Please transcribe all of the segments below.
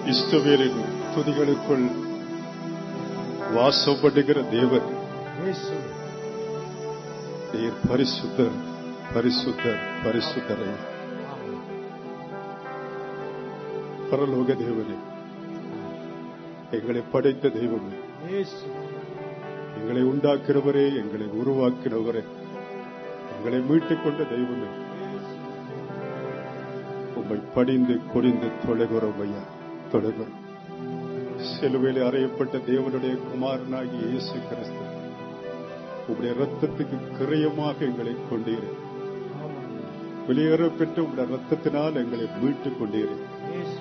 இஸ்ரவேலின் துதிகளுக்குள் வாசம் பண்ணுகிற தேவன் இயேசு நீர் பரிசுத்தர் பரிசுத்தர் பரிசுத்தரை பரலோக தேவனே எங்களை படைத்த தெய்வமே இயேசு எங்களை உண்டாக்கிறவரே எங்களை உருவாக்கினவரே எங்களை மீட்டுக் கொண்ட தெய்வமே உம்மை படிந்து குனிந்து தொலைகிறோம் ஐயா தொலைகிறோம் சிலுவையில் அறையப்பட்ட தேவனுடைய குமாரனாகி இயேசு கிறிஸ்து உம்முடைய ரத்தத்துக்கு கிரயமாக எங்களை கொண்டீரே வெளியேற பெற்ற உம்முடைய ரத்தத்தினால் எங்களை மீட்டுக் கொண்டீரே இயேசு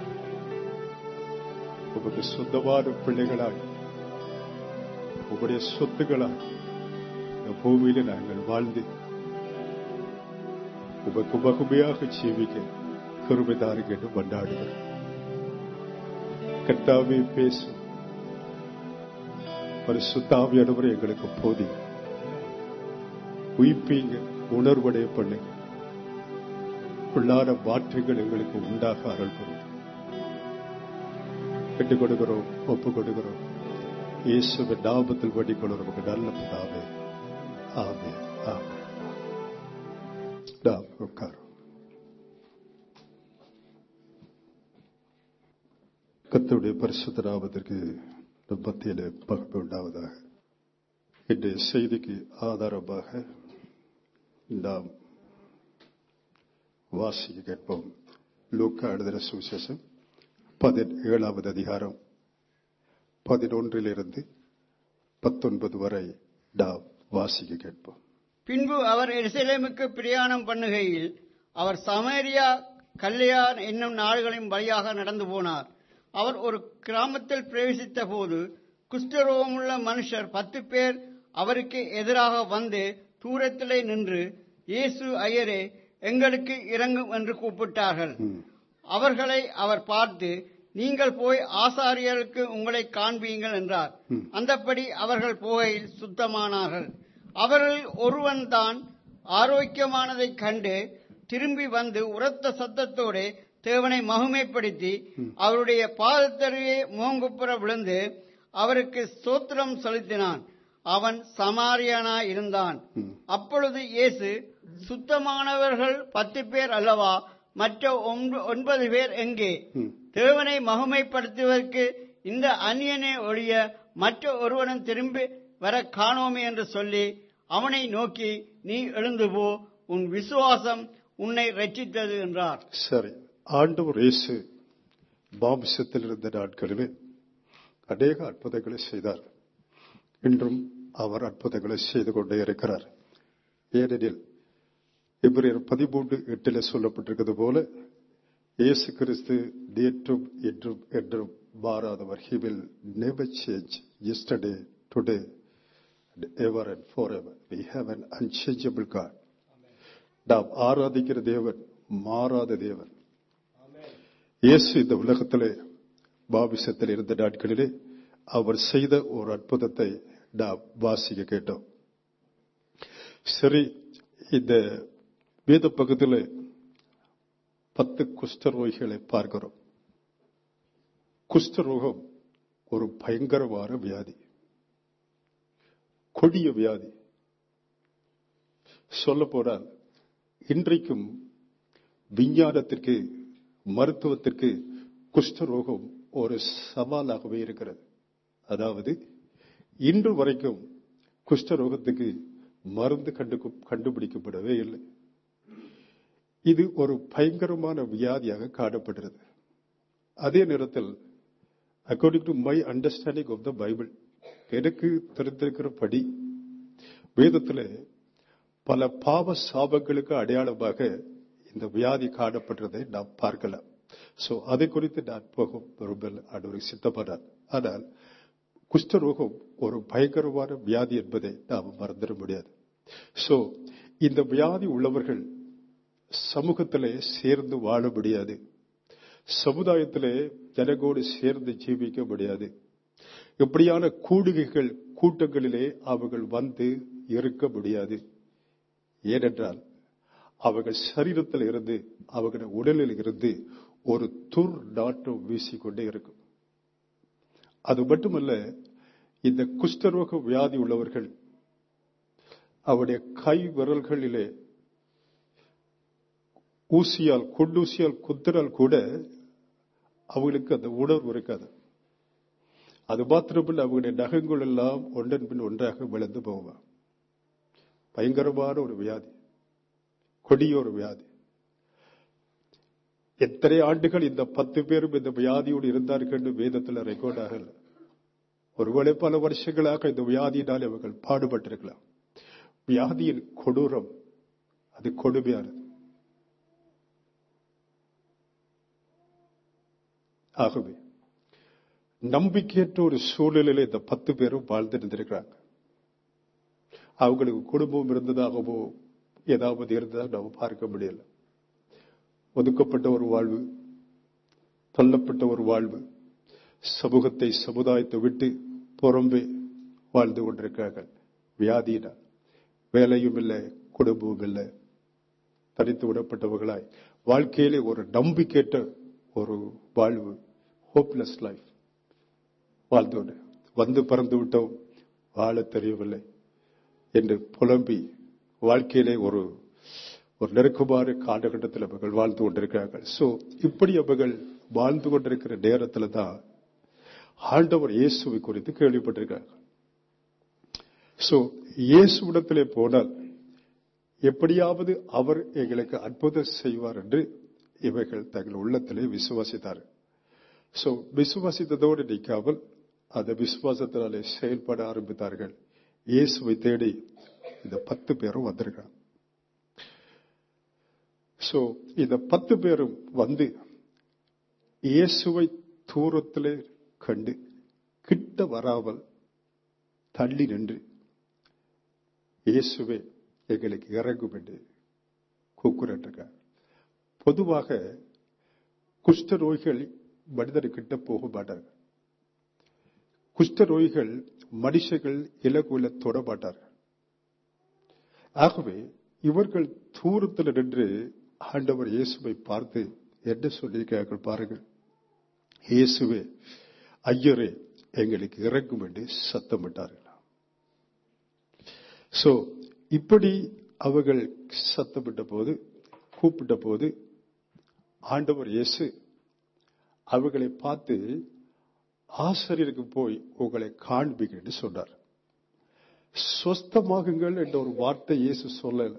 உமக்கு சொந்தமான பிள்ளைகளாய் உங்களுடைய சொத்துக்களாய் இந்த பூமியில நாங்கள் வாழ்ந்து உமக்கு மகுமையாக ஜீவிக்க கருமைதாருங்க என்று கொண்டாடுகிறோம் கட்டாவே பேசும் பரிசுத்தாவியானவர் எங்களுக்கு போதி உயிப்பீங்க உணர்வடைய பண்ணுங்க உள்ளான மாற்றங்கள் எங்களுக்கு உண்டாக அருள் புரியும் விட்டுக் கொடுக்கிறோம் ஒப்பு கொடுக்கிறோம் இயேசுவின் நாமத்தில் வேண்டிக் கொள்கிறோம் நமக்கு நல்ல பிதாவே ஆமே ஆமே நாம் உட்காரும் கர்த்தருடைய பரிசுத்த நாமத்திற்கு நம் மத்தியிலே பகிர்வு உண்டாவதாக இன்றைய செய்திக்கு ஆதாரமாக நாம் வாசிக்க கேட்போம் லூக்கா எழுதின சுவிசேஷம் பதினேழாவது அதிகாரம் பதினொன்றிலிருந்து பத்தொன்பது வரை நாம் வாசிக்க கேட்போம் பின்பு அவர் எருசலேமுக்கு பிரயாணம் பண்ணுகையில் அவர் சமேரியா கல்லையான் என்னும் நாடுகளின் வழியாக நடந்து போனார் அவர் ஒரு கிராமத்தில் பிரவேசித்த போது குஷ்டரோகமுள்ள மனுஷர் பத்து பேர் அவருக்கு எதிராக வந்து தூரத்திலே நின்று இயேசு ஐயரே எங்களுக்கு இறங்கும் என்று கூப்பிட்டார்கள் அவர்களை அவர் பார்த்து நீங்கள் போய் ஆசாரியர்களுக்கு உங்களை காண்பீங்கள் என்றார் அந்தப்படி அவர்கள் போகையில் சுத்தமானார்கள் அவர்களில் ஒருவன் தான் ஆரோக்கியமானதைக் கண்டு திரும்பி வந்து உரத்த சத்தத்தோடு தேவனை மகிமைப்படுத்தி அவருடைய பாதத்தருகே முகங்குப்புற விழுந்து அவருக்கு ஸ்தோத்திரம் செலுத்தினான் அவன் சமாரியனாய் இருந்தான் அப்பொழுது இயேசு சுத்தமானவர்கள் பத்து பேர் அல்லவா மற்ற ஒன்ப- ஒன்பது பேர் எங்கே தேவனை மகிமைப்படுத்துவதற்கு இந்த அந்நியனை ஒழிய மற்ற ஒருவனும் திரும்பி வர காணோமே என்று சொல்லி அவனை நோக்கி நீ எழுந்து போ உன் விசுவாசம் உன்னை ரட்சித்தது என்றார் சரி ஆண்டவர் இயேசு மாம்சத்தில் இருந்த நாட்களிலே அநேக அற்புதங்களை செய்தார் இன்றும் அவர் அற்புதங்களை செய்து கொண்டே இருக்கிறார் ஏனெனில் இவரையர் பதிமூன்று எட்டில் சொல்லப்பட்டிருக்கிறது போல இயேசு கிறிஸ்து நேற்றும் என்றும் என்றும் மாறாதவர் he will never change yesterday today and ever and forever we have an unchangeable god நாம் ஆராதிக்கிற தேவன் மாறாத தேவன் இயேசு இந்த உலகத்திலே பாபிசத்தில் இருந்த நாட்களிலே அவர் செய்த ஒரு அற்புதத்தை நாம் வாசிக்க கேட்டோம் சரி இந்த வேத பக்கத்தில் பத்து குஷ்டரோகிகளை பார்க்கிறோம் குஷ்டரோகம் ஒரு பயங்கரமான வியாதி கொடிய வியாதி சொல்ல போனால் இன்றைக்கும் விஞ்ஞானத்திற்கு மருத்துவத்திற்கு குஷ்டரோகம் ஒரு சவாலாகவே இருக்கிறது அதாவது இன்று வரைக்கும் குஷ்டரோகத்துக்கு மருந்து கண்டு கண்டுபிடிக்கப்படவே இல்லை இது ஒரு பயங்கரமான வியாதியாக காணப்படுகிறது அதே நேரத்தில் according to my understanding of the Bible எனக்கு தெரிந்திருக்கிறபடி வேதத்தில் பல பாவ சாபங்களுக்கு அடையாளமாக இந்த வியாதி காணப்படுறதை நாம் பார்க்கலாம் சோ அதை குறித்து நான் போகும் ரொம்ப அன்று சித்தப்படார் ஆனால் குஷ்டரோகம் ஒரு பயங்கரமான வியாதி என்பதை நாம் மறந்துட முடியாது சோ இந்த வியாதி உள்ளவர்கள் சமூகத்திலே சேர்ந்து வாழ முடியாது சமுதாயத்திலே ஜனகோடு சேர்ந்து ஜீவிக்க முடியாது இப்படியான கூடுகைகள் கூட்டங்களிலே அவர்கள் வந்து இருக்க முடியாது ஏனென்றால் அவர்கள் சரீரத்தில் இருந்து அவர்கள் உடலில் இருந்து ஒரு துர் நாட்டம் வீசிக்கொண்டே இருக்கும் அது மட்டுமல்ல இந்த குஷ்டரோக வியாதி உள்ளவர்கள் அவருடைய கை விரல்களிலே ஊசியால் கொண்டூசியால் குத்திரால் கூட அவங்களுக்கு அந்த உணர்வு இருக்காது அது மாத்திரமல்ல அவங்களுடைய நகங்கள் எல்லாம் ஒன்றன் பின் ஒன்றாக விழுந்து போவான் பயங்கரமான ஒரு வியாதி கொடிய ஒரு வியாதி எத்தனை ஆண்டுகள் இந்த பத்து பேரும் இந்த வியாதியோடு இருந்தார்கள் என்று வேதத்தில் ரெக்கார்ட் ஆகல ஒருவேளை பல வருஷங்களாக இந்த வியாதியினால் அவர்கள் பாடுபட்டிருக்கலாம் வியாதியின் கொடூரம் அது கொடுமையானது ஆகவே நம்பிக்கையற்ற ஒரு சூழ்நிலையில இந்த பத்து பேரும் வாழ்ந்து இருந்திருக்கிறாங்க அவங்களுக்கு குடும்பம் இருந்ததாகவோ ஏதாவது இருந்ததாக நம்ம பார்க்க முடியல ஒதுக்கப்பட்ட ஒரு வாழ்வு தள்ளப்பட்ட ஒரு வாழ்வு சமூகத்தை சமுதாயத்தை விட்டு புறம்பே வாழ்ந்து கொண்டிருக்கிறார்கள் வியாதியினால் வேலையும் இல்லை குடும்பமும் இல்லை தனித்து விடப்பட்டவர்களாய் வாழ்க்கையிலே ஒரு நம்பிக்கையற்ற ஒரு வாழ்வு ஹோப்லெஸ் லைஃப் வாழ்ந்தோடு வந்து பறந்து விட்டோம் வாழ தெரியவில்லை என்று புலம்பி வாழ்க்கையிலே ஒரு ஒரு நெருக்கமான காலகட்டத்தில் அவர்கள் வாழ்ந்து கொண்டிருக்கிறார்கள் சோ இப்படி அவர்கள் வாழ்ந்து கொண்டிருக்கிற நேரத்தில் தான் ஆண்டவர் இயேசுவை குறித்து கேள்விப்பட்டிருக்கிறார்கள் சோ இயேசுவிடத்திலே போனால் எப்படியாவது அவர் எங்களுக்கு அற்புதம் செய்வார் என்று இவைகள் தங்கள் உள்ளத்திலே விசுவாசித்தார்கள் சோ விசுவாசித்ததோடு நிற்காமல் அந்த விசுவாசத்தினாலே செயல்பட ஆரம்பித்தார்கள் இயேசுவை தேடி இந்த பத்து பேரும் வந்திருக்காங்க சோ இந்த பத்து பேரும் வந்து இயேசுவை தூரத்திலே கண்டு கிட்ட வராமல் தள்ளி நின்று இயேசுவே எங்களுக்கு இறங்கும் என்று கூக்குரட்டிருக்கார் பொதுவாக குஷ்ட நோய்கள் மனிதர்கிட்ட போக மாட்டார்கள் குஷ்ட நோய்கள் மனுஷர்கள் இலகுல தொட மாட்டார்கள் ஆகவே இவர்கள் தூரத்தில் நின்று ஆண்டவர் இயேசுவை பார்த்து என்ன சொல்லியிருக்கிறார்கள் பாருங்கள் இயேசுவே ஐயரே எங்களுக்கு இறங்கும் என்று சத்தமிட்டார்கள் சோ இப்படி அவர்கள் சத்தமிட்ட போது கூப்பிட்ட போது ஆண்டவர் இயேசு அவர்களை பார்த்து ஆசிரியருக்கு போய் உங்களை காண்பிக்க என்று சொன்னார் சொஸ்தமாகுங்கள் என்ற ஒரு வார்த்தை இயேசு சொல்லல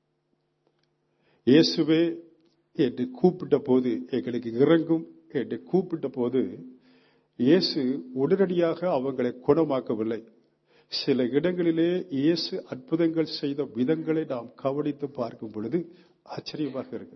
இயேசுவே என்று கூப்பிட்ட போது எங்களுக்கு இறங்கும் என்று கூப்பிட்ட போது இயேசு உடனடியாக அவங்களை குணமாக்கவில்லை சில இடங்களிலே இயேசு அற்புதங்கள் செய்த விதங்களை நாம் கவனித்து பார்க்கும் பொழுது ஆச்சரியமாக இருக்கு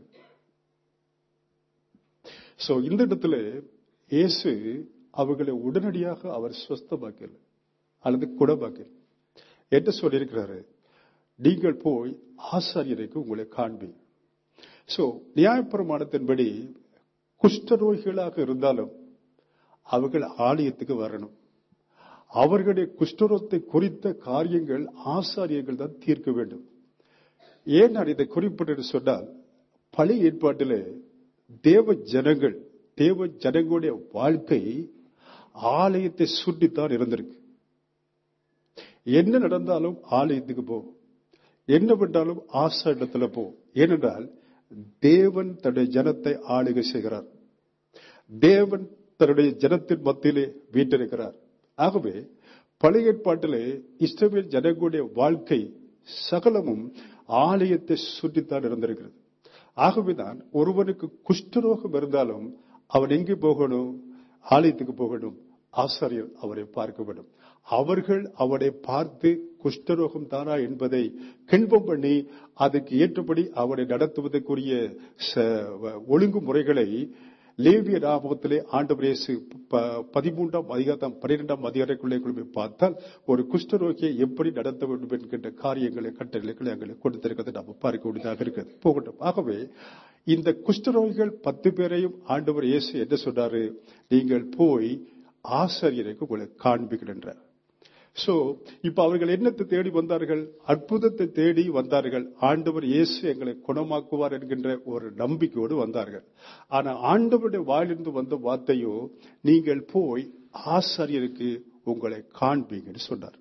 சோ இந்த இடத்துல இயேசு அவர்களை உடனடியாக அவர் சுஸ்தமாக்கல அல்லது குணமாக்கல என்ன சொல்லியிருக்கிறாரு நீங்கள் போய் ஆசாரியருக்கு உங்களை காண்பி சோ நியாயப்பிரமாணத்தின்படி குஷ்டரோகிகளாக இருந்தாலும் அவர்கள் ஆலயத்துக்கு வரணும் அவர்களுடைய குஷ்டரோகத்தை குறித்த காரியங்கள் ஆசாரியர்கள் தான் தீர்க்க வேண்டும் ஏன் நான் இதை குறிப்பிட்டு சொன்னால் பழைய ஏற்பாட்டிலே தேவ ஜனங்கள் தேவ ஜனங்களுடைய வாழ்க்கை ஆலயத்தை சுற்றித்தான் இருந்திருக்கு என்ன நடந்தாலும் ஆலயத்துக்கு போ என்ன பண்ணாலும் ஆசா இடத்துல போ ஏனென்றால் தேவன் தன்னுடைய ஜனத்தை ஆளுகை செய்கிறார் தேவன் தன்னுடைய ஜனத்தின் மத்தியிலே வீட்டிருக்கிறார் ஆகவே பழைய ஏற்பாட்டிலே இஸ்ரவேல் ஜனங்களுடைய வாழ்க்கை சகலமும் ஆலயத்தை சுற்றித்தான் இருந்திருக்கிறது ஆகவேதான் ஒருவனுக்கு குஷ்டரோகம் இருந்தாலும் அவன் எங்கே போகணும் ஆலயத்துக்கு போகணும் ஆசாரியர் அவரை பார்க்க வேண்டும் அவர்கள் அவனை பார்த்து குஷ்டரோகம் தானா என்பதை கிண்பம் பண்ணி அதுக்கு ஏற்றபடி அவனை நடத்துவதற்குரிய ஒழுங்குமுறைகளை லேவிய ராபகத்திலே ஆண்டவர் இயேசு பதிமூன்றாம் அதிகாரம் பன்னிரெண்டாம் அதிகாரக்குள்ளே குழுமை பார்த்தால் ஒரு குஷ்டரோகியை எப்படி நடத்த வேண்டும் என்கின்ற காரியங்களை கட்டளைகளை அங்கே கொடுத்திருக்கிறது நாம் பார்க்க வேண்டியதாக இருக்கிறது போகட்டும் ஆகவே இந்த குஷ்டரோகிகள் பத்து பேரையும் ஆண்டவர் இயேசு என்ன சொன்னாரு நீங்கள் போய் ஆசிரியருக்கு உங்களை காண்பிக்கின்றார் சோ இப்ப அவர்கள் என்னத்தை தேடி வந்தார்கள் அற்புதத்தை தேடி வந்தார்கள் ஆண்டவர் இயேசு எங்களை குணமாக்குவார் என்கின்ற ஒரு நம்பிக்கையோடு வந்தார்கள் ஆனா ஆண்டவருடைய வாயிலிருந்து வந்த வார்த்தையோ நீங்கள் போய் ஆசாரியருக்கு உங்களை காண்பீங்கன்னு சொன்னார்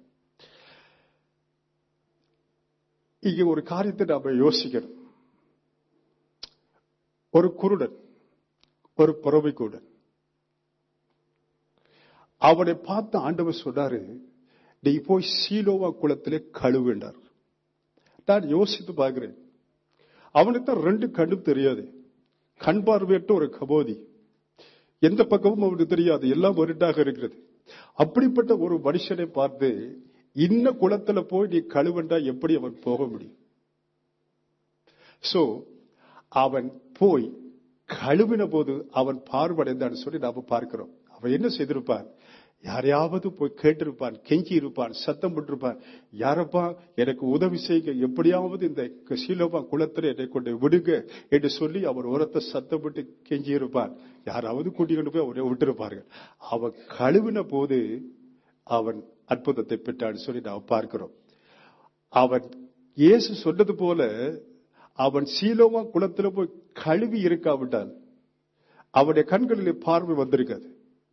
இங்க ஒரு காரியத்தை நாம யோசிக்கணும் ஒரு குருடன் ஒரு புறவைக்குடன் அவனை பார்த்து ஆண்டவர் சொன்னாரு நீ போய் சீலோவா குளத்திலே கழுவேண்டார் நான் யோசித்து பார்க்கிறேன் அவனுக்கு தான் ரெண்டு கண்ணும் தெரியாது கண் பார்வையற்ற ஒரு கபோதி எந்த பக்கமும் அவனுக்கு தெரியாது எல்லாம் ஒருட்டாக இருக்கிறது அப்படிப்பட்ட ஒரு மனுஷனை பார்த்து இன்ன குளத்துல போய் நீ கழுவண்டா எப்படி அவன் போக முடியும் சோ அவன் போய் கழுவின போது அவன் பார்வடைந்தான் சொல்லி நாம பார்க்கிறோம் அவன் என்ன செய்திருப்பான் யாரையாவது போய் கேட்டிருப்பான் கெஞ்சி இருப்பான் சத்தம் போட்டிருப்பான் யாரப்பா எனக்கு உதவி செய்ய எப்படியாவது இந்த சீலோபா குளத்தில் என்னை கொண்டு விடுங்க என்று சொல்லி அவர் உரத்தை சத்தம் போட்டு கெஞ்சி இருப்பான் யாராவது கூட்டிக் போய் அவரை விட்டிருப்பார்கள் அவன் கழுவின போது அவன் அற்புதத்தை பெற்றான்னு சொல்லி நாம் பார்க்கிறோம் அவன் இயேசு சொன்னது போல அவன் சீலோமா குளத்துல போய் கழுவி இருக்காவிட்டால் அவனுடைய கண்களிலே பார்வை வந்திருக்காது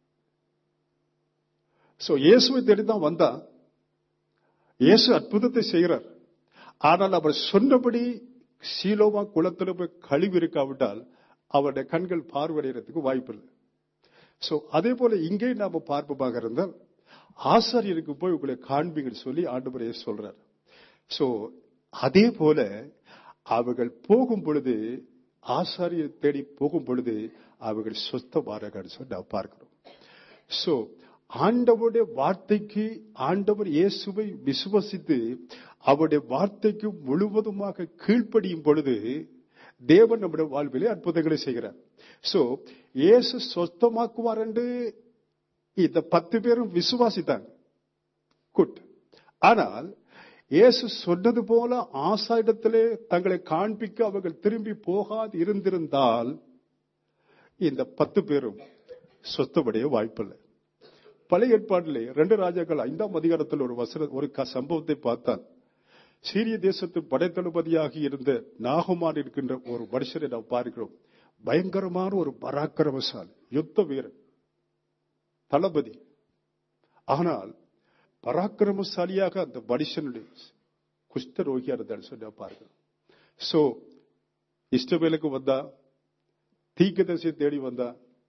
சோ இயேசுவை தேடிதான் வந்தான் இயேசு அற்புதத்தை செய்கிறார் ஆனால் அவர் சொன்னபடி சீலோமா குளத்துல போய் கழுவி இருக்காவிட்டால் அவருடைய கண்கள் பார்வையடைறதுக்கு வாய்ப்பில்லை சோ அதே போல இங்கே நாம பார்ப்பமாக இருந்தால் ஆசாரியருக்கு போய் உங்களை காண்பீங்கன்னு சொல்லி ஆண்டு சொல்றார் சோ அதே போல அவர்கள் போகும் பொழுது ஆசாரியர் தேடி போகும் பொழுது அவர்கள் சொத்தமாறார்கள் சொல்லி நாம் பார்க்கிறோம் சோ ஆண்டவருடைய வார்த்தைக்கு ஆண்டவர் இயேசுவை விசுவசித்து அவருடைய வார்த்தைக்கு முழுவதுமாக கீழ்ப்படியும் பொழுது தேவன் நம்முடைய வாழ்விலே அற்புதங்களை செய்கிறார் சோ இயேசு சொத்தமாக்குவார் என்று இந்த பத்து பேரும் விசுவாசித்தாங்க குட் ஆனால் இயேசு சொன்னது போல ஆசாயிடத்திலே தங்களை காண்பிக்க அவர்கள் திரும்பி போகாது இருந்திருந்தால் இந்த பத்து பேரும் சொத்தமடைய வாய்ப்பில்லை பழைய ஏற்பாட்டிலே ரெண்டு ராஜாக்கள் ஐந்தாம் அதிகாரத்தில் ஒரு வசன ஒரு சம்பவத்தை பார்த்தால் சீரிய தேசத்து படைத்தளபதியாக இருந்த நாகமான் இருக்கின்ற ஒரு மனுஷரை நாம் பார்க்கிறோம் பயங்கரமான ஒரு பராக்கிரமசாலி யுத்த வீரன் தளபதி ஆனால் பராக்கிரமசாலியாக அந்த மனுஷனுடைய குஷ்ட ரோகியா இருந்தான்னு சொல்லி பார்க்கிறோம் சோ இஷ்டவேலுக்கு வந்தா தீக்கதரிசியை தேடி வந்தா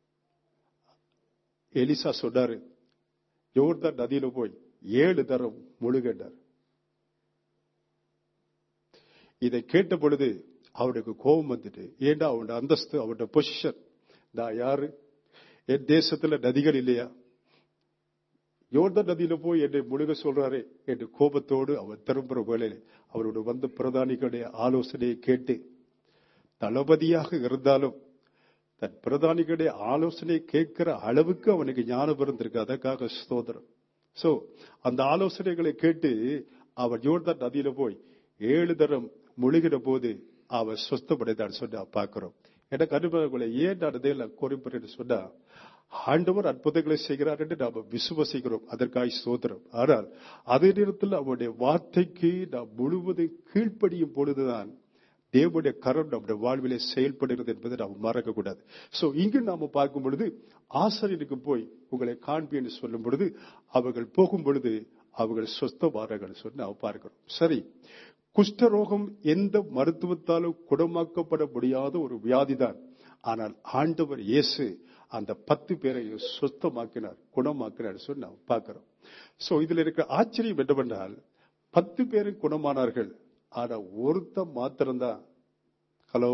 எலிசா சொன்னாரு யோர்தான் நதியில போய் ஏழு தரம் முழுகின்றார் இதை கேட்ட பொழுது அவனுக்கு கோபம் வந்துட்டு ஏண்டா அவனோட அந்தஸ்து அவனோட பொசிஷன் நான் யாரு என் தேசத்துல நதிகள் இல்லையா யோர்தான் நதியில போய் என்னை முழுக சொல்றாரு என்று கோபத்தோடு அவன் திரும்புற வேளையில் அவரோட வந்த பிரதானிகளுடைய ஆலோசனையை கேட்டு தளபதியாக இருந்தாலும் தன் பிரதானிகளுடைய ஆலோசனை கேட்கிற அளவுக்கு அவனுக்கு ஞானம் இருந்திருக்கு அதற்காக ஸ்தோத்திரம் சோ அந்த ஆலோசனைகளை கேட்டு அவன் யோர்தான் நதியில போய் ஏழு தரம் முழுகிற போது அவன் சொஸ்தப்படைதான் சொன்னா பார்க்கிறோம் எனக்கு அனுபவங்களை ஏன் நான் இதையெல்லாம் குறிப்பிட்டு சொன்னா ஆண்டவர் அற்புதங்களை செய்கிறார் என்று நாம் விசுவசிக்கிறோம் அதற்காக சோதரம் ஆனால் அதே நேரத்தில் அவருடைய வார்த்தைக்கு நாம் முழுவதும் கீழ்ப்படியும் பொழுதுதான் தேவனுடைய கரம் நம்முடைய வாழ்விலே செயல்படுகிறது என்பதை நாம் மறக்க கூடாது சோ இங்கு நாம பார்க்கும் பொழுது ஆசிரியருக்கு போய் உங்களை காண்பி என்று சொல்லும் பொழுது அவர்கள் போகும் பொழுது அவர்கள் சொஸ்தமாறார்கள் சொல்லி நாம் பார்க்கிறோம் சரி குஷ்டரோகம் எந்த மருத்துவத்தாலும் குணமாக்கப்பட முடியாத ஒரு வியாதிதான் ஆனால் ஆண்டவர் இயேசு அந்த பத்து பேரை சொத்தமாக்கினார் குணமாக்கினார் சொல்லி நாம் பார்க்கிறோம் சோ இதுல இருக்கிற ஆச்சரியம் என்னவென்றால் பத்து பேரும் குணமானார்கள் ஆனா ஒருத்தன் மாத்திரம்தான் ஹலோ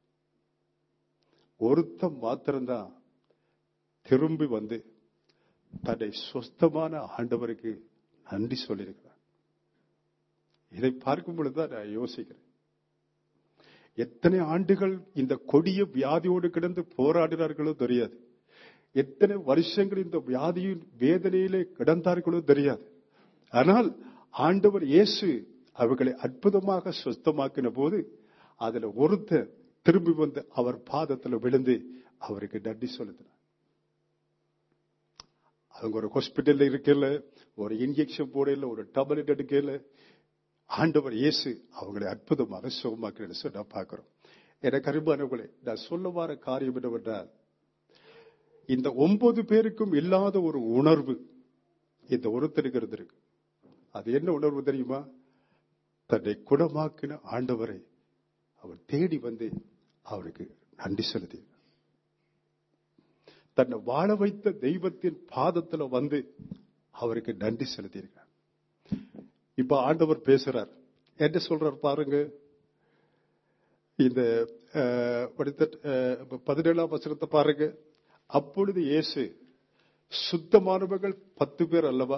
ஒருத்தன் மாத்திரம்தான் திரும்பி வந்து தன்னை சொஸ்தமான ஆண்டவருக்கு நன்றி சொல்லியிருக்கிறார் இதை பார்க்கும் பொழுதுதான் நான் யோசிக்கிறேன் எத்தனை ஆண்டுகள் இந்த கொடிய வியாதியோடு கிடந்து போராடினார்களோ தெரியாது எத்தனை வருஷங்கள் இந்த வியாதியின் வேதனையிலே கிடந்தார்களோ தெரியாது ஆனால் ஆண்டவர் இயேசு அவர்களை அற்புதமாக சுத்தமாக்கின போது அதுல ஒருத்தர் திரும்பி வந்து அவர் பாதத்துல விழுந்து அவருக்கு நன்றி செலுத்தினார் அவங்க ஒரு ஹாஸ்பிட்டல்ல இருக்கல ஒரு இன்ஜெக்ஷன் போடல ஒரு டேப்லெட் எடுக்கல ஆண்டவர் இயேசு அவங்களை அற்புதமாக சுகமாக்கிறேன்னு சொல்லி நான் பார்க்கிறோம் எனக்கு அருமானவர்களே நான் சொல்ல வர காரியம் என்னவென்றால் இந்த ஒன்பது பேருக்கும் இல்லாத ஒரு உணர்வு இந்த ஒருத்தருக்கு இருந்திருக்கு அது என்ன உணர்வு தெரியுமா தன்னை குணமாக்கின ஆண்டவரை அவர் தேடி வந்து அவருக்கு நன்றி செலுத்தி தன்னை வாழ வைத்த தெய்வத்தின் பாதத்துல வந்து அவருக்கு நன்றி செலுத்தியிருக்கார் இப்ப ஆண்டவர் பேசுறார் என்ன சொல்றார் பாருங்க இந்த அஹ், படித்த, அஹ், பதினேழாம் வசனத்தை பாருங்க அப்பொழுது இயேசு சுத்தமானவர்கள் பத்து பேர் அல்லவா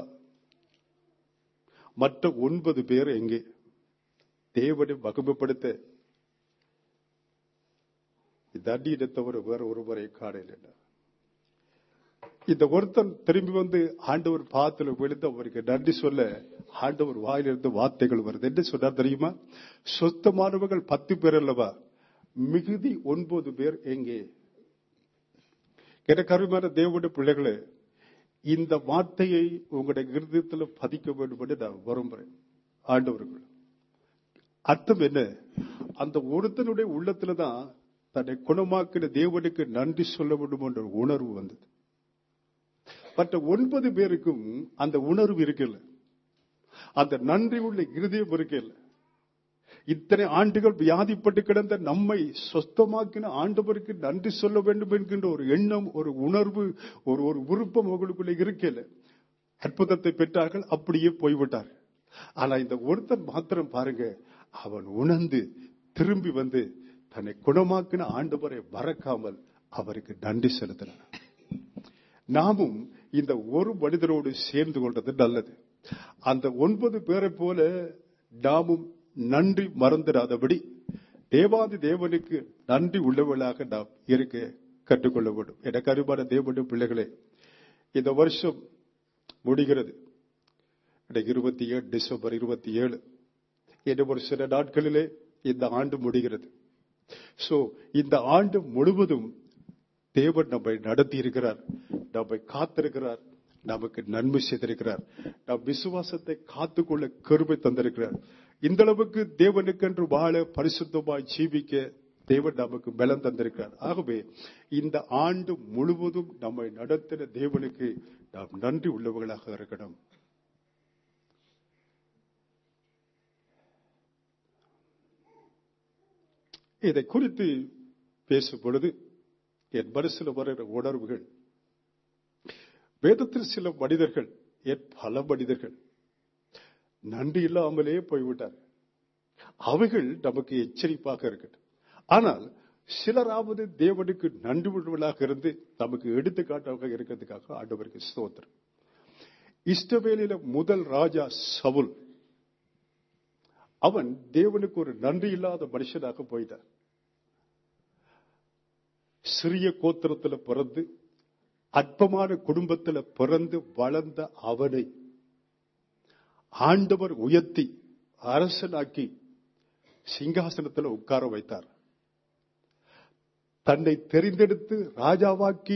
மற்ற ஒன்பது பேர் எங்கே தேவனை மகிமைப்படுத்த இந்த அடியினை தவிர வேற ஒருவரை காணல இந்த ஒருத்தன் திரும்பி வந்து ஆண்டவர் பாத்துல விழுந்து அவருக்கு நன்றி சொல்ல ஆண்டவர் வாயிலிருந்து வார்த்தைகள் வருது என்ன சொன்னார் தெரியுமா சொத்தமானவர்கள் பத்து பேர் அல்லவா மிகுதி ஒன்பது பேர் எங்கே எனக்கு அருமையான தேவனுடைய பிள்ளைகளே இந்த வார்த்தையை உங்களுடைய இருதயத்தில் பதிக்க வேண்டும் என்று நான் விரும்புறேன் ஆண்டவர்கள் அர்த்தம் என்ன அந்த ஒருத்தனுடைய உள்ளத்துல தான் தன்னை குணமாக்கின தேவனுக்கு நன்றி சொல்ல வேண்டும் என்ற ஒரு உணர்வு வந்தது மற்ற ஒன்பது பேருக்கும் அந்த உணர்வு இருக்கல அந்த நன்றி உள்ள இருதயம் இருக்கல இத்தனை ஆண்டுகள் வியாதிப்பட்டு கிடந்த நம்மை சொஸ்தமாக்கின ஆண்டவருக்கு நன்றி சொல்ல வேண்டும் என்கின்ற ஒரு எண்ணம் ஒரு உணர்வு ஒரு ஒரு விருப்பம் அவர்களுக்குள்ள இருக்கல அற்புதத்தை பெற்றார்கள் அப்படியே போய்விட்டார்கள் ஆனா இந்த ஒருத்தன் மாத்திரம் பாருங்க அவன் உணர்ந்து திரும்பி வந்து தன்னை குணமாக்கின ஆண்டவரை மறக்காமல் அவருக்கு நன்றி செலுத்தினான் நாமும் இந்த ஒரு மனிதரோடு சேர்ந்து கொண்டது நல்லது அந்த ஒன்பது பேரை போல நாமும் நன்றி மறந்துடாதபடி தேவாதி தேவனுக்கு நன்றி உள்ளவர்களாக நாம் இருக்க கற்றுக்கொள்ள வேண்டும் எனக்கு அருமான தேவனுடைய பிள்ளைகளே இந்த வருஷம் முடிகிறது இன்னைக்கு இருபத்தி ஏழு டிசம்பர் இருபத்தி ஏழு இன்னும் ஒரு சில நாட்களிலே இந்த ஆண்டு முடிகிறது சோ இந்த ஆண்டு முழுவதும் தேவன் நம்மை நடத்தி இருக்கிறார் நம்மை காத்திருக்கிறார் நமக்கு நன்மை செய்திருக்கிறார் நம் விசுவாசத்தை காத்துக்கொள்ள கருமை தந்திருக்கிறார் இந்த அளவுக்கு தேவனுக்கென்று வாழ பரிசுத்தமாய் ஜீவிக்க தேவன் நமக்கு பலம் தந்திருக்கிறார் ஆகவே இந்த ஆண்டு முழுவதும் நம்மை நடத்தின தேவனுக்கு நாம் நன்றி உள்ளவர்களாக இருக்கணும் இதை குறித்து பேசும் பொழுது என் மனசில் வருகிற உணர்வுகள் வேதத்தில் சில மனிதர்கள் என் பல மனிதர்கள் நன்றி இல்லாமலே போய்விட்டார் அவைகள் நமக்கு எச்சரிப்பாக இருக்கட்டும் ஆனால் சிலராவது தேவனுக்கு நன்றி உள்ளவர்களாக இருந்து நமக்கு எடுத்துக்காட்டாக இருக்கிறதுக்காக ஆண்டவருக்கு ஸ்தோத்திரம் இஷ்டவேலில முதல் ராஜா சவுல் அவன் தேவனுக்கு ஒரு நன்றி இல்லாத மனுஷனாக போயிட்டான் சிறிய கோத்திரத்துல பிறந்து அற்பமான குடும்பத்துல பிறந்து வளர்ந்த அவனை ஆண்டவர் உயர்த்தி அரசனாக்கி சிங்காசனத்துல உட்கார வைத்தார் தன்னை தெரிந்தெடுத்து ராஜாவாக்கி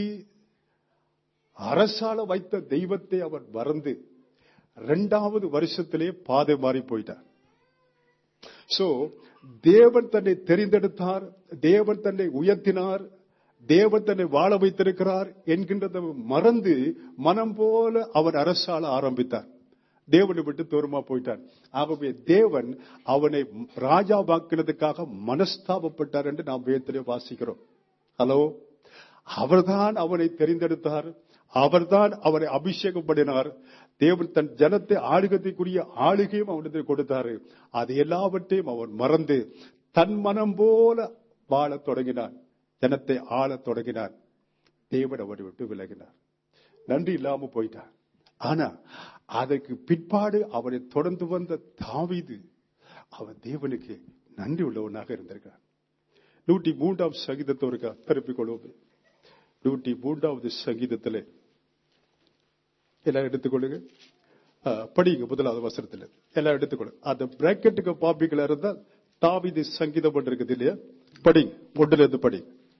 அரசால வைத்த தெய்வத்தை அவன் மறந்து இரண்டாவது வருஷத்திலே பாதை மாறி போயிட்டார் சோ தேவன் தன்னை தெரிந்தெடுத்தார் தேவன் தன்னை உயர்த்தினார் தேவன் தன்னை வாழ வைத்திருக்கிறார் என்கின்றதை மறந்து மனம் போல அவன் அரசால ஆரம்பித்தார் தேவனை விட்டு தூரமா போயிட்டான் ஆகவே தேவன் அவனை ராஜாவாக்கினதுக்காக மனஸ்தாபப்பட்டார் என்று நாம் வேதத்திலே வாசிக்கிறோம் ஹலோ அவர்தான் அவனை தெரிந்தெடுத்தார் அவர்தான் அவனை அபிஷேகம் பண்ணினார் தேவன் தன் ஜனத்தை ஆளுகத்தைக்குரிய ஆளுகையும் அவனுக்கு கொடுத்தாரு அது எல்லாவற்றையும் அவன் மறந்து தன் மனம் போல வாழத் தொடங்கினான் ஜனத்தை ஆளத் தொடங்கினான் தேவன் அவனை விட்டு விலகினார் நன்றி இல்லாம போயிட்டான் ஆனா அதற்கு பிற்பாடு அவனை தொடர்ந்து வந்த தாவீது அவன் தேவனுக்கு நன்றி உள்ளவனாக இருந்திருக்கான் நூற்றி மூன்றாம் சங்கீதத்தோருக்கு திருப்பிக் கொள்வோம் நூற்றி மூன்றாவது சங்கீதத்திலே எல்லாம் எடுத்துக்கொள்ளுங்க ஆ, படிங்க முதலாவது வசனத்துல எல்லாம் எடுத்துக்கொள்ளுங்க அந்த பிராக்கெட்டுக்கு பாப்பிக்கல இருந்தால் தாவிது சங்கீதம் இருக்குது இல்லையா படிங்க ஒன்றுல இருந்து படிங்க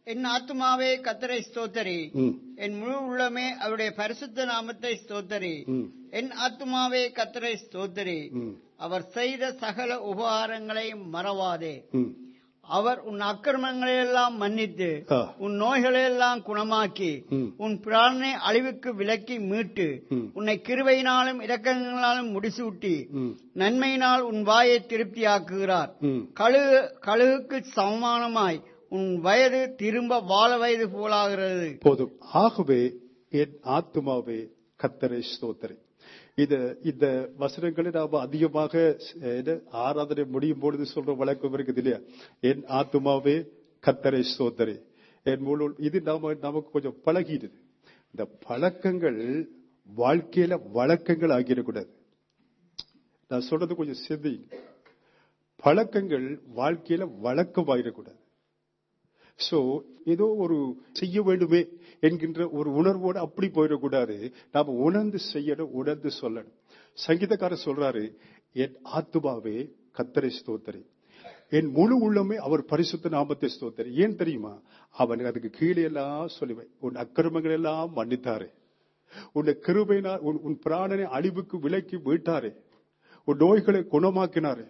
என் ஆத்துமாவே கத்தரை ஸ்தோத்தரி ம், என் முழு உள்ளமே அவருடைய பரிசுத்த நாமத்தை ஸ்தோத்தரி ம், என் ஆத்துமாவே கத்தரை ஸ்தோத்தரி ம், அவர் செய்த சகல உபகாரங்களை மறவாதே ம். அவர் உன் அக்கிரமங்களை எல்லாம் மன்னித்து ஆ. உன் நோய்களை எல்லாம் குணமாக்கி ம். உன் பிராணனை அழிவுக்கு விலக்கி மீட்டு ம். உன்னை கிருபையினாலும் இரக்கங்களாலும் முடிசூட்டி ம், நன்மையினால் உன் வாயை திருப்தியாக்குகிறார் ம். கழுகு கழுகுக்கு சமமானமாய் உன் வயது திரும்ப வாழ வயது போலாகிறது போதும் ஆகவே என் ஆத்துமாவே கத்தரை ஸ்தோத்திரி இத இந்த வசனங்களை நாம அதிகமாக அஹ், என்ன, ஆராதனை முடியும் பொழுது சொல்ற வழக்கம் இருக்குது இல்லையா என் ஆத்துமாவே கத்தரை ஸ்தோத்திரி என் முழு இது நாம நமக்கு கொஞ்சம் பழகிடுது இந்த பழக்கங்கள் வாழ்க்கையில வழக்கங்கள் ஆகிடக்கூடாது நான் சொல்றது கொஞ்சம் சிந்தி பழக்கங்கள் வாழ்க்கையில வழக்கமாயிடக்கூடாது சோ ஏதோ ஒரு செய்ய வேண்டுமே என்கின்ற ஒரு உணர்வோடு அப்படி போயிடக்கூடாது நாம உணர்ந்து செய்யணும் உணர்ந்து சொல்லணும் சங்கீதக்காரர் சொல்றாரு என் ஆத்துமாவே கத்தரை ஸ்தோத்தரி என் முழு உள்ளமே அவர் பரிசுத்த நாமத்தை ஸ்தோத்தரி ஏன் தெரியுமா அவன் அதுக்கு கீழே எல்லாம் சொல்லுவேன் உன் அக்கிரமங்கள் எல்லாம் மன்னித்தாரே உன்னை கிருபையினால் உன் உன் பிராணனை அழிவுக்கு விலக்கி மீட்டாரே உன் நோய்களை குணமாக்கினாரே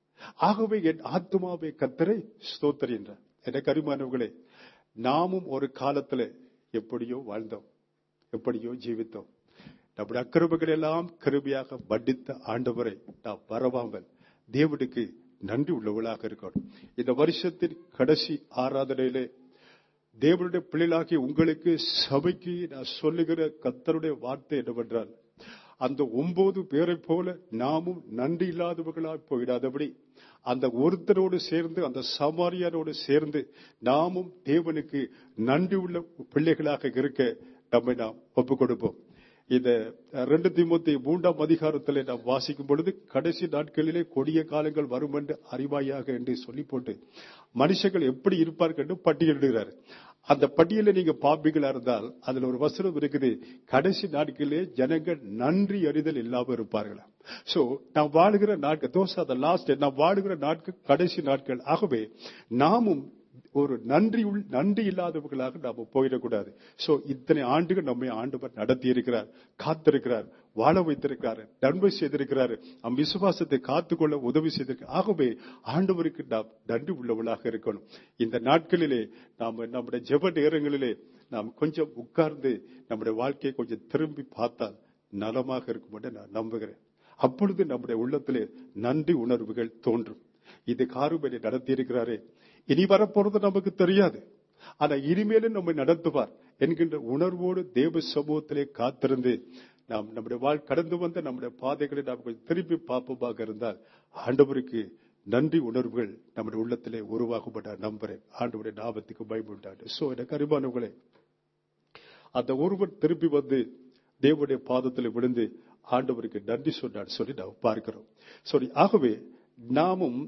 ஆகவே என் ஆத்துமாவை கத்தரை ஸ்தோத்தரி என்றார் எனக்கு அருமானவர்களே நாமும் ஒரு காலத்துல எப்படியோ வாழ்ந்தோம் எப்படியோ ஜீவித்தோம் நம்முடைய அக்கிரமங்கள் எல்லாம் கருமையாக மன்னித்த ஆண்டவரை நாம் வரவாமல் தேவனுக்கு நன்றி உள்ளவர்களாக இருக்கணும் இந்த வருஷத்தின் கடைசி ஆராதனையிலே தேவனுடைய பிள்ளைகளாகிய உங்களுக்கு சபைக்கு நான் சொல்லுகிற கத்தருடைய வார்த்தை என்னவென்றால் அந்த ஒன்பது பேரை போல நாமும் நன்றி இல்லாதவர்களாய் போயிடாதபடி அந்த ஒருத்தரோடு சேர்ந்து அந்த சமாரியாரோடு சேர்ந்து நாமும் தேவனுக்கு நன்றி உள்ள பிள்ளைகளாக இருக்க நம்மை நாம் ஒப்புக் கொடுப்போம் இந்த ரெண்டு திமுத்தி மூன்றாம் அதிகாரத்தில் நாம் வாசிக்கும் பொழுது கடைசி நாட்களிலே கொடிய காலங்கள் வரும் என்று அறிவாயாக என்று சொல்லி போட்டு மனுஷர்கள் எப்படி இருப்பார்கள் என்று பட்டியலிடுகிறார் அந்த பட்டியலை நீங்க பாப்பீங்களா இருந்தால் அதுல ஒரு வசனம் இருக்குது கடைசி நாட்களிலே ஜனங்கள் நன்றி அறிதல் இல்லாம இருப்பார்களாம் சோ நாம் வாழுகிற நாட்கள் தோஸ் ஆர் த லாஸ்ட் நாம் வாழுகிற நாட்கள் கடைசி நாட்கள் ஆகவே நாமும் ஒரு நன்றி உள் நன்றி இல்லாதவர்களாக நாம போயிடக்கூடாது சோ இத்தனை ஆண்டுகள் நம்மை ஆண்டவர் நடத்தி இருக்கிறார் காத்திருக்கிறார் வாழ வைத்திருக்கிறார் நன்மை செய்திருக்கிறார் நம் விசுவாசத்தை காத்துக்கொள்ள உதவி செய்திருக்கிறார் ஆகவே ஆண்டவருக்கு நாம் நன்றி உள்ளவர்களாக இருக்கணும் இந்த நாட்களிலே நாம் நம்முடைய ஜெப நேரங்களிலே நாம் கொஞ்சம் உட்கார்ந்து நம்முடைய வாழ்க்கையை கொஞ்சம் திரும்பி பார்த்தால் நலமாக இருக்கும் என்று நான் நம்புகிறேன் அப்பொழுது நம்முடைய உள்ளத்திலே நன்றி உணர்வுகள் தோன்றும் இது காருபடி நடத்தி இருக்கிறாரே இனி வரப்போறது நமக்கு தெரியாது ஆனா இனிமேலும் நம்மை நடத்துவார் என்கின்ற உணர்வோடு தேவ சமூகத்திலே காத்திருந்து நாம் நம்முடைய வாழ் கடந்து வந்த நம்முடைய பாதைகளை நாம் கொஞ்சம் திருப்பி பார்ப்போமாக இருந்தால் ஆண்டவருக்கு நன்றி உணர்வுகள் நம்முடைய உள்ளத்திலே உருவாகும்பட நம்புறேன் ஆண்டவருடைய ஞாபகத்துக்கு பயமுண்டாண்டு சோ எனக்கு அறிவானவர்களே அந்த ஒருவர் திருப்பி வந்து தேவனுடைய பாதத்தில் விழுந்து ஆண்டவருக்கு நன்றி சொன்னார் சொல்லி நாம் பார்க்கிறோம் சரி ஆகவே நாமும்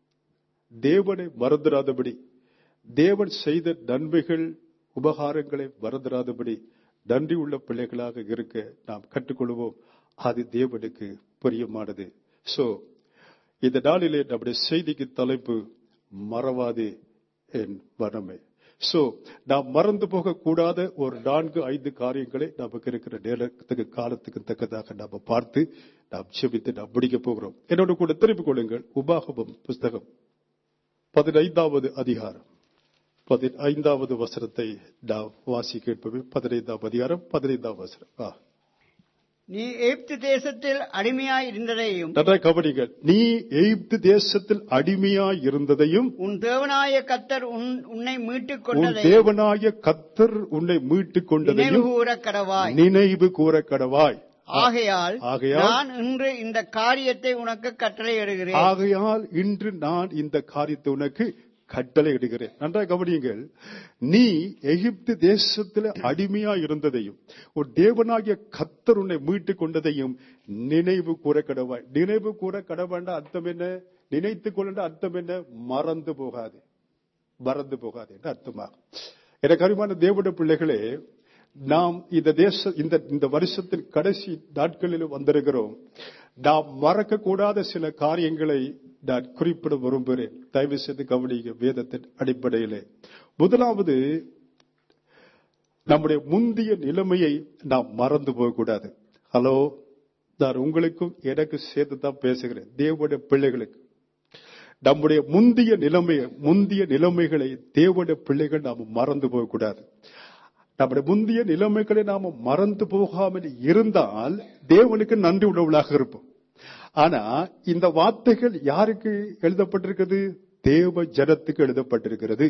தேவனை மறந்துடாதபடி தேவன் செய்த நன்மைகள் உபகாரங்களை மறந்துடாதபடி நன்றி உள்ள பிள்ளைகளாக இருக்க நாம் கற்றுக்கொள்வோம் அது தேவனுக்கு பிரியமானது சோ இந்த நாளிலே நம்முடைய செய்திக்கு தலைப்பு மறவாதே என் வனமே சோ நாம் மறந்து போக கூடாத ஒரு நான்கு ஐந்து காரியங்களை நமக்கு இருக்கிற நேரத்துக்கு காலத்துக்கு தக்கதாக நாம பார்த்து நாம் செபித்து நாம் முடிக்க போகிறோம் என்னோட கூட திருப்பிக் கொள்ளுங்கள் உபாகமம் புஸ்தகம் பதினைந்தாவது அதிகாரம் பதினைந்தாவது வசனத்தை நாம் வாசி கேட்பது பதினைந்தாம் அதிகாரம் பதினைந்தாம் வசனம் ஆ. நீ எகிப்து தேசத்தில் அடிமையாய் இருந்ததையும் நன்றாய் கவனிங்கள் நீ எகிப்து தேசத்தில் அடிமையாய் இருந்ததையும் உன் தேவனாய கத்தர் உன்- உன்னை மீட்டுக் உன் கொண்டதையும் தேவனாய கத்தர் உன்னை மீட்டுக் நினைவு கொண்டதையும் கூற கடவாய் நினைவு கூற கடவாய் ஆகையால் ஆகையால் நான் இன்று இந்த காரியத்தை உனக்கு கட்டளையிடுகிறேன் ஆகையால் இன்று நான் இந்த காரியத்தை உனக்கு கட்டளை இடுகிறேன் நன்றாக கவனியுங்கள் நீ எகிப்து தேசத்தில் அடிமையா இருந்ததையும் ஒரு தேவனாகிய கத்தர் உன்னை மீட்டுக் கொண்டதையும் நினைவு கூற கடவாய் நினைவு கூற கடவாண்ட அர்த்தம் என்ன நினைத்துக் கொள்ள அர்த்தம் என்ன மறந்து போகாது மறந்து போகாது என்று அர்த்தமாகும் எனக்கு அருமான தேவனுடைய பிள்ளைகளே நாம் இந்த தேச இந்த இந்த வருஷத்தின் கடைசி நாட்களில் வந்திருக்கிறோம் நாம் மறக்க கூடாத சில காரியங்களை நான் குறிப்பிட விரும்புகிறேன் தயவு செய்து கவனிக்க வேதத்தின் அடிப்படையிலே முதலாவது நம்முடைய முந்தைய நிலைமையை நாம் மறந்து போகக்கூடாது ஹலோ நான் உங்களுக்கும் எனக்கு சேர்த்து தான் பேசுகிறேன் தேவனுடைய பிள்ளைகளுக்கு நம்முடைய முந்தைய நிலைமை முந்தைய நிலைமைகளை தேவனுடைய பிள்ளைகள் நாம் மறந்து போகக்கூடாது நம்முடைய முந்தைய நிலைமைகளை நாம மறந்து போகாமல் இருந்தால் தேவனுக்கு நன்றி உள்ளவளாக இருப்போம் ஆனா இந்த வார்த்தைகள் யாருக்கு எழுதப்பட்டிருக்கிறது தேவ ஜனத்துக்கு எழுதப்பட்டிருக்கிறது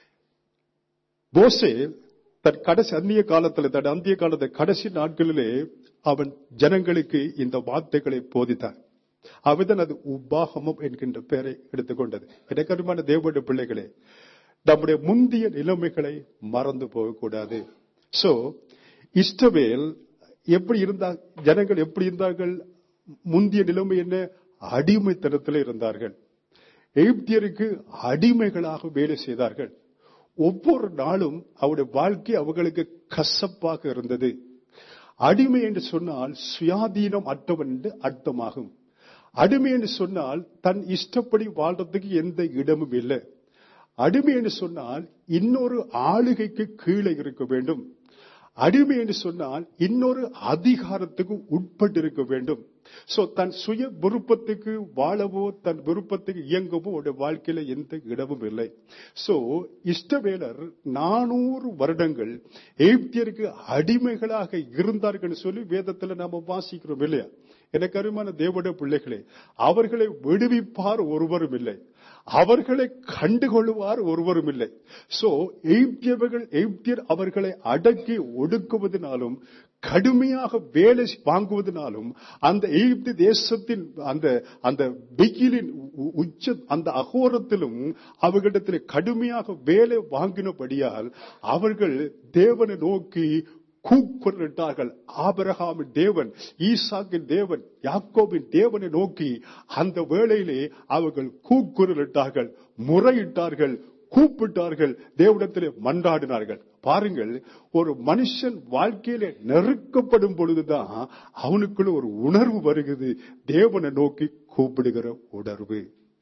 போசே தன் கடைசி அந்நிய காலத்துல தன் அந்திய காலத்தை கடைசி நாட்களிலே அவன் ஜனங்களுக்கு இந்த வார்த்தைகளை போதித்தான் அவன் அது உபாகமம் என்கின்ற பெயரை எடுத்துக்கொண்டது எனக்கருமான தேவனுடைய பிள்ளைகளே நம்முடைய முந்தைய நிலைமைகளை மறந்து போகக்கூடாது சோ இஷ்டவேல் எப்படி இருந்தா ஜனங்கள் எப்படி இருந்தார்கள் முந்தைய நிலைமை என்ன அடிமைத்தனத்தில் இருந்தார்கள் எகிப்தியருக்கு அடிமைகளாக வேலை செய்தார்கள் ஒவ்வொரு நாளும் அவருடைய வாழ்க்கை அவர்களுக்கு கசப்பாக இருந்தது அடிமை என்று சொன்னால் சுயாதீனம் அற்றவன் என்று அர்த்தமாகும் அடிமை என்று சொன்னால் தன் இஷ்டப்படி வாழ்றதுக்கு எந்த இடமும் இல்லை அடிமை என்று சொன்னால் இன்னொரு ஆளுகைக்கு கீழே இருக்க வேண்டும் அடிமை என்று சொன்னால் இன்னொரு அதிகாரத்துக்கு உட்பட்டு இருக்க வேண்டும் சோ தன் சுய விருப்பத்துக்கு வாழவோ தன் விருப்பத்துக்கு இயங்கவோ அவருடைய வாழ்க்கையில எந்த இடமும் இல்லை சோ இஷ்டவேலர் நானூறு வருடங்கள் எகிப்தியருக்கு அடிமைகளாக இருந்தார்கள் சொல்லி வேதத்துல நாம வாசிக்கிறோம் இல்லையா எனக்கு அருமான தேவடைய பிள்ளைகளே அவர்களை விடுவிப்பார் ஒருவரும் இல்லை அவர்களை கண்டுகொள்வார் ஒருவரும் இல்லை சோ எகிப்தியவர்கள் எகிப்தியர் அவர்களை அடக்கி ஒடுக்குவதனாலும் கடுமையாக வேலை வாங்குவதனாலும் அந்த எகிப்து தேசத்தின் அந்த அந்த வெயிலின் உச்ச அந்த அகோரத்திலும் அவர்களிடத்தில் கடுமையாக வேலை வாங்கினபடியால் அவர்கள் தேவனை நோக்கி கூக்குரலிட்டார்கள் ஆபரகாமின் தேவன் ஈசாக்கின் தேவன் யாக்கோபின் தேவனை நோக்கி அந்த வேளையிலே அவர்கள் கூக்குரலிட்டார்கள் முறையிட்டார்கள் கூப்பிட்டார்கள் தேவனிடத்திலே மன்றாடினார்கள் பாருங்கள் ஒரு மனுஷன் வாழ்க்கையில நெருக்கப்படும் பொழுதுதான் அவனுக்குள்ள ஒரு உணர்வு வருகிறது தேவனை நோக்கி கூப்பிடுகிற உணர்வு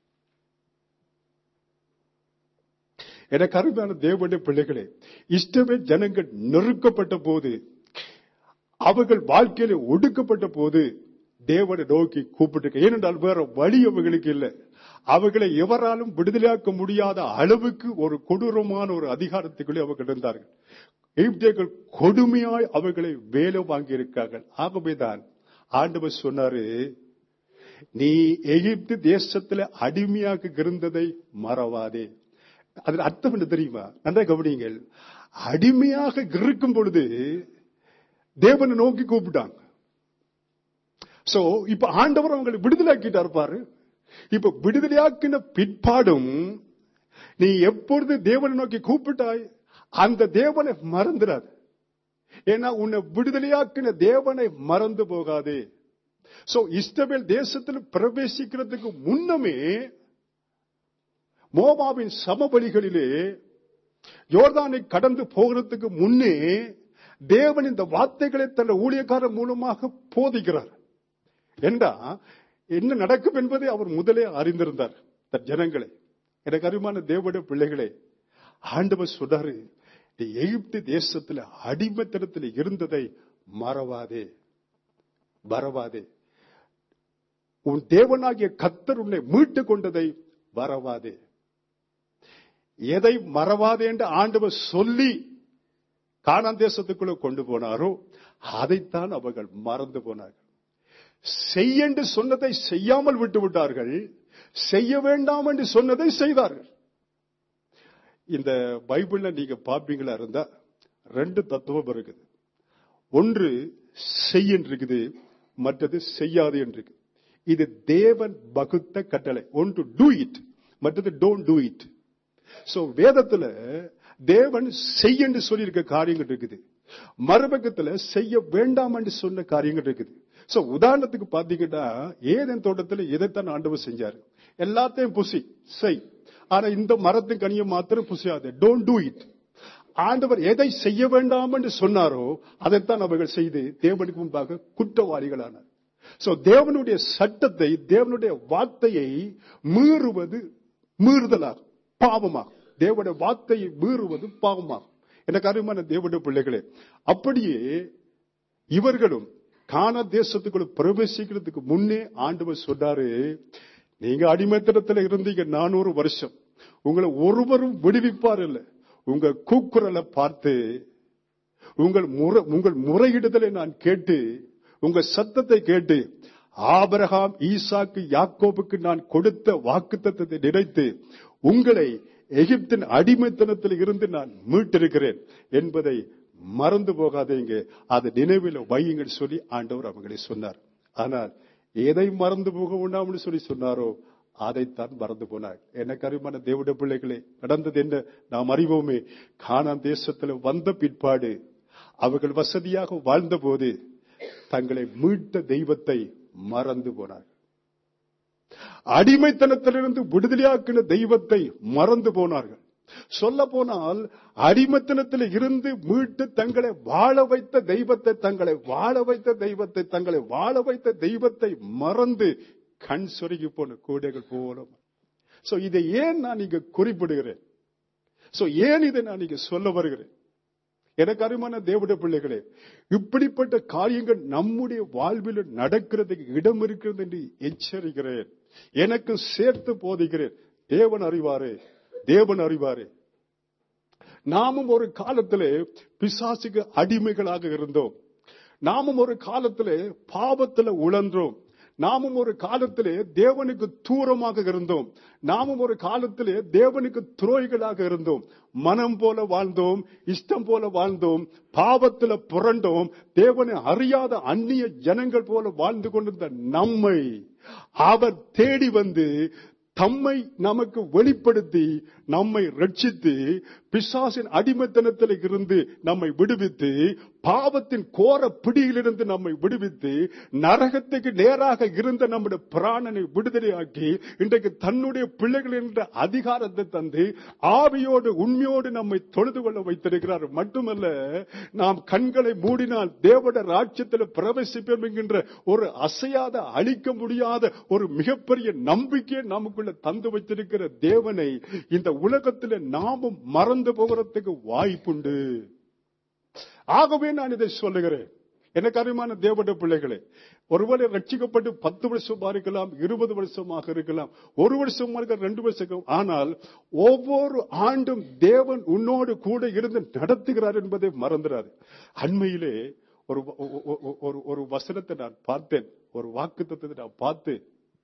எனக்கு அருமையான தேவனுடைய பிள்ளைகளே இஷ்டமே ஜனங்கள் நெருக்கப்பட்ட போது அவர்கள் வாழ்க்கையில ஒடுக்கப்பட்ட போது தேவனை நோக்கி கூப்பிட்டு ஏனென்றால் வேற வழி அவர்களுக்கு இல்லை அவர்களை எவராலும் விடுதலையாக்க முடியாத அளவுக்கு ஒரு கொடூரமான ஒரு அதிகாரத்துக்குள்ளே அவர்கள் இருந்தார்கள் எகிப்தியர்கள் கொடுமையாய் அவர்களை வேலை வாங்கி இருக்கார்கள் ஆகவேதான் ஆண்டவர் சொன்னாரு நீ எகிப்து தேசத்துல அடிமையாக இருந்ததை மறவாதே அதன் அர்த்தம் என்ன தெரியுமா நன்றா கவனிங்கள் அடிமையாக இருக்கும் பொழுது தேவனை நோக்கி கூப்பிட்டாங்க சோ இப்ப ஆண்டவர் அவங்களை விடுதலாக்கிட்டார் பாரு இப்ப விடுதலையாக்கின பிற்பாடும் நீ எப்பொழுது தேவனை நோக்கி கூப்பிட்டாய் அந்த தேவனை மறந்துடாது ஏன்னா உன்னை விடுதலையாக்கின தேவனை மறந்து போகாதே சோ இஸ்ரவேல் தேசத்தில் பிரவேசிக்கிறதுக்கு முன்னமே மோபாவின் சமவெளிகளிலே யோர்தானை கடந்து போகிறதுக்கு முன்னே தேவன் இந்த வார்த்தைகளை தன் ஊழியக்காரர் மூலமாக போதிக்கிறார் என்றா என்ன நடக்கும் என்பதை அவர் முதலே அறிந்திருந்தார் தன் ஜனங்களை எனக்கு அறிமான தேவடைய பிள்ளைகளே ஆண்டவர் சொல்றாரு நீ எகிப்து தேசத்துல அடிமைத்தனத்தில் இருந்ததை மறவாதே மறவாதே உன் தேவனாகிய கத்தர் உன்னை மீட்டு கொண்டதை மறவாதே எதை மறவாதே என்று ஆண்டவர் சொல்லி காணான் தேசத்துக்குள்ள கொண்டு போனாரோ அதைத்தான் அவர்கள் மறந்து போனார்கள் செய்யென்று சொன்னதை செய்யாமல் விட்டு விட்டார்கள் செய்ய வேண்டாம் என்று சொன்னதை செய்தார்கள் இந்த பைபிள்ல நீங்க பாப்பீங்களா இருந்தா ரெண்டு தத்துவம் இருக்குது ஒன்று செய்ய இருக்குது மற்றது செய்யாது என்று இருக்கு இது தேவன் வகுத்த கட்டளை ஒன்று டூ இட் மற்றது டோன்ட் டூ இட் சோ வேதத்துல தேவன் செய்ய என்று சொல்லியிருக்க காரியங்கள் இருக்குது மறுபக்கத்துல செய்ய வேண்டாம் என்று சொன்ன காரியங்கள் இருக்குது சோ உதாரணத்துக்கு பாத்தீங்கன்னா ஏதன் தோட்டத்துல எதைத்தான் ஆண்டவர் செஞ்சாரு எல்லாத்தையும் புசி செய் ஆனா இந்த மரத்தின் கனியை மாத்திரம் புசியாது டோன்ட் டூ இட் ஆண்டவர் எதை செய்ய வேண்டாம் என்று சொன்னாரோ அதைத்தான் அவர்கள் செய்து தேவனுக்கு முன்பாக குற்றவாளிகளானார் சோ தேவனுடைய சட்டத்தை தேவனுடைய வார்த்தையை மீறுவது மீறுதலாகும் பாவமாகும் தேவனுடைய வார்த்தையை மீறுவது பாவமாகும் எனக்கு அருமையான தேவனுடைய பிள்ளைகளே அப்படியே இவர்களும் கானா தேசத்துக்குள்ள பிரவேசிக்கிறதுக்கு முன்னே ஆண்டவர் சொன்னாரு நீங்க அடிமைத்தனத்துல இருந்தீங்க நானூறு வருஷம் உங்களை ஒருவரும் விடுவிப்பார் இல்ல உங்க கூக்குரலை பார்த்து உங்கள் முறை உங்கள் முறையிடுதலை நான் கேட்டு உங்க சத்தத்தை கேட்டு ஆபரகாம் ஈசாக்கு யாக்கோபுக்கு நான் கொடுத்த வாக்குத்தத்தத்தை நினைத்து உங்களை எகிப்தின் அடிமைத்தனத்தில் இருந்து நான் மீட்டிருக்கிறேன் என்பதை மறந்து போகாதீங்க அதை நினைவில் வையுங்கள் சொல்லி ஆண்டவர் அவங்களை சொன்னார் ஆனால் எதை மறந்து போக வேண்டாம்னு சொல்லி சொன்னாரோ அதைத்தான் மறந்து போனார் என்ன கருமான தேவட பிள்ளைகளே நடந்தது என்ன நாம் அறிவோமே கானான் தேசத்துல வந்த பிற்பாடு அவர்கள் வசதியாக வாழ்ந்தபோது தங்களை மீட்ட தெய்வத்தை மறந்து போனார் அடிமைத்தனத்திலிருந்து விடுதலையாக்கின தெய்வத்தை மறந்து போனார்கள் சொல்ல போனால் அடிமத்தனத்தில் இருந்து மீட்டு தங்களை வாழ வைத்த தெய்வத்தை தங்களை வாழ வைத்த தெய்வத்தை தங்களை வாழ வைத்த தெய்வத்தை மறந்து கண் சொருகி போன கூடைகள் போல சோ இதை ஏன் நான் இங்க குறிப்பிடுகிறேன் சோ ஏன் இதை நான் இங்க சொல்ல வருகிறேன் எனக்கு அருமான தேவட பிள்ளைகளே இப்படிப்பட்ட காரியங்கள் நம்முடைய வாழ்வில் நடக்கிறதுக்கு இடம் இருக்கிறது என்று எச்சரிக்கிறேன் எனக்கு சேர்த்து போதிக்கிறேன் தேவன் அறிவாரே தேவன் அறிவாரே நாமும் ஒரு காலத்திலே பிசாசுக்கு அடிமைகளாக இருந்தோம் நாமும் ஒரு காலத்திலே பாவத்துல உழன்றோம் நாமும் ஒரு காலத்திலே தேவனுக்கு தூரமாக இருந்தோம் நாமும் ஒரு காலத்திலே தேவனுக்கு துரோகிகளாக இருந்தோம் மனம் போல வாழ்ந்தோம் இஷ்டம் போல வாழ்ந்தோம் பாவத்துல புரண்டோம் தேவனை அறியாத அந்நிய ஜனங்கள் போல வாழ்ந்து கொண்டிருந்த நம்மை அவர் தேடி வந்து தம்மை நமக்கு வெளிப்படுத்தி நம்மை ரட்சித்து பிசாசின் அடிமைத்தனத்தில் இருந்து நம்மை விடுவித்து பாவத்தின் கோர பிடியிலிருந்து நம்மை விடுவித்து நரகத்துக்கு நேராக இருந்த நம்முடைய பிராணனை விடுதலையாக்கி இன்றைக்கு தன்னுடைய பிள்ளைகள் என்ற அதிகாரத்தை தந்து ஆவியோடு உண்மையோடு நம்மை தொழுது கொள்ள வைத்திருக்கிறார் மட்டுமல்ல நாம் கண்களை மூடினால் தேவட ராஜ்யத்தில் பிரவேசிப்போம் என்கின்ற ஒரு அசையாத அழிக்க முடியாத ஒரு மிகப்பெரிய நம்பிக்கையை நமக்குள்ள தந்து வைத்திருக்கிற தேவனை இந்த உலகத்தில் நாமும் மறந்து போகிறதுக்கு வாய்ப்புண்டு ஆகவே நான் இதை சொல்லுகிறேன் எனக்கு அருமையான தேவட பிள்ளைகளே ஒருவேளை ரட்சிக்கப்பட்டு பத்து வருஷமா இருக்கலாம் இருபது வருஷமாக இருக்கலாம் ஒரு வருஷமா இருக்க ரெண்டு வருஷம் ஆனால் ஒவ்வொரு ஆண்டும் தேவன் உன்னோடு கூட இருந்து நடத்துகிறார் என்பதை மறந்துடாது அண்மையிலே ஒரு ஒரு ஒரு வசனத்தை நான் பார்த்தேன் ஒரு வாக்கு நான் பார்த்து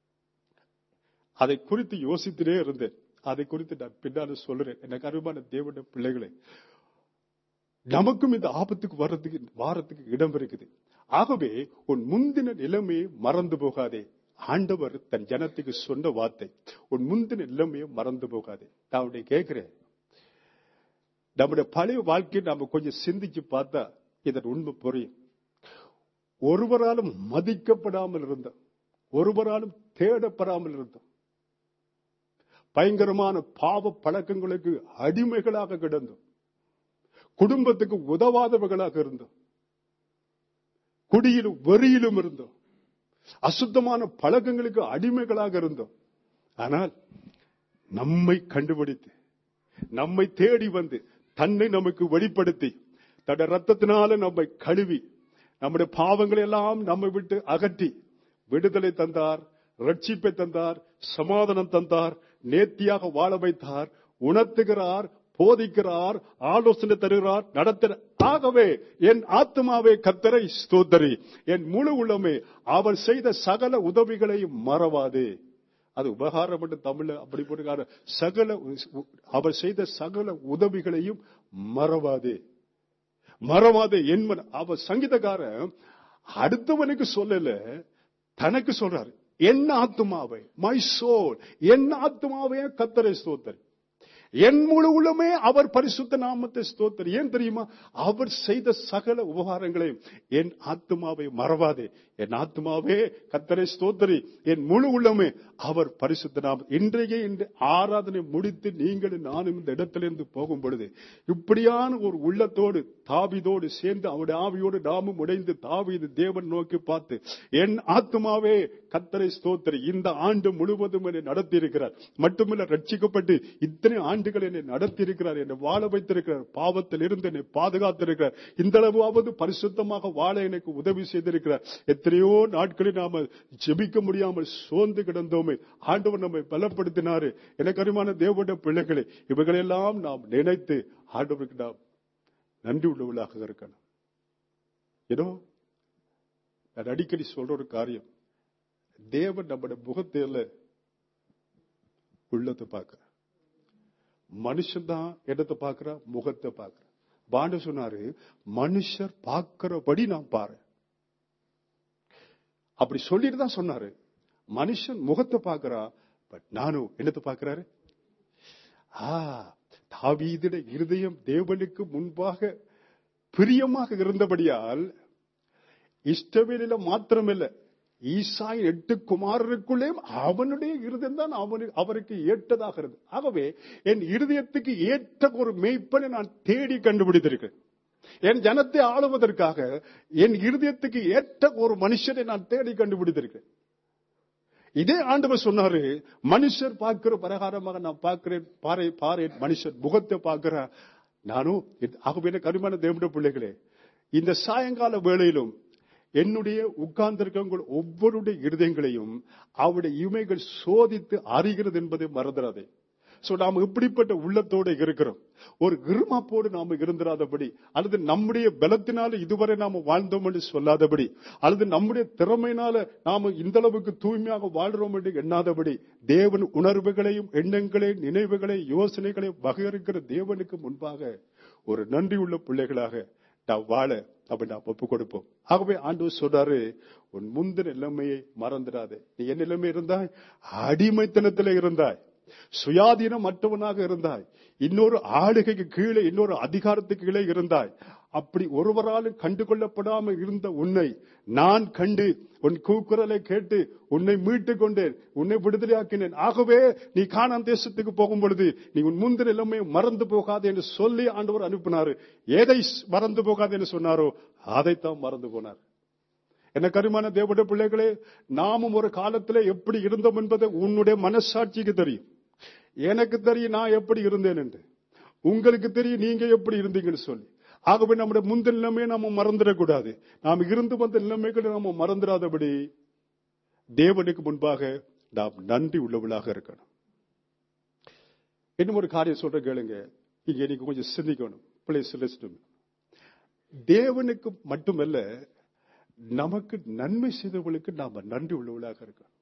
அதை குறித்து யோசித்துட்டே இருந்தேன் அதை குறித்து நான் பின்னால சொல்றேன் எனக்கு அருமான தேவன பிள்ளைகளே நமக்கும் இந்த ஆபத்துக்கு வர்றதுக்கு வாரத்துக்கு இடம் இருக்குது ஆகவே உன் முந்தின நிலைமையை மறந்து போகாதே ஆண்டவர் தன் ஜனத்துக்கு சொன்ன வார்த்தை உன் முந்தின நிலைமையை மறந்து போகாதே நான் உடைய கேட்கிறேன் நம்முடைய பழைய வாழ்க்கையை நாம கொஞ்சம் சிந்திச்சு பார்த்தா இதன் உண்மை புரியும் ஒருவராலும் மதிக்கப்படாமல் இருந்தோம் ஒருவராலும் தேடப்படாமல் இருந்தோம் பயங்கரமான பாவ பழக்கங்களுக்கு அடிமைகளாக கிடந்தோம் குடும்பத்துக்கு உதவாதவர்களாக இருந்தோம் குடியிலும் வெறியிலும் இருந்தோம் அசுத்தமான பழக்கங்களுக்கு அடிமைகளாக இருந்தோம் ஆனால் நம்மை கண்டுபிடித்து நம்மை தேடி வந்து தன்னை நமக்கு வெளிப்படுத்தி தட ரத்தத்தினால நம்மை கழுவி நம்முடைய பாவங்களை எல்லாம் நம்மை விட்டு அகற்றி விடுதலை தந்தார் ரட்சிப்பை தந்தார் சமாதானம் தந்தார் நேர்த்தியாக வாழ வைத்தார் உணர்த்துகிறார் போதிக்கிறார் ஆலோசனை தருகிறார் நடத்த ஆகவே என் ஆத்மாவே கத்தரை ஸ்தோத்தரி என் முழு உள்ளமே அவர் செய்த சகல உதவிகளையும் மறவாது அது உபகாரம் என்று தமிழ்ல அப்படி போட்டு சகல அவர் செய்த சகல உதவிகளையும் மறவாது மறவாது என்பன் அவர் சங்கீதக்காரன் அடுத்தவனுக்கு சொல்லல தனக்கு சொல்றாரு என் ஆத்மாவை மை சோல் என் ஆத்மாவே கத்தரை ஸ்தோத்தரி என் முழு உள்ளமே அவர் பரிசுத்த நாமத்தை ஸ்தோத்தர் ஏன் தெரியுமா அவர் செய்த சகல உபகாரங்களையும் என் ஆத்மாவை மறவாதே என் ஆத்மாவே கத்தரை ஸ்தோத்தரி என் முழு உள்ளமே அவர் பரிசுத்த நாம இன்றைய இந்த ஆராதனை முடித்து நீங்களும் நானும் இந்த இடத்திலிருந்து போகும் பொழுது இப்படியான ஒரு உள்ளத்தோடு தாவிதோடு சேர்ந்து அவருடைய ஆவியோடு நாமும் உடைந்து தாவீது தேவன் நோக்கி பார்த்து என் ஆத்மாவே கத்தரை ஸ்தோத்திரி இந்த ஆண்டு முழுவதும் என்னை நடத்தி இருக்கிறார் மட்டுமல்ல ரட்சிக்கப்பட்டு இத்தனை ஆண்டுகள் என்னை நடத்தி இருக்கிறார் என்னை வாழ வைத்திருக்கிறார் பாவத்தில் இருந்து என்னை பாதுகாத்திருக்கிறார் இந்த அளவாவது பரிசுத்தமாக வாழ எனக்கு உதவி செய்திருக்கிறார் எத்தனையோ நாட்களில் நாம ஜெபிக்க முடியாமல் சோர்ந்து கிடந்தோமே ஆண்டவர் நம்மை பலப்படுத்தினாரு எனக்கு அருமான தேவனுடைய பிள்ளைகளை இவைகளெல்லாம் நாம் நினைத்து ஆண்டவருக்கு நாம் நன்றி உள்ளவர்களாக இருக்கணும் ஏதோ நான் அடிக்கடி சொல்ற ஒரு காரியம் தேவன் நம்முடைய முகத்தில உள்ளத்தை பார்க்கிற மனுஷன் தான் இடத்தை பார்க்கிற முகத்தை பார்க்கிற பாண்டு சொன்னாரு மனுஷர் பார்க்கிறபடி நான் பாரு அப்படி சொல்லிட்டு தான் சொன்னாரு மனுஷன் முகத்தை பார்க்கிறா பட் நானும் என்னத்தை பார்க்கிறாரு ஆ தாவீதிட இருதயம் தேவனுக்கு முன்பாக பிரியமாக இருந்தபடியால் இஷ்டவேலில மாத்திரமில்ல ஈசாயின் எட்டு குமாரருக்குள்ளே அவனுடைய இருதயம் தான் அவனுக்கு அவருக்கு ஏற்றதாக இருந்தது ஆகவே என் இருதயத்துக்கு ஏற்ற ஒரு மெய்ப்பனை நான் தேடி கண்டுபிடித்திருக்கிறேன் என் ஜனத்தை ஆளுவதற்காக என் இருதயத்துக்கு ஏற்ற ஒரு மனுஷனை நான் தேடி கண்டுபிடித்திருக்கிறேன் இதே ஆண்டவர் சொன்னாரு மனுஷர் பார்க்கிற பிரகாரமாக நான் பார்க்கிறேன் பாறை பாறை மனுஷர் முகத்தை பார்க்கிற நானும் ஆகவே கருமான தேவனுடைய பிள்ளைகளே இந்த சாயங்கால வேளையிலும் என்னுடைய உட்கார்ந்திருக்கவங்க ஒவ்வொருடைய இருதயங்களையும் அவருடைய இமைகள் சோதித்து அறிகிறது என்பதை மறந்துடாதே சோ நாம் இப்படிப்பட்ட உள்ளத்தோடு இருக்கிறோம் ஒரு கிருமாப்போடு நாம இருந்திராதபடி அல்லது நம்முடைய பலத்தினால இதுவரை நாம வாழ்ந்தோம் என்று சொல்லாதபடி அல்லது நம்முடைய திறமையினால நாம இந்த அளவுக்கு தூய்மையாக வாழ்றோம் என்று எண்ணாதபடி தேவன் உணர்வுகளையும் எண்ணங்களையும் நினைவுகளையும் யோசனைகளையும் வகையறுக்கிற தேவனுக்கு முன்பாக ஒரு நன்றி உள்ள பிள்ளைகளாக நான் வாழ அப்படி நான் ஒப்பு கொடுப்போம் ஆகவே ஆண்டவர் சொல்றாரு உன் முந்தின நிலைமையை மறந்துடாதே நீ என்ன நிலைமை இருந்தாய் அடிமைத்தனத்தில் இருந்தாய் சுயாதீனம் மற்றவனாக இருந்தாய் இன்னொரு ஆளுகைக்கு கீழே இன்னொரு அதிகாரத்துக்கு கீழே இருந்தாய் அப்படி ஒருவராலும் கண்டு கொள்ளப்படாமல் இருந்த உன்னை நான் கண்டு உன் கூக்குரலை கேட்டு உன்னை மீட்டுக் கொண்டேன் உன்னை விடுதலையாக்கினேன் ஆகவே நீ காணான் தேசத்துக்கு போகும் பொழுது நீ உன் முந்தின எல்லாமே மறந்து போகாது என்று சொல்லி ஆண்டவர் அனுப்பினாரு எதை மறந்து போகாது என்று சொன்னாரோ அதைத்தான் மறந்து போனார் என்ன கருமான தேவடைய பிள்ளைகளே நாமும் ஒரு காலத்துல எப்படி இருந்தோம் என்பதை உன்னுடைய மனசாட்சிக்கு தெரியும் எனக்கு தெரியும் நான் எப்படி இருந்தேன் என்று உங்களுக்கு தெரியும் நீங்க எப்படி இருந்தீங்கன்னு சொல்லி ஆகவே நம்முடைய முந்தின நிலைமையை நாம மறந்துடக்கூடாது நாம் இருந்து வந்த நிலைமைகளை நாம மறந்துடாதபடி தேவனுக்கு முன்பாக நாம் நன்றி உள்ளவளாக இருக்கணும் இன்னும் ஒரு காரியம் சொல்ற கேளுங்க இங்க நீங்க கொஞ்சம் சிந்திக்கணும் பிளேஸ் லிஸ்டும் தேவனுக்கு மட்டுமல்ல நமக்கு நன்மை செய்தவர்களுக்கு நாம நன்றி உள்ளவளாக இருக்கணும்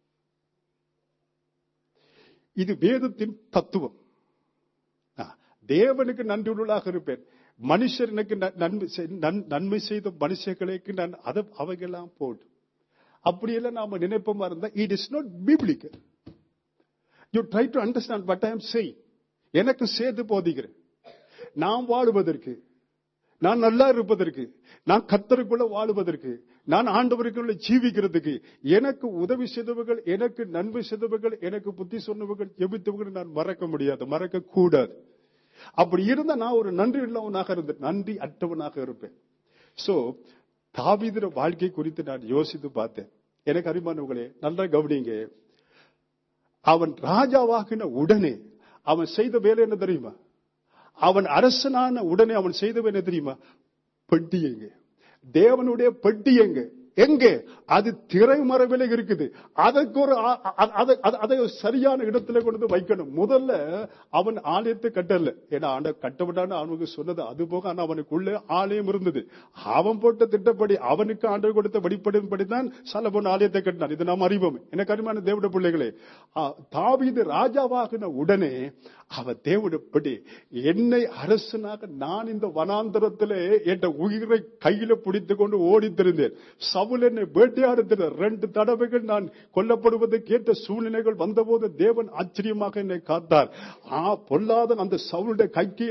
இது வேதத்தின் தத்துவம் தேவனுக்கு நன்றி உள்ளவளாக இருப்பேன் மனுஷர் எனக்கு நன்மை நன்மை செய்த மனுஷர்களுக்கு நான் அதை அவைகளாம் போட்டு அப்படியெல்லாம் நாம நினைப்போமா இருந்தா it is not biblical you try to understand but I am செய் எனக்கு சேர்த்து போதிக்கிறேன் நான் வாழுவதற்கு நான் நல்லா இருப்பதற்கு நான் கத்தருக்குள்ள வாழுவதற்கு நான் ஆண்டவருக்குள்ள ஜீவிக்கிறதுக்கு எனக்கு உதவி செய்தவர்கள் எனக்கு நன்மை செய்தவர்கள் எனக்கு புத்தி சொன்னவர்கள் ஜெபித்தவர்கள் நான் மறக்க முடியாது மறக்க கூடாது அப்படி இருந்தா நான் ஒரு நன்றி உள்ளவனாக இருந்தேன் நன்றி அற்றவனாக இருப்பேன் சோ தாவிதிர வாழ்க்கை குறித்து நான் யோசித்து பார்த்தேன் எனக்கு அறிமானவங்களே நல்லா கவனிங்க அவன் ராஜாவாகின உடனே அவன் செய்த வேலை என்ன தெரியுமா அவன் அரசனான உடனே அவன் செய்தவன் என்ன தெரியுமா பெட்டி எங்க தேவனுடைய பெட்டி எங்க எங்க அது திரைமறைவில இருக்குது அதற்கு ஒரு அதை சரியான இடத்துல கொண்டு வந்து வைக்கணும் முதல்ல அவன் ஆலயத்தை கட்டல ஏன்னா ஆண்ட கட்டப்பட்டான்னு அவனுக்கு சொன்னது அது போக ஆனா அவனுக்குள்ள ஆலயம் இருந்தது அவன் போட்ட திட்டப்படி அவனுக்கு ஆண்டு கொடுத்த வழிபடின்படிதான் சலபோன் ஆலயத்தை கட்டினான் இது நாம் அறிவோம் எனக்கு அறிமான தேவட பிள்ளைகளே தாவீது ராஜாவாகின உடனே அவ தேவடப்படி என்னை அரசனாக நான் இந்த வனாந்தரத்திலே என் உயிரை கையில பிடித்துக் கொண்டு ஓடி தெரிந்தேன் சவுல் என்னை வேட்டையாடுகிற ரெண்டு தடவைகள் நான் கொல்லப்படுவதற்கு ஏற்ற சூழ்நிலைகள் வந்தபோது தேவன் ஆச்சரியமாக என்னை காத்தார் ஆ பொல்லாத அந்த சவுளுடைய கைக்கு என்னை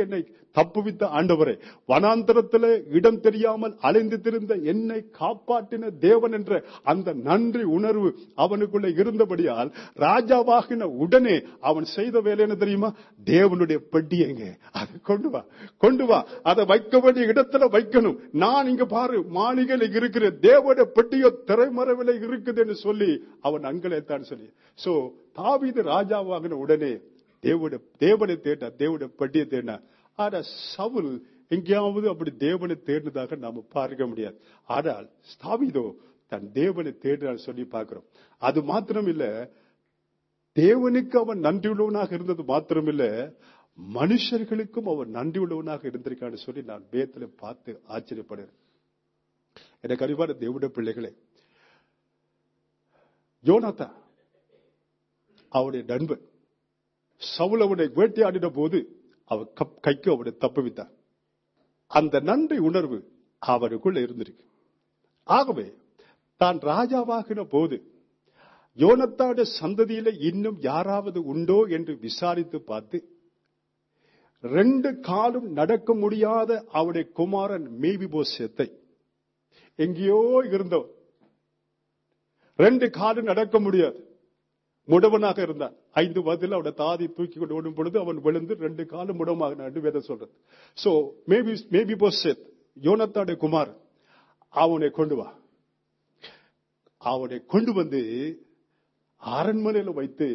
தப்புவித்த ஆண்டவரே வனாந்தரத்திலே இடம் தெரியாமல் அலைந்து திரிந்த என்னை காப்பாற்றின தேவன் என்ற அந்த நன்றி உணர்வு அவனுக்குள்ள இருந்தபடியால் ராஜாவாகின உடனே அவன் செய்த வேலை என்ன தெரியுமா தேவனுடைய பெட்டி எங்க அதை கொண்டு வா கொண்டு வா அதை வைக்க வேண்டிய இடத்துல வைக்கணும் நான் இங்க பாரு மாளிகையில் இருக்கிற தேவனுடைய பெட்டியோ திரைமறைவில் இருக்குதுன்னு சொல்லி அவன் அங்கலைத்தான் சொல்லி சோ தாவீது ராஜாவாகின உடனே தேவனுடைய தேவனை தேடினார் தேவனுடைய பெட்டியை தேடினார் ஆனா சவுல் எங்கேயாவது அப்படி தேவனை தேடினதாக நாம பார்க்க முடியாது ஆனால் ஸ்தாவிதோ தன் தேவனை தேடினார் சொல்லி பார்க்கிறோம் அது மாத்திரம் இல்ல தேவனுக்கு அவன் நன்றியுள்ளவனாக இருந்தது மாத்திரமில்ல மனுஷர்களுக்கும் அவன் நன்றியுள்ளவனாக இருந்திருக்கான்னு சொல்லி நான் வேத்துல பார்த்து ஆச்சரியப்படுறேன் எனக்கு அறிவான தேவனுடைய பிள்ளைகளே யோனாத்தா அவனுடைய நண்பன் சவுல் அவனை வேட்டையாடின போது அவன் கப்- கைக்கு அவனை தப்புவித்தான் அந்த நன்றி உணர்வு அவனுக்குள்ள இருந்திருக்கு ஆகவே தான் ராஜாவாகின போது யோனத்தாட சந்ததியில இன்னும் யாராவது உண்டோ என்று விசாரித்து பார்த்து ரெண்டு காலும் நடக்க முடியாத அவருடைய குமாரன் மேவிபோசத்தை எங்கேயோ இருந்தவன் ரெண்டு காலும் நடக்க முடியாது முடவனாக இருந்தான் ஐந்து வயதில் அவனை தாதி தூக்கி கொண்டு ஓடும் பொழுது அவன் விழுந்து ரெண்டு காலம் முடமாக வேதம் சொல்றது சோ மேபி மேபி போசெத் யோனத்தாடைய குமார் அவனை கொண்டு வா அவனை கொண்டு வந்து அரண்மனையில வைத்து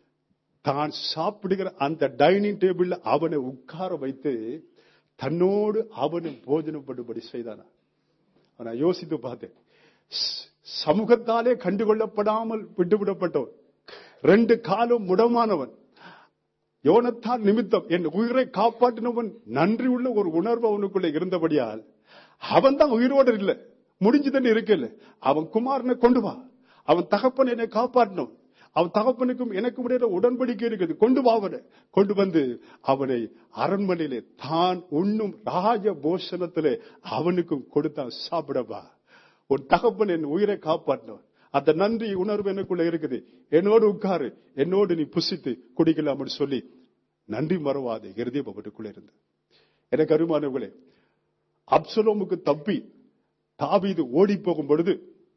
தான் சாப்பிடுகிற அந்த டைனிங் டேபிள்ல அவனை உட்கார வைத்து தன்னோடு அவனை போஜனம் பண்ணும்படி செய்தானா நான் யோசித்து பார்த்தேன் ச- சமூகத்தாலே கண்டுகொள்ளப்படாமல் விட்டுவிடப்பட்டவன் ரெண்டு காலும் முடமானவன் யோனத்தான் நிமித்தம் என் உயிரை காப்பாற்றினவன் நன்றி உள்ள ஒரு உணர்வு அவனுக்குள்ள இருந்தபடியால் அவன் தான் உயிரோடு இல்லை முடிஞ்சுதன்னு இருக்கல அவன் குமாரனை கொண்டு வா அவன் தகப்பன் என்னை காப்பாற்றினவன் அவன் தகப்பனுக்கும் எனக்கும் இடையில உடன்படிக்கை இருக்குது கொண்டு வா அவனை கொண்டு வந்து அவனை அரண்மனையிலே தான் உண்ணும் ராஜ போஷனத்திலே அவனுக்கும் கொடுத்தான் சாப்பிடவா உன் தகப்பன் என் உயிரை காப்பாற்றினவன் அந்த நன்றி உணர்வு எனக்குள்ள இருக்குது என்னோடு உட்காரு என்னோடு நீ புசித்து குடிக்கலாம்னு சொல்லி நன்றி மறவாது இருதயம் அவனுக்குள்ள இருந்து எனக்கு அருமானவர்களே அப்சலோமுக்கு தப்பி தாவீது ஓடி போகும் பொழுது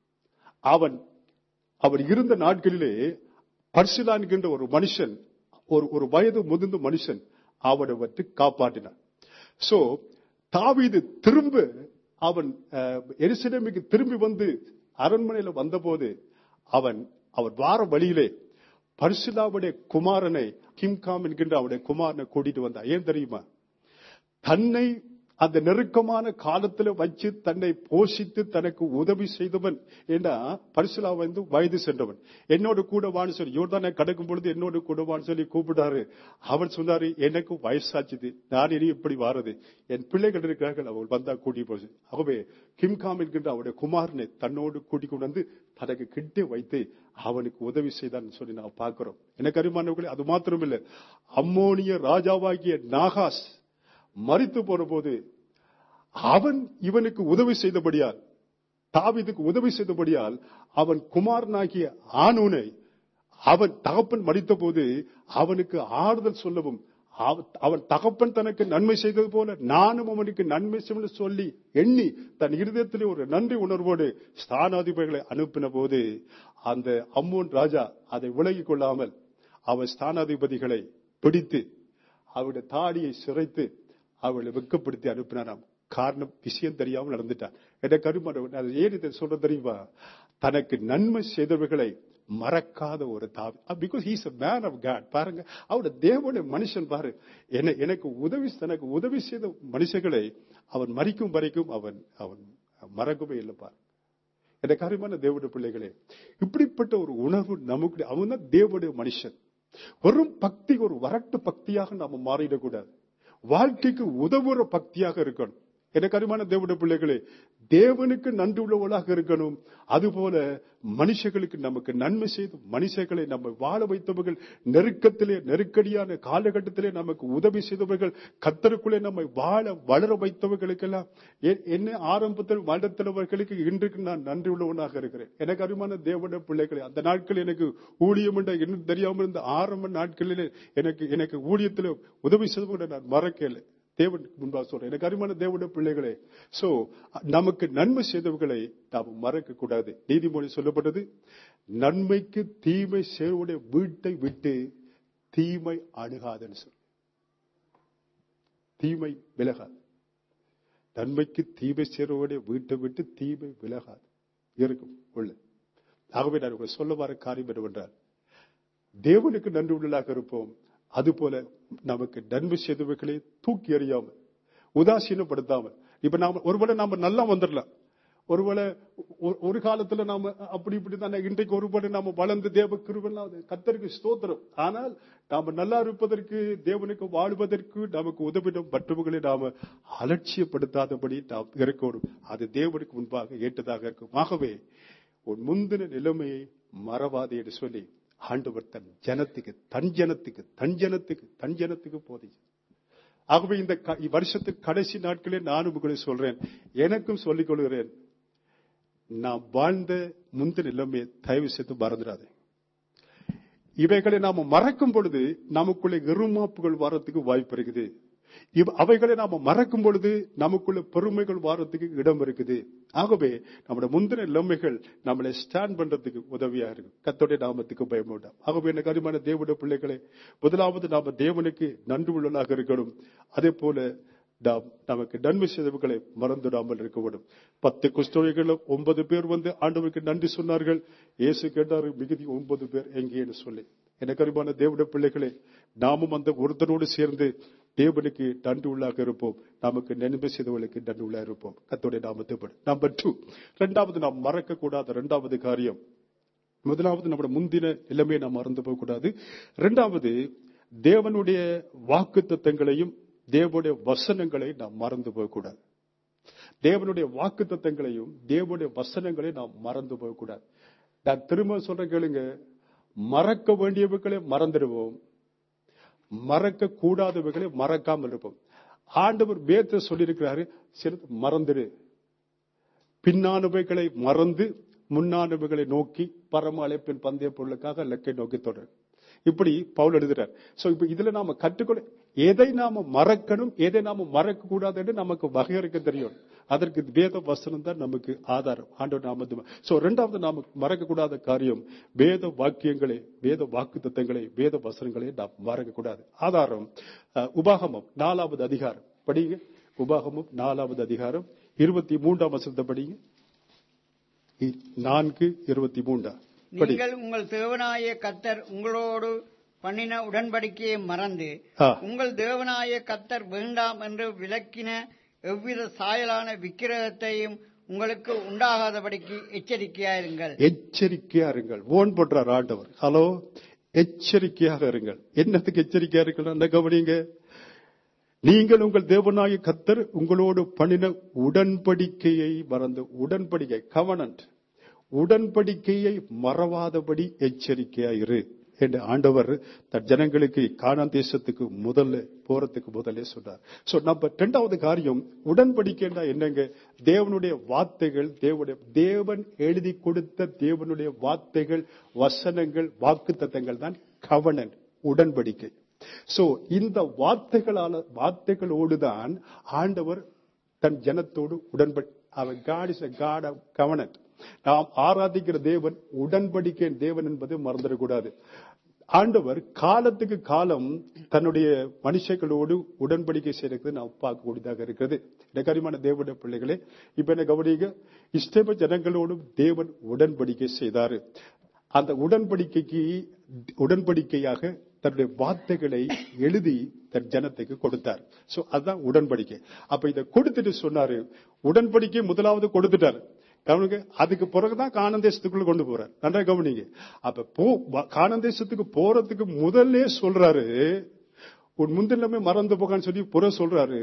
அவன் அவர் இருந்த நாட்களிலே பர்சிலா என்கின்ற ஒரு மனுஷன் ஒரு ஒரு வயது முதிர்ந்த மனுஷன் அவனை வந்து காப்பாற்றினான் சோ தாவீது திரும்ப அவன் அஹ், எருசலேமுக்கு திரும்பி வந்து அரண்மனையில வந்தபோது அவன் அவன் வார வழியிலே பர்சிலாவுடைய குமாரனை கிம்காம் என்கின்ற அவருடைய குமாரனை கூட்டிட்டு வந்தான் ஏன் தெரியுமா தன்னை அந்த நெருக்கமான காலத்துல வச்சு தன்னை போஷித்து தனக்கு உதவி செய்தவன் ஏன்னா பரிசுலா வந்து வயது சென்றவன் என்னோட கூட வான்னு சொல்லி யோர்தானை கடக்கும் பொழுது என்னோட கூட வான்னு சொல்லி கூப்பிட்டாரு அவர் சொன்னாரு எனக்கு வயசாச்சுது நான் இனி இப்படி வாரது என் பிள்ளைகள் இருக்கிறார்கள் அவள் வந்தா கூட்டி போச்சு ஆகவே கிம்காம் என்கின்ற அவருடைய குமாரனை தன்னோடு கூட்டி கொண்டு வந்து தனக்கு கிட்டே வைத்து அவனுக்கு உதவி செய்தான்னு சொல்லி நான் பார்க்கிறோம் எனக்கு அருமானவர்களே அது மாத்திரமில்லை அம்மோனிய ராஜாவாகிய நாகாஸ் மறித்து போன போது அவன் இவனுக்கு உதவி செய்தபடியால் தாவீதுக்கு உதவி செய்தபடியால் அவன் குமாரனாகிய ஆனூனை அவன் தகப்பன் மறித்த போது அவனுக்கு ஆறுதல் சொல்லவும் அவ- அவன் தகப்பன் தனக்கு நன்மை செய்தது போல நானும் அவனுக்கு நன்மை செய்வேன் சொல்லி எண்ணி தன் இருதயத்திலே ஒரு நன்றி உணர்வோடு ஸ்தானாதிபதிகளை அனுப்பின போது அந்த அம்மோன் ராஜா அதை விலகிக் கொள்ளாமல் அவன் ஸ்தானாதிபதிகளை பிடித்து அவருடைய தாடியை சிரைத்து அவளை வெட்கப்படுத்தி அனுப்பினாராம் காரணம் விஷயம் தெரியாமல் நடந்துட்டான் எனக்கு அருமான அது ஏன் இதை சொல்ற தெரியுமா தனக்கு நன்மை செய்தவர்களை மறக்காத ஒரு தாவி because he's a man of God பாருங்க அவருடைய தேவனுடைய மனுஷன் பாரு என்ன எனக்கு உதவி தனக்கு உதவி செய்த மனுஷர்களை அவன் மறிக்கும் வரைக்கும் அவன் அவன் மறக்கவே இல்லை பாரு எனக்கு அருமையான தேவனுடைய பிள்ளைகளே இப்படிப்பட்ட ஒரு உணர்வு நமக்கு அவன் தான் தேவனுடைய மனுஷன் வெறும் பக்தி ஒரு வரட்டு பக்தியாக நாம மாறிடக்கூடாது வாழ்க்கைக்கு உதவுற பக்தியாக இருக்கணும் எனக்கு அருமையான தேவனுடைய பிள்ளைகளே தேவனுக்கு நன்றி உள்ளவர்களாக இருக்கணும் அதுபோல மனுஷர்களுக்கு நமக்கு நன்மை செய்து மனுஷர்களை நம்ம வாழ வைத்தவர்கள் நெருக்கத்திலே நெருக்கடியான காலகட்டத்திலே நமக்கு உதவி செய்தவர்கள் கத்தருக்குள்ளே நம்மை வாழ வளர வைத்தவர்களுக்கெல்லாம் எ- என்ன ஆரம்பத்தில் வளர்த்தவர்களுக்கு இன்றைக்கு நான் நன்றி உள்ளவனாக இருக்கிறேன் எனக்கு அருமான தேவனுடைய பிள்ளைகளே அந்த நாட்கள் எனக்கு ஊழியம் என்ற இன்னும் தெரியாமல் இருந்த ஆரம்ப நாட்களிலே எனக்கு எனக்கு ஊழியத்தில் உதவி செய்தவர்களை நான் மறக்கல தேவனுக்கு முன்பாக சொல்றேன் எனக்கு அருமையான தேவனுடைய பிள்ளைகளே சோ நமக்கு நன்மை செய்தவர்களை நாம் மறக்க கூடாது நீதிமொழி சொல்லப்பட்டது நன்மைக்கு தீமை செய்வடைய வீட்டை விட்டு தீமை அணுகாதுன்னு சொல்லு தீமை விலகாது நன்மைக்கு தீமை செய்வடைய வீட்டை விட்டு தீமை விலகாது இருக்கும் உள்ள ஆகவே நான் உங்களுக்கு சொல்ல வர காரியம் என்னவென்றால் தேவனுக்கு நன்றி உள்ளதாக இருப்போம் அதுபோல நமக்கு நன்மை செய்தவர்களை தூக்கி எறியாமல் உதாசீனப்படுத்தாமல் இப்ப நாம ஒருவேளை நாம நல்லா வந்துடலாம் ஒருவேளை ஒ- ஒரு காலத்துல நாம அப்படி இப்படி தானே இன்றைக்கு ஒருவேளை நாம வளர்ந்து தேவ கிருபெல்லாம் அது கத்தருக்கு ஸ்தோத்திரம் ஆனால் நாம நல்லா இருப்பதற்கு தேவனுக்கு வாழ்வதற்கு நமக்கு உதவிடும் மற்றவர்களை நாம அலட்சியப்படுத்தாதபடி நாம் இருக்கணும் அது தேவனுக்கு முன்பாக ஏற்றதாக இருக்கும் ஆகவே உன் முந்தின நிலைமையை மறவாதே என்று சொல்லி ஆண்டவர் தன் ஜனத்துக்கு தன் ஜனத்துக்கு தன் ஜனத்துக்கு தன் ஜனத்துக்கு போதை ஆகவே இந்த க- வருஷத்தின் கடைசி நாட்களில் நானும் உங்களை சொல்றேன் எனக்கும் சொல்லிக் கொள்கிறேன் நாம் வாழ்ந்த முந்தின நிலைமையை தயவு செய்து மறந்துடாதே இவைகளை நாம மறக்கும் பொழுது நமக்குள்ள எருமாப்புகள் வரத்துக்கு வாய்ப்பு இருக்குது இவ்- அவைகளை நாம மறக்கும் பொழுது நமக்குள்ள பெருமைகள் வாரத்துக்கு இடம் இருக்குது ஆகவே நம்முடைய முந்தின நிலைமைகள் நம்மளை ஸ்டாண்ட் பண்றதுக்கு உதவியா இருக்கு கத்தோடைய நாமத்துக்கு பயமுண்டாம் ஆகவே எனக்கு அருமையான தேவனுடைய பிள்ளைகளே முதலாவது நாம தேவனுக்கு நன்றி உள்ளவர்களாக இருக்கணும் அதே போல நாம் நமக்கு நன்மை செய்தவர்களை மறந்துடாமல் இருக்க வேண்டும் பத்து குஷ்டோகிகளும் ஒன்பது பேர் வந்து ஆண்டவருக்கு நன்றி சொன்னார்கள் இயேசு கேட்டாரு மிகுதி ஒன்பது பேர் எங்கேன்னு சொல்லி எனக்கு அறிவான தேவனுடைய பிள்ளைகளே நாமும் அந்த ஒருத்தரோடு சேர்ந்து தேவனுக்கு நன்றி உள்ளாக இருப்போம் நமக்கு நன்மை செய்தவர்களுக்கு நன்றி உள்ளாக இருப்போம் கத்தோடைய நாமத்தைப்படும் நம்பர் டூ இரண்டாவது நாம் மறக்க கூடாத இரண்டாவது காரியம் முதலாவது நம்முடைய முந்தின நிலைமையை நாம் மறந்து போக கூடாது இரண்டாவது தேவனுடைய வாக்கு தத்தங்களையும் தேவனுடைய வசனங்களை நாம் மறந்து போகக்கூடாது தேவனுடைய வாக்கு தத்தங்களையும் தேவனுடைய வசனங்களையும் நாம் மறந்து போகக்கூடாது நான் திரும்ப சொல்றேன் கேளுங்க மறக்க வேண்டியவர்களை மறந்துடுவோம் மறக்க கூடாதவைகளை மறக்காமல் இருப்போம் ஆண்டவர் வேத்த சொல்லியிருக்கிறாரு சிலது மறந்துடு பின்னானவைகளை மறந்து முன்னானவைகளை நோக்கி பரம அழைப்பின் பந்தய பொருளுக்காக லக்கை நோக்கி தொடர் இப்படி பவுல் எழுதுறார் சோ இப்ப இதுல நாம கற்றுக்கொள்ள எதை நாம மறக்கணும் எதை நாம மறக்க கூடாது என்று நமக்கு வகையறுக்க தெரியும் அதற்கு வேத வசனம் தான் நமக்கு ஆதாரம் ஆண்டவர் நாம சோ ரெண்டாவது நாம மறக்க கூடாத காரியம் வேத வாக்கியங்களை வேத வாக்கு தத்தங்களை வேத வசனங்களை நாம் மறக்க கூடாது ஆதாரம் அஹ், உபாகமம் நாலாவது அதிகாரம் படிங்க உபாகமம் நாலாவது அதிகாரம் இருபத்தி மூன்றாம் வசனத்தை படிங்க இ- நான்கு இருபத்தி மூன்றா படி நீங்கள் உங்கள் தேவனாய கத்தர் உங்களோடு பண்ணின உடன்படிக்கையை மறந்து ஆ. உங்கள் தேவனாய கத்தர் வேண்டாம் என்று விலக்கின எவ்வித சாயலான விக்கிரகத்தையும் உங்களுக்கு உண்டாகாதபடிக்கு எச்சரிக்கையாயிருங்கள் எச்சரிக்கையா இருங்கள் ஓன் போடுறார் ஆண்டவர் ஹலோ எச்சரிக்கையாக இருங்கள் என்னத்துக்கு எச்சரிக்கையா இருங்கள் அந்த கவனிங்க நீங்கள் உங்கள் தேவனாய கத்தர் உங்களோடு பண்ணின உடன்படிக்கையை மறந்து உடன்படிக்கை கவனன்ட் உடன்படிக்கையை மறவாதபடி எச்சரிக்கையா இரு என்று ஆண்டவர் தன் ஜனங்களுக்கு கானான் தேசத்துக்கு முதல்ல போறதுக்கு முதல்ல சொன்னார் சோ நம்ம இரண்டாவது காரியம் உடன்படிக்கைன்னா என்னங்க தேவனுடைய வார்த்தைகள் தேவனுடைய தேவன் எழுதி கொடுத்த தேவனுடைய வார்த்தைகள் வசனங்கள் வாக்கு தான் கவனன் உடன்படிக்கை சோ இந்த வார்த்தைகளால வார்த்தைகளோடுதான் ஆண்டவர் தன் ஜனத்தோடு உடன்படி அவன் God is God of covenant நாம் ஆராதிக்கிற தேவன் உடன்படிக்கை தேவன் என்பதை மறந்துடக்கூடாது ஆண்டவர் காலத்துக்கு காலம் தன்னுடைய மனுஷங்களோடு உடன்படிக்கை செய்யறது நாம் பார்க்கக்கூடியதாக இருக்கிறது இடக்கரிமான தேவனுடைய பிள்ளைகளே இப்ப என்ன கவனிங்க இஷ்டம ஜனங்களோடும் தேவன் உடன்படிக்கை செய்தாரு அந்த உடன்படிக்கைக்கு உடன்படிக்கையாக தன்னுடைய வார்த்தைகளை எழுதி தன் ஜனத்துக்கு கொடுத்தார் சோ அதுதான் உடன்படிக்கை அப்ப இதை கொடுத்துட்டு சொன்னாரு உடன்படிக்கை முதலாவது கொடுத்துட்டாரு கவனிங்க அதுக்கு பிறகுதான் காணந்தேசத்துக்குள்ள கொண்டு போறார் நன்றா கவனிங்க அப்ப போ காணந்தேசத்துக்கு போறதுக்கு முதல்ல சொல்றாரு உன் முந்தினமே மறந்து போகான்னு சொல்லி புற சொல்றாரு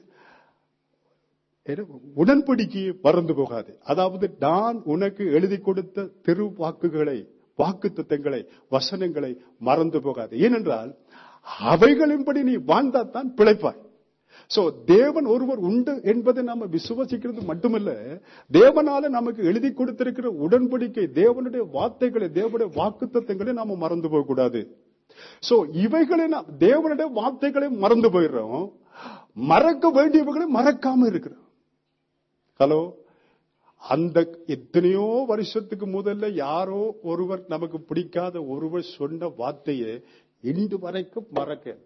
என்ன? உடன்படிக்கையை மறந்து போகாது அதாவது நான் உனக்கு எழுதி கொடுத்த திரு வாக்குகளை வாக்கு தத்தங்களை வசனங்களை மறந்து போகாது ஏனென்றால் அவைகளின்படி நீ வாழ்ந்தாத்தான் பிழைப்பாய் சோ தேவன் ஒருவர் உண்டு என்பதை நாம விசுவசிக்கிறது மட்டுமல்ல தேவனால நமக்கு எழுதி கொடுத்திருக்கிற உடன்படிக்கை தேவனுடைய வார்த்தைகளை தேவனுடைய வாக்கு தத்தங்களை நாம மறந்து போக கூடாது சோ இவைகளை நாம் தேவனுடைய வார்த்தைகளை மறந்து போயிடுறோம் மறக்க வேண்டியவர்களை மறக்காம இருக்கிறோம் ஹலோ அந்த எத்தனையோ வருஷத்துக்கு முதல்ல யாரோ ஒருவர் நமக்கு பிடிக்காத ஒருவர் சொன்ன வார்த்தையை இன்று வரைக்கும் மறக்க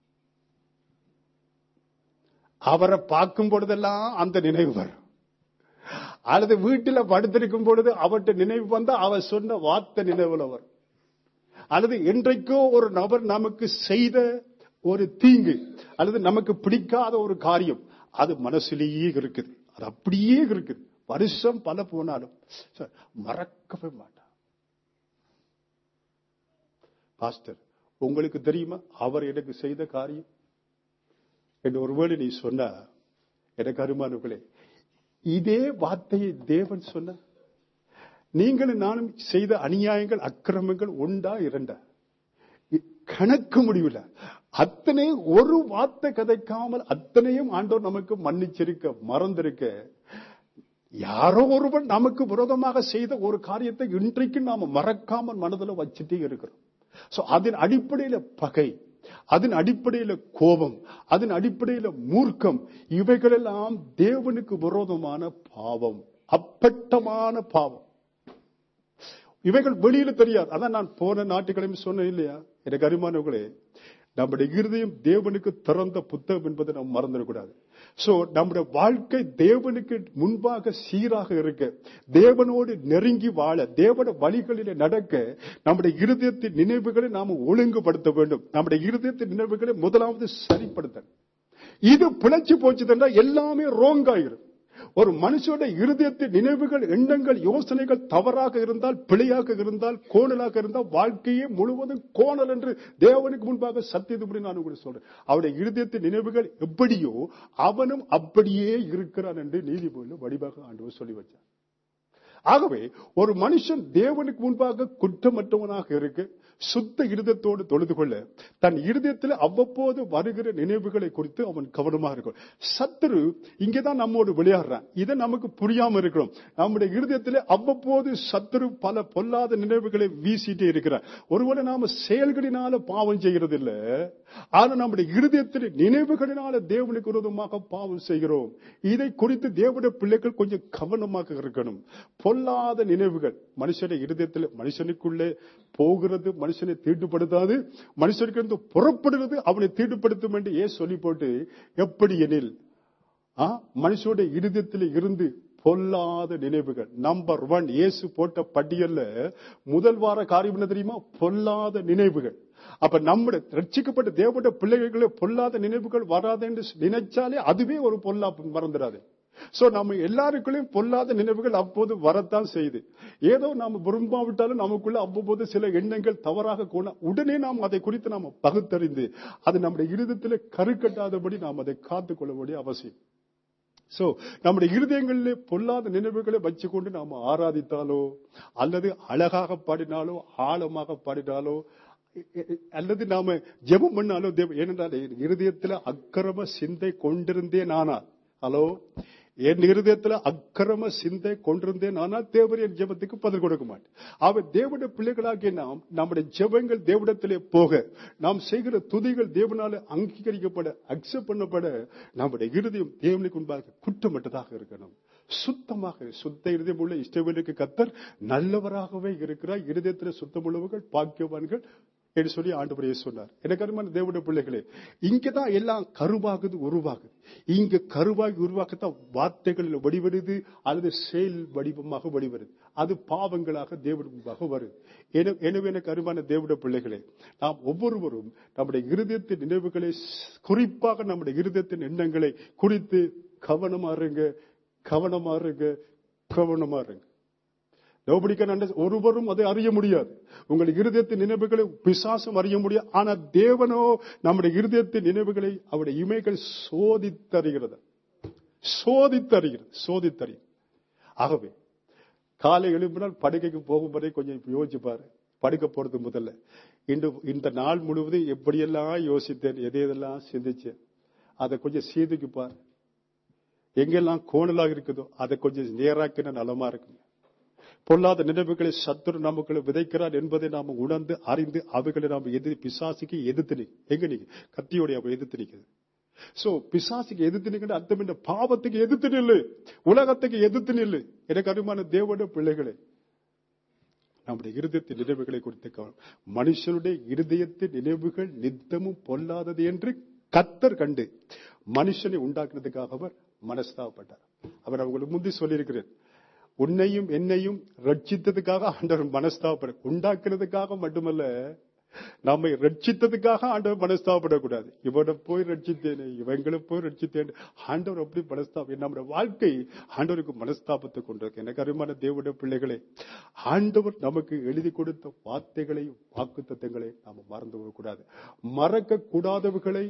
அவரை பார்க்கும் பொழுதெல்லாம் அந்த நினைவு வரும் அல்லது வீட்டில் படுத்திருக்கும் பொழுது அவர்கிட்ட நினைவு வந்தா அவர் சொன்ன வார்த்தை நினைவுல வரும் அல்லது என்றைக்கோ ஒரு நபர் நமக்கு செய்த ஒரு தீங்கு அல்லது நமக்கு பிடிக்காத ஒரு காரியம் அது மனசுலேயே இருக்குது அது அப்படியே இருக்குது வருஷம் பல போனாலும் சார், மறக்கவே மாட்டான் பாஸ்டர் உங்களுக்கு தெரியுமா அவர் எனக்கு செய்த காரியம் என்று ஒருவேளை நீ சொன்ன எனக்கு அருமானவர்களே இதே வார்த்தையை தேவன் சொன்ன நீங்களும் நானும் செய்த அநியாயங்கள் அக்கிரமங்கள் உண்டா இரண்டா இ- கணக்கு முடியல அத்தனை ஒரு வார்த்தை கதைக்காமல் அத்தனையும் ஆண்டவர் நமக்கு மன்னிச்சிருக்க மறந்திருக்க யாரோ ஒருவன் நமக்கு விரோதமாக செய்த ஒரு காரியத்தை இன்றைக்கு நாம மறக்காமல் மனதில் வச்சுட்டே இருக்கிறோம் சோ அதன் அடிப்படையில பகை அதன் அடிப்படையில கோபம் அதன் அடிப்படையில மூர்க்கம் இவைகளெல்லாம் தேவனுக்கு விரோதமான பாவம் அப்பட்டமான பாவம் இவைகள் வெளியில தெரியாது அதான் நான் போன நாட்டுகளையும் சொன்னேன் இல்லையா எனக்கு அருமானவர்களே நம்முடைய இருதயம் தேவனுக்கு திறந்த புத்தகம் என்பதை நாம் மறந்துடக்கூடாது சோ நம்முடைய வாழ்க்கை தேவனுக்கு முன்பாக சீராக இருக்க தேவனோடு நெருங்கி வாழ தேவன வழிகளிலே நடக்க நம்முடைய இருதயத்தின் நினைவுகளை நாம் ஒழுங்குபடுத்த வேண்டும் நம்முடைய இருதயத்தின் நினைவுகளை முதலாவது சரிப்படுத்த இது பிழைச்சு போச்சுன்னா எல்லாமே ரோங் ஆயிரும் ஒரு மனுஷோட இருதயத்தின் நினைவுகள் எண்ணங்கள் யோசனைகள் தவறாக இருந்தால் பிழையாக இருந்தால் கோணலாக இருந்தால் வாழ்க்கையே முழுவதும் கோணல் என்று தேவனுக்கு முன்பாக சத்தியதுபடி நான் உங்களுக்கு சொல்றேன் அவருடைய இருதயத்தின் நினைவுகள் எப்படியோ அவனும் அப்படியே இருக்கிறான் என்று நீதிபதியில் வடிவாக ஆண்டவர் சொல்லி வச்சார் ஆகவே ஒரு மனுஷன் தேவனுக்கு முன்பாக குற்றமற்றவனாக இருக்க சுத்த இருதயத்தோடு தொழுது கொள்ள தன் இருதயத்தில் அவ்வப்போது வருகிற நினைவுகளை குறித்து அவன் கவனமாக இருக்கும் சத்துரு இங்கேதான் நம்மோடு விளையாடுறான் இதை நமக்கு புரியாம இருக்கிறோம் நம்முடைய இருதயத்தில் அவ்வப்போது சத்துரு பல பொல்லாத நினைவுகளை வீசிட்டே இருக்கிறார் ஒருவேளை நாம செயல்களினால பாவம் செய்கிறது இல்ல ஆனா நம்முடைய இருதயத்தில் நினைவுகளினால தேவனுக்கு விரோதமாக பாவம் செய்கிறோம் இதை குறித்து தேவனுடைய பிள்ளைகள் கொஞ்சம் கவனமாக இருக்கணும் பொல்லாத நினைவுகள் மனுஷனுடைய இருதயத்தில் மனுஷனுக்குள்ளே போகிறது மனுஷனை தீட்டுப்படுத்தாது மனுஷனுக்கு இருந்து புறப்படுகிறது அவனை தீட்டுப்படுத்தும் என்று ஏன் சொல்லி போட்டு எப்படி எனில் ஆ, மனுஷனுடைய இருதயத்தில் இருந்து பொல்லாத நினைவுகள் நம்பர் ஒன் இயேசு போட்ட பட்டியல்ல முதல் வார காரியம் என்ன தெரியுமா பொல்லாத நினைவுகள் அப்ப நம்முடைய ரட்சிக்கப்பட்ட தேவனுடைய பிள்ளைகளே பொல்லாத நினைவுகள் வராது என்று நினைச்சாலே அதுவே ஒரு பொல்லாப்பு மறந்துடாது சோ நம்ம எல்லாருக்குள்ளயும் பொல்லாத நினைவுகள் அப்போது வரத்தான் செய்யுது ஏதோ நாம விரும்பாவிட்டாலும் நமக்குள்ள அவ்வப்போது சில எண்ணங்கள் தவறாக கோண உடனே நாம் அதை குறித்து நாம பகுத்தறிந்து அது நம்முடைய இருதயத்தில் கருக்கட்டாதபடி நாம் அதை காத்துக்கொள்ள வேண்டிய அவசியம் சோ நம்முடைய இருதயங்களிலே பொல்லாத நினைவுகளை வச்சுக்கொண்டு நாம ஆராதித்தாலோ அல்லது அழகாக பாடினாலோ ஆழமாக பாடினாலோ எ- எ- அல்லது நாம ஜெபம் பண்ணாலோ தேவ ஏனென்றால் என் இருதயத்துல அக்கிரம சிந்தை கொண்டிருந்தேன் ஆனால் ஹலோ என் இருதயத்துல அக்கிரம சிந்தை கொண்டிருந்தேன் ஆனால் தேவர் என் ஜெபத்துக்கு பதில் கொடுக்க மாட்டேன் அவர் தேவனுடைய பிள்ளைகளாகிய நாம் நம்முடைய ஜெபங்கள் தேவனிடத்திலே போக நாம் செய்கிற துதிகள் தேவனால அங்கீகரிக்கப்பட அக்செப்ட் பண்ணப்பட நம்முடைய இருதயம் தேவனுக்கு முன்பாக குற்றமற்றதாக இருக்கணும் சுத்தமாக சுத்த இருதயம் உள்ள இஷ்டவேலுக்கு கத்தர் நல்லவராகவே இருக்கிறார் இருதயத்தில் சுத்தமுள்ளவர்கள் பாக்கியவான்கள் என்று சொல்லி ஆண்டு சொன்னார் எனக்கு அருமையான தேவனுடைய பிள்ளைகளே இங்கதான் எல்லாம் கருவாகுது உருவாகுது இங்க கருவாகி உருவாக்கத்தான் வார்த்தைகளில் வடிவருது அல்லது செயல் வடிவமாக வடிவருது அது பாவங்களாக தேவனுக்கு முன்பாக வருது என- எனவே எனக்கு அருமையான தேவனுடைய பிள்ளைகளே நாம் ஒவ்வொருவரும் நம்முடைய இருதயத்தின் நினைவுகளை ஸ்- குறிப்பாக நம்முடைய இருதயத்தின் எண்ணங்களை குறித்து கவனமா இருங்க கவனமா இருங்க கவனமா இருங்க Nobody can understand. ஒருவரும் அதை அறிய முடியாது உங்கள் இருதயத்தின் நினைவுகளை பிசாசும் அறிய முடியாது ஆனா தேவனோ நம்முடைய இருதயத்தின் நினைவுகளை அவருடைய இமைகள் சோதித்தறிகிறது சோதித்தறிகிறது சோதித்தறிகிறது ஆகவே காலை எழுப்பினால் படுக்கைக்கு போகும் வரை கொஞ்சம் யோசிச்சு பாரு படுக்க போறது முதல்ல இன்று இந்த நாள் முழுவதும் எப்படியெல்லாம் யோசித்தேன் எதை எதெல்லாம் சிந்திச்சேன் அதை கொஞ்சம் சீதுக்கு பாரு எங்கெல்லாம் கோணலாக இருக்குதோ அதை கொஞ்சம் நேராக்கின நலமா இருக்குங்க பொல்லாத நினைவுகளை சத்துரு நமக்குள்ள விதைக்கிறார் என்பதை நாம உணர்ந்து அறிந்து அவைகளை நாம எதிர் பிசாசுக்கு எதிர்த்து நிக்க எங்க நிக்க கத்தியோடைய அவ எதிர்த்து நிக்குது சோ பிசாசுக்கு எதிர்த்து நிற்கிற அர்த்தம் என்ன பாவத்துக்கு எதிர்த்து நில்லு உலகத்துக்கு எதிர்த்து நில்லு எனக்கு அருமான தேவனுடைய பிள்ளைகளே நம்முடைய இருதயத்தின் நினைவுகளை குறித்து கவனம் மனுஷனுடைய இருதயத்தின் நினைவுகள் நித்தமும் பொல்லாதது என்று கத்தர் கண்டு மனுஷனை உண்டாக்குறதுக்காக அவர் மனஸ்தாபப்பட்டார் அவர் அவங்களுக்கு முந்தி சொல்லியிருக்கிறேன் உன்னையும் என்னையும் ரட்சித்ததுக்காக ஆண்டவர் மனஸ்தாபப்பட உண்டாக்குறதுக்காக மட்டுமல்ல நம்மை ரட்சித்ததுக்காக ஆண்டவர் மனஸ்தாபப்படக்கூடாது இவனை போய் ரட்சித்தேனே இவங்களை போய் ரட்சித்தேன் ஆண்டவர் அப்படி மனஸ்தாபம் நம்முடைய வாழ்க்கை ஆண்டவருக்கு மனஸ்தாபத்தை கொண்டிருக்கு எனக்கு அருமான தேவனுடைய பிள்ளைகளே ஆண்டவர் நமக்கு எழுதி கொடுத்த வார்த்தைகளை வாக்கு தத்தங்களை நாம மறந்து விடக்கூடாது மறக்க கூடாதவர்களை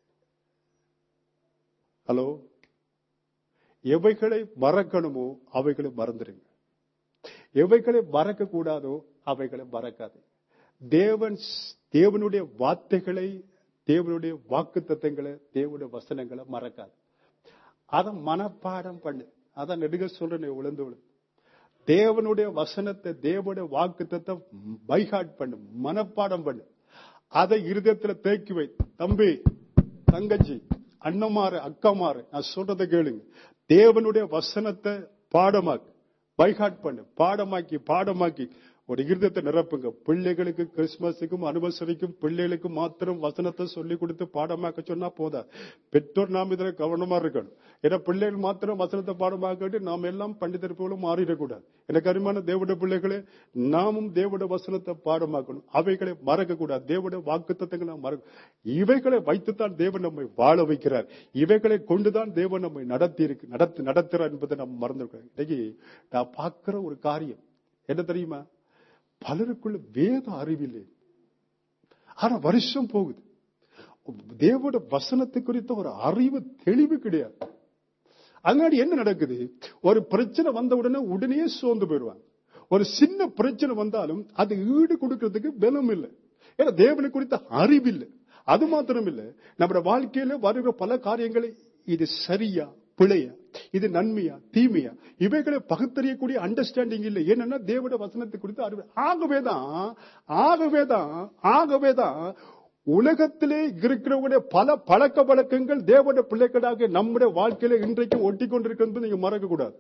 ஹலோ எவைகளை மறக்கணுமோ அவைகளை மறந்துடுங்க எவைகளை மறக்க கூடாதோ அவைகளை மறக்காது தேவன் தேவனுடைய வார்த்தைகளை தேவனுடைய வாக்கு தத்தங்களை தேவனுடைய வசனங்களை மறக்காது அதை மனப்பாடம் பண்ணு அதான் நெடுக சொல்றேன் உழந்து விழு தேவனுடைய வசனத்தை தேவனுடைய வாக்கு தத்தம் பைஹாட் பண்ணு மனப்பாடம் பண்ணு அதை இருதயத்துல தேக்கி வை தம்பி தங்கச்சி அண்ணமாறு அக்காமாறு நான் சொல்றதை கேளுங்க தேவனுடைய வசனத்தை பாடமாக்கு பைஹாட் பண்ணு பாடமாக்கி பாடமாக்கி ஒரு இருதயத்தை நிரப்புங்க பிள்ளைகளுக்கு கிறிஸ்துமஸுக்கும் அனுபவசரிக்கும் பிள்ளைகளுக்கு மாத்திரம் வசனத்தை சொல்லி கொடுத்து பாடமாக்க சொன்னா போதா பெற்றோர் நாம் இதுல கவனமா இருக்கணும் ஏன்னா பிள்ளைகள் மாத்திரம் வசனத்தை பாடமாக்கிட்டு நாம் எல்லாம் பண்டிதர் போல மாறிடக்கூடாது எனக்கு அருமையான தேவட பிள்ளைகளே நாமும் தேவட வசனத்தை பாடமாக்கணும் அவைகளை மறக்க கூடாது தேவட வாக்கு தத்தங்களை மறக்க இவைகளை வைத்துத்தான் தேவன் நம்மை வாழ வைக்கிறார் இவைகளை கொண்டுதான் தேவன் நம்மை நடத்தி இருக்கு நடத்தி நடத்துறார் என்பதை நம்ம மறந்துருக்கோம் இன்னைக்கு நான் பார்க்கிற ஒரு காரியம் என்ன தெரியுமா பலருக்குள்ள வேத அறிவில்லை ஆனா வருஷம் போகுது தேவோட வசனத்தை குறித்த ஒரு அறிவு தெளிவு கிடையாது அதனால என்ன நடக்குது ஒரு பிரச்சனை வந்த உடனே உடனே சோர்ந்து போயிடுவாங்க ஒரு சின்ன பிரச்சனை வந்தாலும் அது ஈடு கொடுக்கறதுக்கு பலம் இல்லை ஏன்னா தேவனை குறித்த அறிவு இல்லை அது மாத்திரம் இல்ல நம்முடைய வாழ்க்கையில வருகிற பல காரியங்களை இது சரியா பிழையா இது நன்மையா தீமையா இவைகளை பகுத்தறியக்கூடிய அண்டர்ஸ்டாண்டிங் இல்லை என்னன்னா தேவட வசனத்தை குறித்து அறிவு ஆகவேதான் ஆகவேதான் ஆகவேதான் உலகத்திலே இருக்கிறவங்களுடைய பல பழக்க வழக்கங்கள் தேவட பிள்ளைகளாக நம்முடைய வாழ்க்கையில இன்றைக்கு ஒட்டி கொண்டிருக்கிறது நீங்க மறக்க கூடாது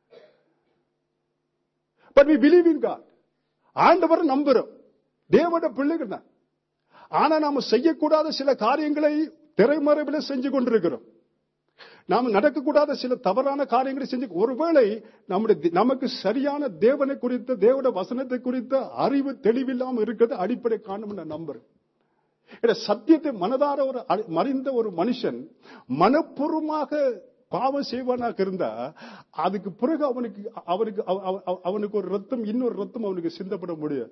but we believe in God ஆண்டவர் நம்புறோம் தேவட பிள்ளைகள் தான் ஆனா நாம செய்யக்கூடாத சில காரியங்களை திரைமறைவில் செஞ்சு கொண்டிருக்கிறோம் நாம் நடக்கக்கூடாத சில தவறான காரியங்களை செஞ்சு ஒருவேளை நம்முடைய நமக்கு சரியான தேவனை குறித்த தேவட வசனத்தை குறித்த அறிவு தெளிவில்லாம இருக்கிறது அடிப்படை காரணம் நான் நம்புறேன் சத்தியத்தை மனதார ஒரு மறிந்த ஒரு மனுஷன் மனப்பூர்வமாக பாவம் செய்வானாக இருந்தா அதுக்கு பிறகு அவனுக்கு அவனுக்கு அவனுக்கு ஒரு ரத்தம் இன்னொரு ரத்தம் அவனுக்கு சிந்தப்பட முடியாது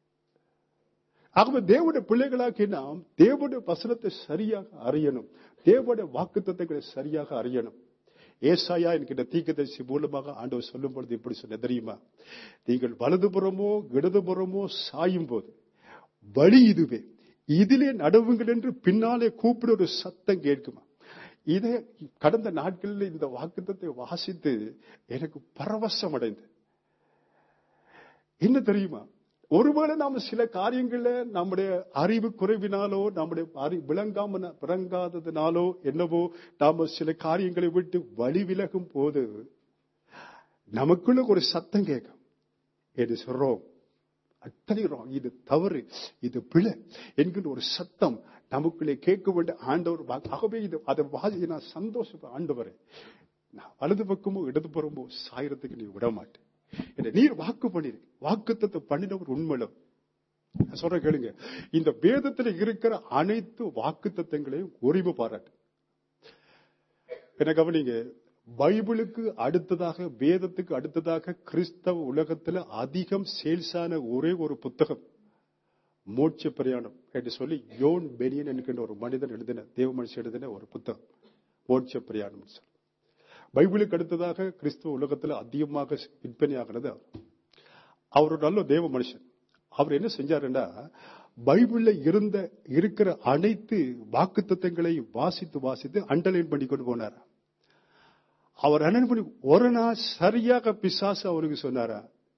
ஆகவே தேவனுடைய பிள்ளைகளாக்கி நாம் தேவனுடைய வசனத்தை சரியாக அறியணும் தேவனுடைய வாக்கு தத்துவங்களை சரியாக அறியணும் ஏசாயா என்கிற தீக்கதரிசி மூலமாக ஆண்டவர் சொல்லும் பொழுது எப்படி சொன்ன தெரியுமா நீங்கள் வலதுபுறமோ இடதுபுறமோ சாயும் போது வழி இதுவே இதிலே நடுவுங்கள் என்று பின்னாலே கூப்பிட ஒரு சத்தம் கேட்குமா இதை கடந்த நாட்களில் இந்த வாக்குத்தத்தை வாசித்து எனக்கு பரவசம் அடைந்து என்ன தெரியுமா ஒருவேளை நாம சில காரியங்கள்ல நம்முடைய அறிவு குறைவினாலோ நம்முடைய அறி விளங்காம விளங்காததுனாலோ என்னவோ நாம சில காரியங்களை விட்டு வழி விலகும் போது நமக்குள்ள ஒரு சத்தம் கேட்கும் இது சொல்றோம் அத்தனை இது தவறு இது பிழை என்கிற ஒரு சத்தம் நமக்குள்ளே கேட்க வேண்டிய ஆண்டவர் ஆகவே இது அதை வாசி நான் சந்தோஷம் ஆண்டவரே நான் வலது பக்கமோ இடது புறமோ சாயறதுக்கு நீ விட மாட்டேன் என்ற நீர் வாக்கு பண்ணிரு வாக்குத்தத்தை பண்ணினவர் உண்மையிலும் சொல்ற கேளுங்க இந்த வேதத்தில் இருக்கிற அனைத்து வாக்கு தத்தங்களையும் உரிமை பாராட்டு என்ன கவனிங்க பைபிளுக்கு அடுத்ததாக வேதத்துக்கு அடுத்ததாக கிறிஸ்தவ உலகத்துல அதிகம் சேல்ஸான ஒரே ஒரு புத்தகம் மோட்ச பிரயாணம் என்று சொல்லி யோன் பெனியன் என்கின்ற ஒரு மனிதன் எழுதின தேவ மனுஷன் எழுதின ஒரு புத்தகம் மோட்ச பிரயாணம் சொல்லி பைபிளுக்கு அடுத்ததாக கிறிஸ்துவ உலகத்துல அதிகமாக விற்பனையாகிறது அவர் அவர் ஒரு நல்ல தேவ மனுஷன் அவர் என்ன செஞ்சாருன்னா பைபிள்ல இருந்த இருக்கிற அனைத்து வாக்கு தத்தங்களையும் வாசித்து வாசித்து அண்டர்லைன் பண்ணி கொண்டு போனார் அவர் என்ன பண்ணி ஒரு நாள் சரியாக பிசாசு அவருக்கு சொன்னாரா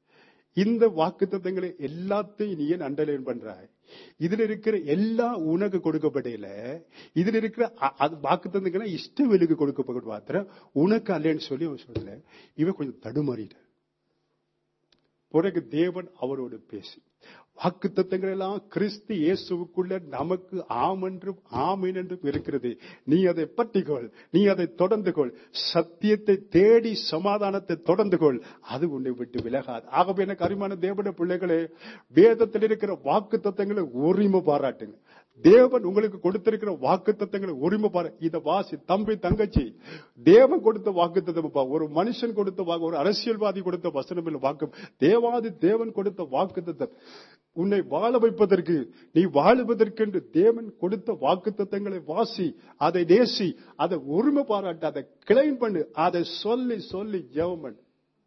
இந்த வாக்குத்தத்தங்களை எல்லாத்தையும் நீ ஏன் அண்டர்லைன் பண்றாய் இதுல இருக்கிற எல்லா உனக்கு கொடுக்கப்படையில இதுல இருக்கிற அ- அது வாக்குத்தத்தங்களை இஷ்டவேலுக்கு கொடுக்கப்பட மாத்திரம் உனக்கு அல்லேன்னு சொல்லி அவன் சொல்லல இவன் கொஞ்சம் தடுமாறிட்ட பிறகு தேவன் அவரோடு பேசி வாக்கு தத்தங்கள் எல்லாம் கிறிஸ்து இயேசுவுக்குள்ள நமக்கு ஆம் என்றும் ஆமீன் என்றும் இருக்கிறது நீ அதை பற்றிக்கொள் நீ அதை தொடர்ந்து கொள் சத்தியத்தை தேடி சமாதானத்தை தொடர்ந்து கொள் அது உன்னை விட்டு விலகாது ஆகவே எனக்கு அருமையான தேவனுடைய பிள்ளைகளே வேதத்தில் இருக்கிற வாக்கு தத்தங்களை உரிமை பாராட்டுங்க தேவன் உங்களுக்கு கொடுத்திருக்கிற வாக்கு தத்தங்களை உரிமை பாரு இத வாசி தம்பி தங்கச்சி தேவன் கொடுத்த வாக்கு தத்தம் ஒரு மனுஷன் கொடுத்த வாக்கு ஒரு அரசியல்வாதி கொடுத்த வசனம் இல்ல வாக்கு தேவாதி தேவன் கொடுத்த வாக்கு தத்தம் உன்னை வாழ வைப்பதற்கு நீ வாழுவதற்கென்று தேவன் கொடுத்த வாக்கு தத்தங்களை வாசி அதை நேசி அதை உரிமை பாராட்டு அதை கிளைம் பண்ணு அதை சொல்லி சொல்லி ஜெபம் பண்ணு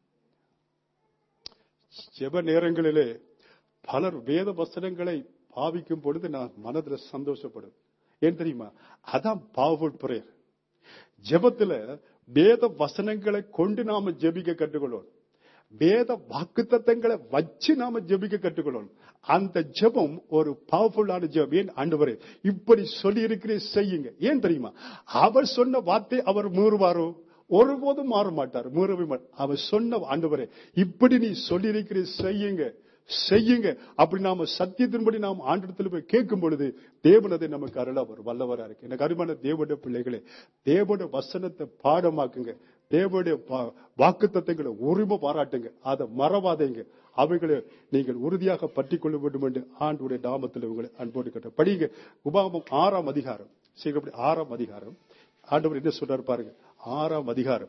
ஜெப நேரங்களிலே பலர் வேத வசனங்களை பாவிக்கும் பொழுது நான் மனதில் சந்தோஷப்படும் ஏன் தெரியுமா அதான் பவர்ஃபுல் பிரேயர் ஜெபத்துல வேத வசனங்களை கொண்டு நாம ஜெபிக்க கற்றுக்கொள்ளணும் வேத வாக்குத்தத்தங்களை வச்சு நாம ஜெபிக்க கற்றுக்கொள்ளணும் அந்த ஜெபம் ஒரு பவர்ஃபுல்லான ஜெபம் ஏன் ஆண்டவரே இப்படி சொல்லி இருக்கிறேன் செய்யுங்க ஏன் தெரியுமா அவர் சொன்ன வார்த்தை அவர் மீறுவாரோ ஒருபோதும் மாற மாட்டார் மீறவே மாட்டார் அவர் சொன்ன ஆண்டவரே இப்படி நீ சொல்லி இருக்கிறேன் செய்யுங்க செய்யுங்க அப்படி நாம சத்தியத்தின்படி நாம் ஆண்டத்தில் போய் கேட்கும் பொழுது தேவன் அதை நமக்கு அருள அவர் வல்லவரா இருக்கு எனக்கு அருமான தேவனுடைய பிள்ளைகளே தேவனுடைய வசனத்தை பாடமாக்குங்க தேவனுடைய வாக்கு தத்தங்களை உரிமை பாராட்டுங்க அதை மறவாதீங்க அவைகளை நீங்கள் உறுதியாக பற்றி கொள்ள வேண்டும் என்று ஆண்டுடைய நாமத்தில் உங்களை அன்போடு கட்ட படிங்க உபாமம் ஆறாம் அதிகாரம் சீக்கிரம் ஆறாம் அதிகாரம் ஆண்டவர் என்ன சொல்றாரு பாருங்க ஆறாம் அதிகாரம்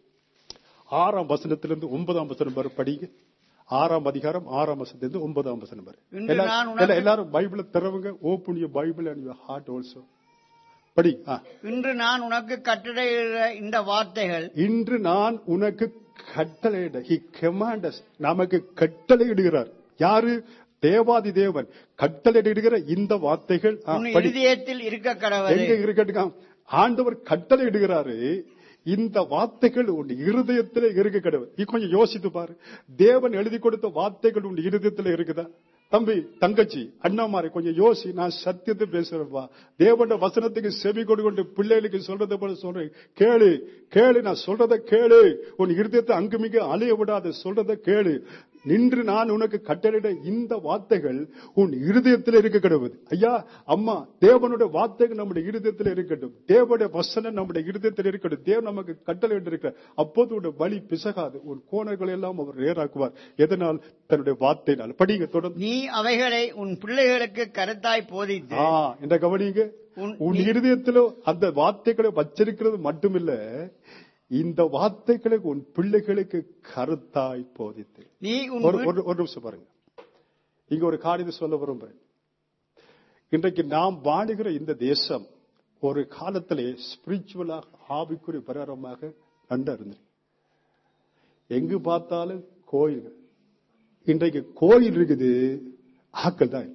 ஆறாம் வசனத்திலிருந்து ஒன்பதாம் வசனம் வரை படிங்க ஆறாம் அதிகாரம் ஆறாம் வசனத்திலிருந்து ஒன்பதாம் வசனம் வரை இன்று எல்லா- நான் உனக்கு- எல்லா- எல்லாரும் பைபிளை திறவுங்க open you Bible and your heart also படி ஆ. இன்று நான் உனக்கு கட்டளையிடுற இந்த வார்த்தைகள் இன்று நான் உனக்கு கட்டளையிட ஹி கமாண்டஸ் நமக்கு கட்டளையிடுகிறார் யாரு தேவாதி தேவன் கட்டளையிடுகிற இந்த வார்த்தைகள் ஆ, உன் படி. இருதயத்தில் இருக்க கடவுள் எங்க இருக்கட்டுங்க ஆண்டவர் கட்டளையிடுகிறாரு இந்த வார்த்தைகள் உன் இருதயத்திலே இருக்க கடவுள் நீ கொஞ்சம் யோசித்து பாரு தேவன் எழுதி கொடுத்த வார்த்தைகள் உன் இருதயத்துல இருக்குதா தம்பி தங்கச்சி அண்ணாமாரி கொஞ்சம் யோசி நான் சத்தியத்தை பேசுறேன்ப்பா தேவன வசனத்துக்கு செவி கொண்டு கொண்டு பிள்ளைகளுக்கு சொல்றதை போல சொல்றேன் கேளு கேளு நான் சொல்றதை கேளு உன் இருதயத்தை அங்குமிங்க அலைய விடாத சொல்றதை கேளு நின்று நான் உனக்கு கட்டளையிட இந்த வார்த்தைகள் உன் இருதயத்தில் இருக்க கிடவுது ஐயா அம்மா தேவனுடைய வார்த்தைகள் நம்முடைய இருதயத்தில் இருக்கட்டும் தேவனுடைய வசனம் நம்முடைய இருதயத்தில் இருக்கட்டும் தேவன் நமக்கு கட்டளையிட்டு இருக்கிற அப்போது உன்னுடைய வழி பிசகாது உன் கோணர்கள் எல்லாம் அவர் நேராக்குவார் எதனால் தன்னுடைய வார்த்தையினால் படிங்க தொடர்ந்து நீ அவைகளை உன் பிள்ளைகளுக்கு கருத்தாய் போதித்து ஆ இந்த கவனிங்க உன்- உன் இருதயத்திலோ அந்த வார்த்தைகளை வச்சிருக்கிறது மட்டுமில்ல இந்த வார்த்தைகளை உன் பிள்ளைகளுக்கு கருத்தாய் போதித்து நீ உன் ஒரு வீட்- ஒரு- ஒரு நிமிஷம் பாருங்க இங்க ஒரு காரியத்தை சொல்ல விரும்புறேன் இன்றைக்கு நாம் வாழுகிற இந்த தேசம் ஒரு காலத்திலே ஸ்பிரிச்சுவலாக ஆவிக்குறி பிரகாரமாக நன்றா இருந்தது எங்கு பார்த்தாலும் கோயில்கள் இன்றைக்கு கோயில் இருக்குது ஆக்கள் தான் இல்லை.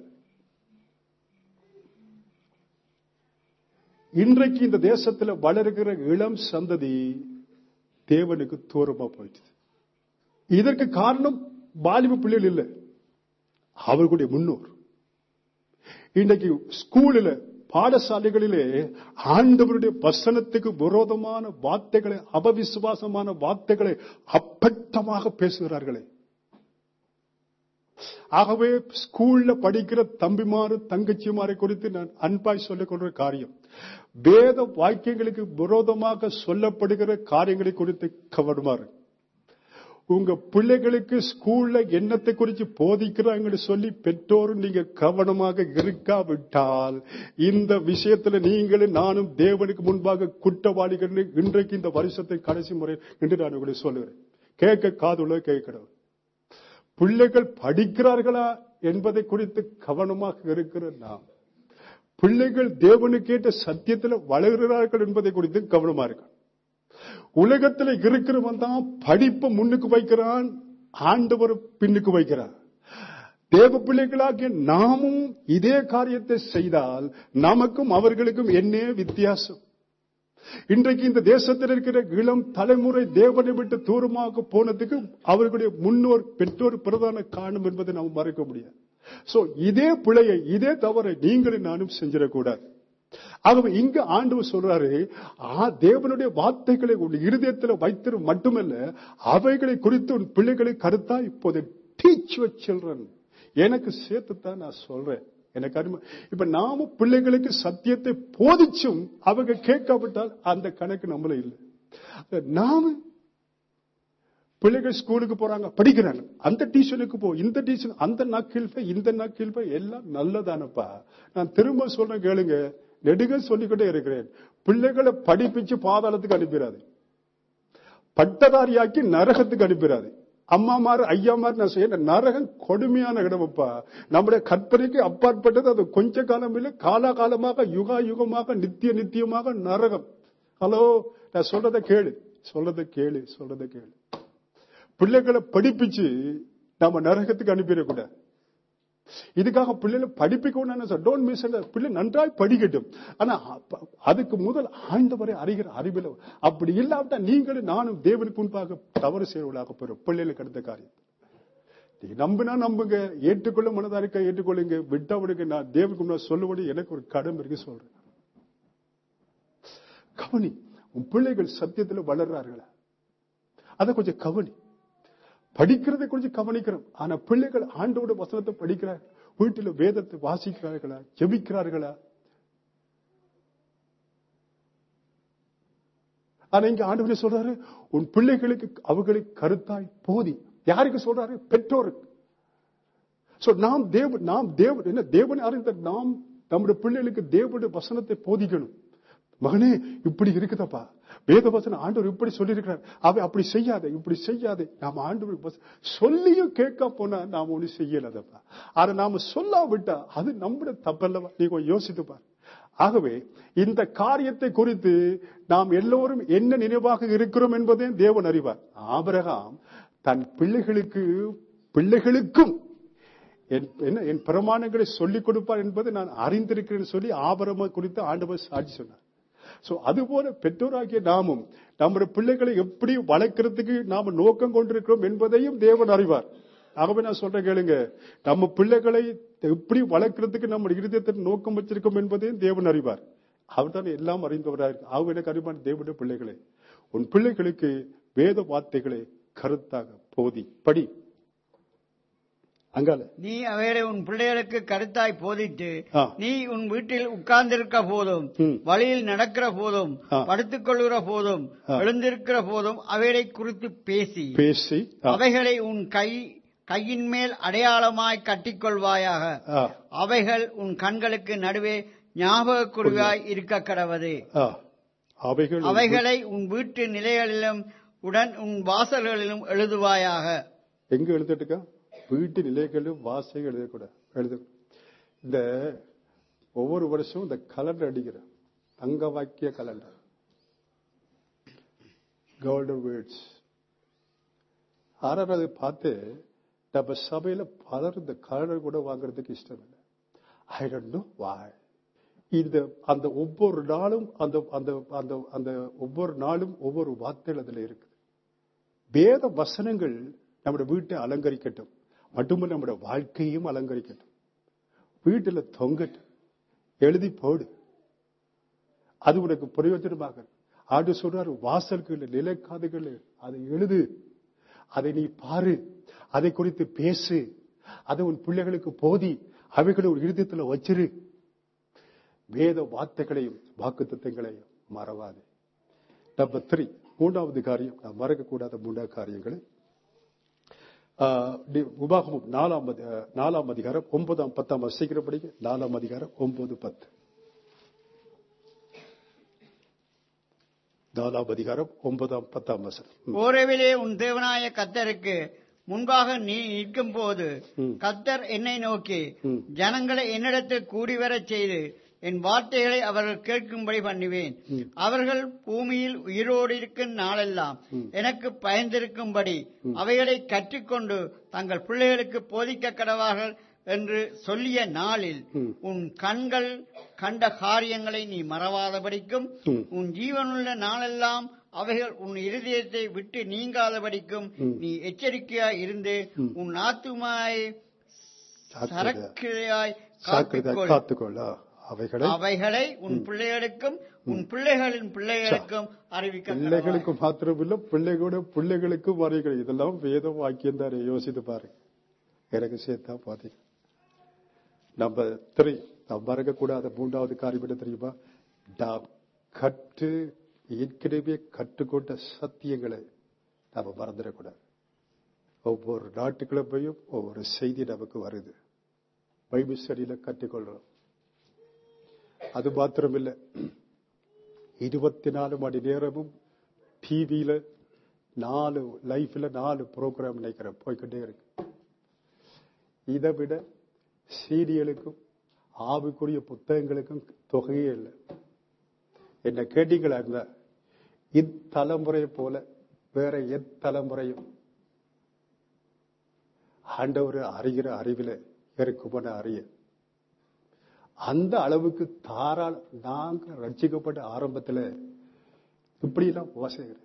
இன்றைக்கு இந்த தேசத்துல வளர்கிற இளம் சந்ததி தேவனுக்கு தூரமா போயிடுது இதற்கு காரணம் வாலிப பிள்ளைகள் இல்லை அவர்களுடைய முன்னோர் இன்றைக்கு ஸ்கூலில் பாடசாலைகளிலே ஆண்டவருடைய வசனத்துக்கு விரோதமான வார்த்தைகளை அபவிசுவாசமான வார்த்தைகளை அப்பட்டமாக பேசுகிறார்களே ஆகவே ஸ்கூல்ல படிக்கிற தம்பிமாரு தங்கச்சிமாரை குறித்து நான் அன்பாய் சொல்லிக் கொள்ற காரியம் வேத வாக்கியங்களுக்கு விரோதமாக சொல்லப்படுகிற காரியங்களை குறித்து கவனமாறு உங்க பிள்ளைகளுக்கு ஸ்கூல்ல என்னத்தை குறித்து போதிக்கிறாங்கன்னு சொல்லி பெற்றோரும் நீங்க கவனமாக இருக்காவிட்டால் இந்த விஷயத்துல நீங்களும் நானும் தேவனுக்கு முன்பாக குற்றவாளிகள் இன்றைக்கு இந்த வருஷத்தை கடைசி முறை என்று நான் உங்களை சொல்லுகிறேன் கேட்க காதுள்ள கேட்கிறவர் பிள்ளைகள் படிக்கிறார்களா என்பதை குறித்து கவனமாக இருக்கிற நாம் பிள்ளைகள் தேவனுக்கேற்ற சத்தியத்தில் வளர்கிறார்கள் என்பதை குறித்து கவனமா இருக்க உலகத்துல இருக்கிறவன் தான் படிப்பை முன்னுக்கு வைக்கிறான் ஆண்டவர் பின்னுக்கு வைக்கிறார் தேவ பிள்ளைகளாகிய நாமும் இதே காரியத்தை செய்தால் நமக்கும் அவர்களுக்கும் என்ன வித்தியாசம் இன்றைக்கு இந்த தேசத்தில் இருக்கிற இளம் தலைமுறை தேவனை விட்டு தூரமாக போனதுக்கு அவர்களுடைய முன்னோர் பெற்றோர் பிரதான காரணம் என்பதை நாம் மறக்க முடியாது சோ இதே பிழையை இதே தவறை நீங்களும் நானும் செஞ்சிடக்கூடாது ஆகவே இங்க ஆண்டவர் சொல்றாரு ஆ, தேவனுடைய வார்த்தைகளை உன் இருதயத்தில் வைத்திரு மட்டுமல்ல அவைகளை குறித்து உன் பிள்ளைகளை கருத்தா இப்போது டீச் சில்ட்ரன் எனக்கு சேர்த்துத்தான் நான் சொல்றேன் எனக்கு அருமை இப்ப நாம பிள்ளைகளுக்கு சத்தியத்தை போதிச்சும் அவங்க கேட்காவிட்டால் அந்த கணக்கு நம்மள இல்லை நாம பிள்ளைகள் ஸ்கூலுக்கு போறாங்க படிக்கிறாங்க அந்த டியூஷனுக்கு போ இந்த டியூஷன் அந்த நக்கில் போய் இந்த நக்கில் போய் எல்லாம் நல்லதானப்பா நான் திரும்ப சொல்றேன் கேளுங்க நெடுக சொல்லிக்கிட்டே இருக்கிறேன் பிள்ளைகளை படிப்பிச்சு பாதாளத்துக்கு அனுப்பிடாது பட்டதாரியாக்கி நரகத்துக்கு அனுப்பிடாது அம்மாமார் ஐயாமார் நான் செய்ய நரகம் கொடுமையான இடமப்பா நம்முடைய கற்பனைக்கு அப்பாற்பட்டது அது கொஞ்ச காலம் இல்லை காலாகாலமாக யுகா யுகமாக நித்திய நித்தியமாக நரகம் ஹலோ நான் சொல்றதை கேளு சொல்றதை கேளு சொல்றதை கேளு பிள்ளைகளை படிப்பிச்சு நாம நரகத்துக்கு அனுப்பிடக்கூடாது இதுக்காக பிள்ளைகளை படிப்பிக்கணும் டோன்ட் மிஸ் பிள்ளை நன்றாய் படிக்கட்டும் ஆனா அப்ப- அதுக்கு முதல் ஆண்டவரை அறிகிற அறிவில் அப்படி இல்லாவிட்டா நீங்களும் நானும் தேவனுக்கு முன்பாக தவறு செய்வதாக போறோம் பிள்ளைகளுக்கு அடுத்த காரியம் நீங்க நம்பினா நம்புங்க ஏற்றுக்கொள்ள மனதா இருக்க ஏற்றுக்கொள்ளுங்க விட்டா விடுங்க நான் தேவனுக்கு முன்னாடி சொல்லுபடி எனக்கு ஒரு கடமை இருக்கு சொல்றேன் கவனி உன் பிள்ளைகள் சத்தியத்துல வளர்றார்களா அதை கொஞ்சம் கவனி படிக்கிறதை கொஞ்சம் கவனிக்கிறோம் ஆனா பிள்ளைகள் ஆண்டோட வசனத்தை படிக்கிறார் வீட்டில் வேதத்தை வாசிக்கிறார்களா ஜெபிக்கிறார்களா ஆனா இங்க ஆண்டவரே சொல்றாரு உன் பிள்ளைகளுக்கு அவர்களுக்கு கருத்தாய் போதி யாருக்கு சொல்றாரு பெற்றோருக்கு சோ நாம் தேவ நாம் தேவ என்ன தேவன் அறிந்த நாம் நம்முடைய பிள்ளைகளுக்கு தேவனுடைய வசனத்தை போதிக்கணும் மகனே இப்படி இருக்குதப்பா வேத வசனம் ஆண்டவர் இப்படி சொல்லியிருக்கிறார் அவ அப்படி செய்யாத இப்படி செய்யாதே நாம ஆண்டவர் வச- சொல்லியும் கேட்க போனா நாம ஒண்ணு செய்யலதப்பா அதை நாம சொல்லாவிட்டா அது நம்முடைய தப்பல்லவா நீ கொஞ்சம் யோசித்து பார் ஆகவே இந்த காரியத்தை குறித்து நாம் எல்லோரும் என்ன நினைவாக இருக்கிறோம் என்பதையும் தேவன் அறிவார் ஆபிரகாம் தன் பிள்ளைகளுக்கு பிள்ளைகளுக்கும் என் என்ன என் பிரமாணங்களை சொல்லிக் கொடுப்பார் என்பதை நான் அறிந்திருக்கிறேன் சொல்லி ஆபரம குறித்து ஆண்டவர் சாட்சி சொன்னார் சோ அதுபோல பெற்றோராகிய நாமும் நம்முடைய பிள்ளைகளை எப்படி வளர்க்கறதுக்கு நாம நோக்கம் கொண்டிருக்கிறோம் என்பதையும் தேவன் அறிவார் ஆகவே நான் சொல்றேன் கேளுங்க நம்ம பிள்ளைகளை எப்படி வளர்க்கறதுக்கு நம்ம இருதயத்தில் நோக்கம் வச்சிருக்கோம் என்பதையும் தேவன் அறிவார் அவர் தான் எல்லாம் அறிந்தவராக இருக்கு ஆகவே எனக்கு அறிவான் தேவனுடைய பிள்ளைகளை உன் பிள்ளைகளுக்கு வேத வார்த்தைகளை கருத்தாக போதி படி அங்கால நீ அவைகளை உன் பிள்ளைகளுக்கு கருத்தாய் போதித்து ஆ. நீ உன் வீட்டில் உட்கார்ந்திருக்க போதும் ம். வழியில் நடக்கிற போதும் ஆ. படுத்துக் கொள்கிற போதும் ஆ. எழுந்திருக்கிற போதும் அவைகளை குறித்து பேசி பேசி ஆ, அவைகளை உன் கை கையின் மேல் அடையாளமாய் கட்டிக்கொள்வாயாக ஆ, அவைகள் உன் கண்களுக்கு நடுவே ஞாபக குறிவாய் இருக்க கடவது ஆ. அவைகள் உன் அவைகளை உன் வீட்டு நிலைகளிலும் உடன் உன் வாசல்களிலும் எழுதுவாயாக எங்க எழுதிட்டுக்கா வீட்டு நிலைகளும் வாசைகள் எழுதக்கூடாது எழுத இந்த ஒவ்வொரு வருஷம் இந்த கலண்டர் அடிக்கிறேன் தங்க வாக்கிய கலண்டர் கோல்டன் வேர்ட்ஸ் ஆனால் அதை பார்த்து நம்ம சபையில பலர் இந்த கலண்டர் கூட வாங்குறதுக்கு இஷ்டம் இல்லை ஐ டோன்ட் நோ வாய் இந்த அந்த ஒவ்வொரு நாளும் அந்த அந்த அந்த அந்த ஒவ்வொரு நாளும் ஒவ்வொரு வார்த்தைகள் அதுல இருக்குது வேத வசனங்கள் நம்முடைய வீட்டை அலங்கரிக்கட்டும் மட்டுமல்ல நம்முடைய வாழ்க்கையும் அலங்கரிக்கட்டும் வீட்டுல தொங்கட்டும் எழுதி போடு அது உனக்கு பிரயோஜனமாக ஆண்டு சொல்றாரு வாசல்கள் நிலைக்காதுகள் அதை எழுது அதை நீ பாரு அதை குறித்து பேசு அதை உன் பிள்ளைகளுக்கு போதி அவைகளை ஒரு இருதயத்துல வச்சிரு வேத வார்த்தைகளையும் வாக்குத்தத்தங்களையும் மறவாது நம்பர் த்ரீ மூன்றாவது காரியம் நாம் மறக்கக்கூடாத மூன்றாவது காரியங்களை ஆஹ், டி- உபாகமம் நாலாம் அதி- ஆஹ், நாலாம் அதிகாரம் ஒன்பதாம் பத்தாம் சீக்கிரம் படிக்க நாலாம் அதிகாரம் ஒன்பது பத்து நாலாம் அதிகாரம் ஒன்பதாம் பத்தாம் வசனம் ம். ஓரவிலே உன் தேவனாய கத்தருக்கு முன்பாக நீ நிற்கும் போது ம். கத்தர் என்னை நோக்கி ம். ஜனங்களை என்னிடத்தில் கூடி வரச் செய்து என் வார்த்தைகளை அவர்கள் கேட்கும்படி பண்ணுவேன் ம். அவர்கள் பூமியில் உயிரோடு இருக்கும் நாளெல்லாம் ம். எனக்கு பயந்திருக்கும்படி அவைகளை கற்றுக்கொண்டு தங்கள் பிள்ளைகளுக்கு போதிக்க கடவார்கள் என்று சொல்லிய நாளில் ம். உன் கண்கள் கண்ட காரியங்களை நீ மறவாதபடிக்கும் ம். உன் ஜீவனுள்ள நாளெல்லாம் அவைகள் உன் இருதயத்தை விட்டு நீங்காதபடிக்கும் ம். நீ எச்சரிக்கையாய் இருந்து ம். உன் ஆத்துமாயை சரக்கிரையாய் சாக்கிரதை காத்துக்கொள் காத்துக்கொள்ள அவைகளை அவைகளை உன் பிள்ளைகளுக்கும் உன் பிள்ளைகளின் பிள்ளைகளுக்கும் அறிவிக்க கடவாய். பிள்ளைகளுக்கு மாத்திரமில்ல பிள்ளைகளோட பிள்ளைகளுக்கும் வரைகள் இதெல்லாம் வேத வாக்கியம் தான் யோசித்து பாருங்க எனக்கு சேர்த்தா பாத்தீங்க நம்ம திரை நாம் மறக்கக்கூடாத மூன்றாவது காரியம் என்ன தெரியுமா நாம் கற்று ஏற்கனவே கற்றுக்கொண்ட சத்தியங்களை நாம மறந்துடக்கூடாது ஒவ்வொரு நாட்டுக்கிழமையும் ஒவ்வொரு செய்தி நமக்கு வருது பைபிள் ஸ்டடியில கற்றுக்கொள்றோம் அது மாத்திரமில்லை இருபத்தி நாலு மணி நேரமும் டிவியில நாலு லைஃப்ல நாலு ப்ரோக்ராம் நினைக்கிறேன் போய்கிட்டே இருக்கு இதை விட சீரியலுக்கும் ஆவிக்குரிய புத்தகங்களுக்கும் தொகையே இல்லை என்ன கேட்டீங்களா இருந்தா இத்தலைமுறையை போல வேற எத்தலைமுறையும் ஆண்டவர் அறிகிற அறிவில இருக்குமான அறிய அந்த அளவுக்கு தாராள நாங்க ரட்சிக்கப்பட்ட ஆரம்பத்துல இப்படி எல்லாம் வாசிக்கிறேன்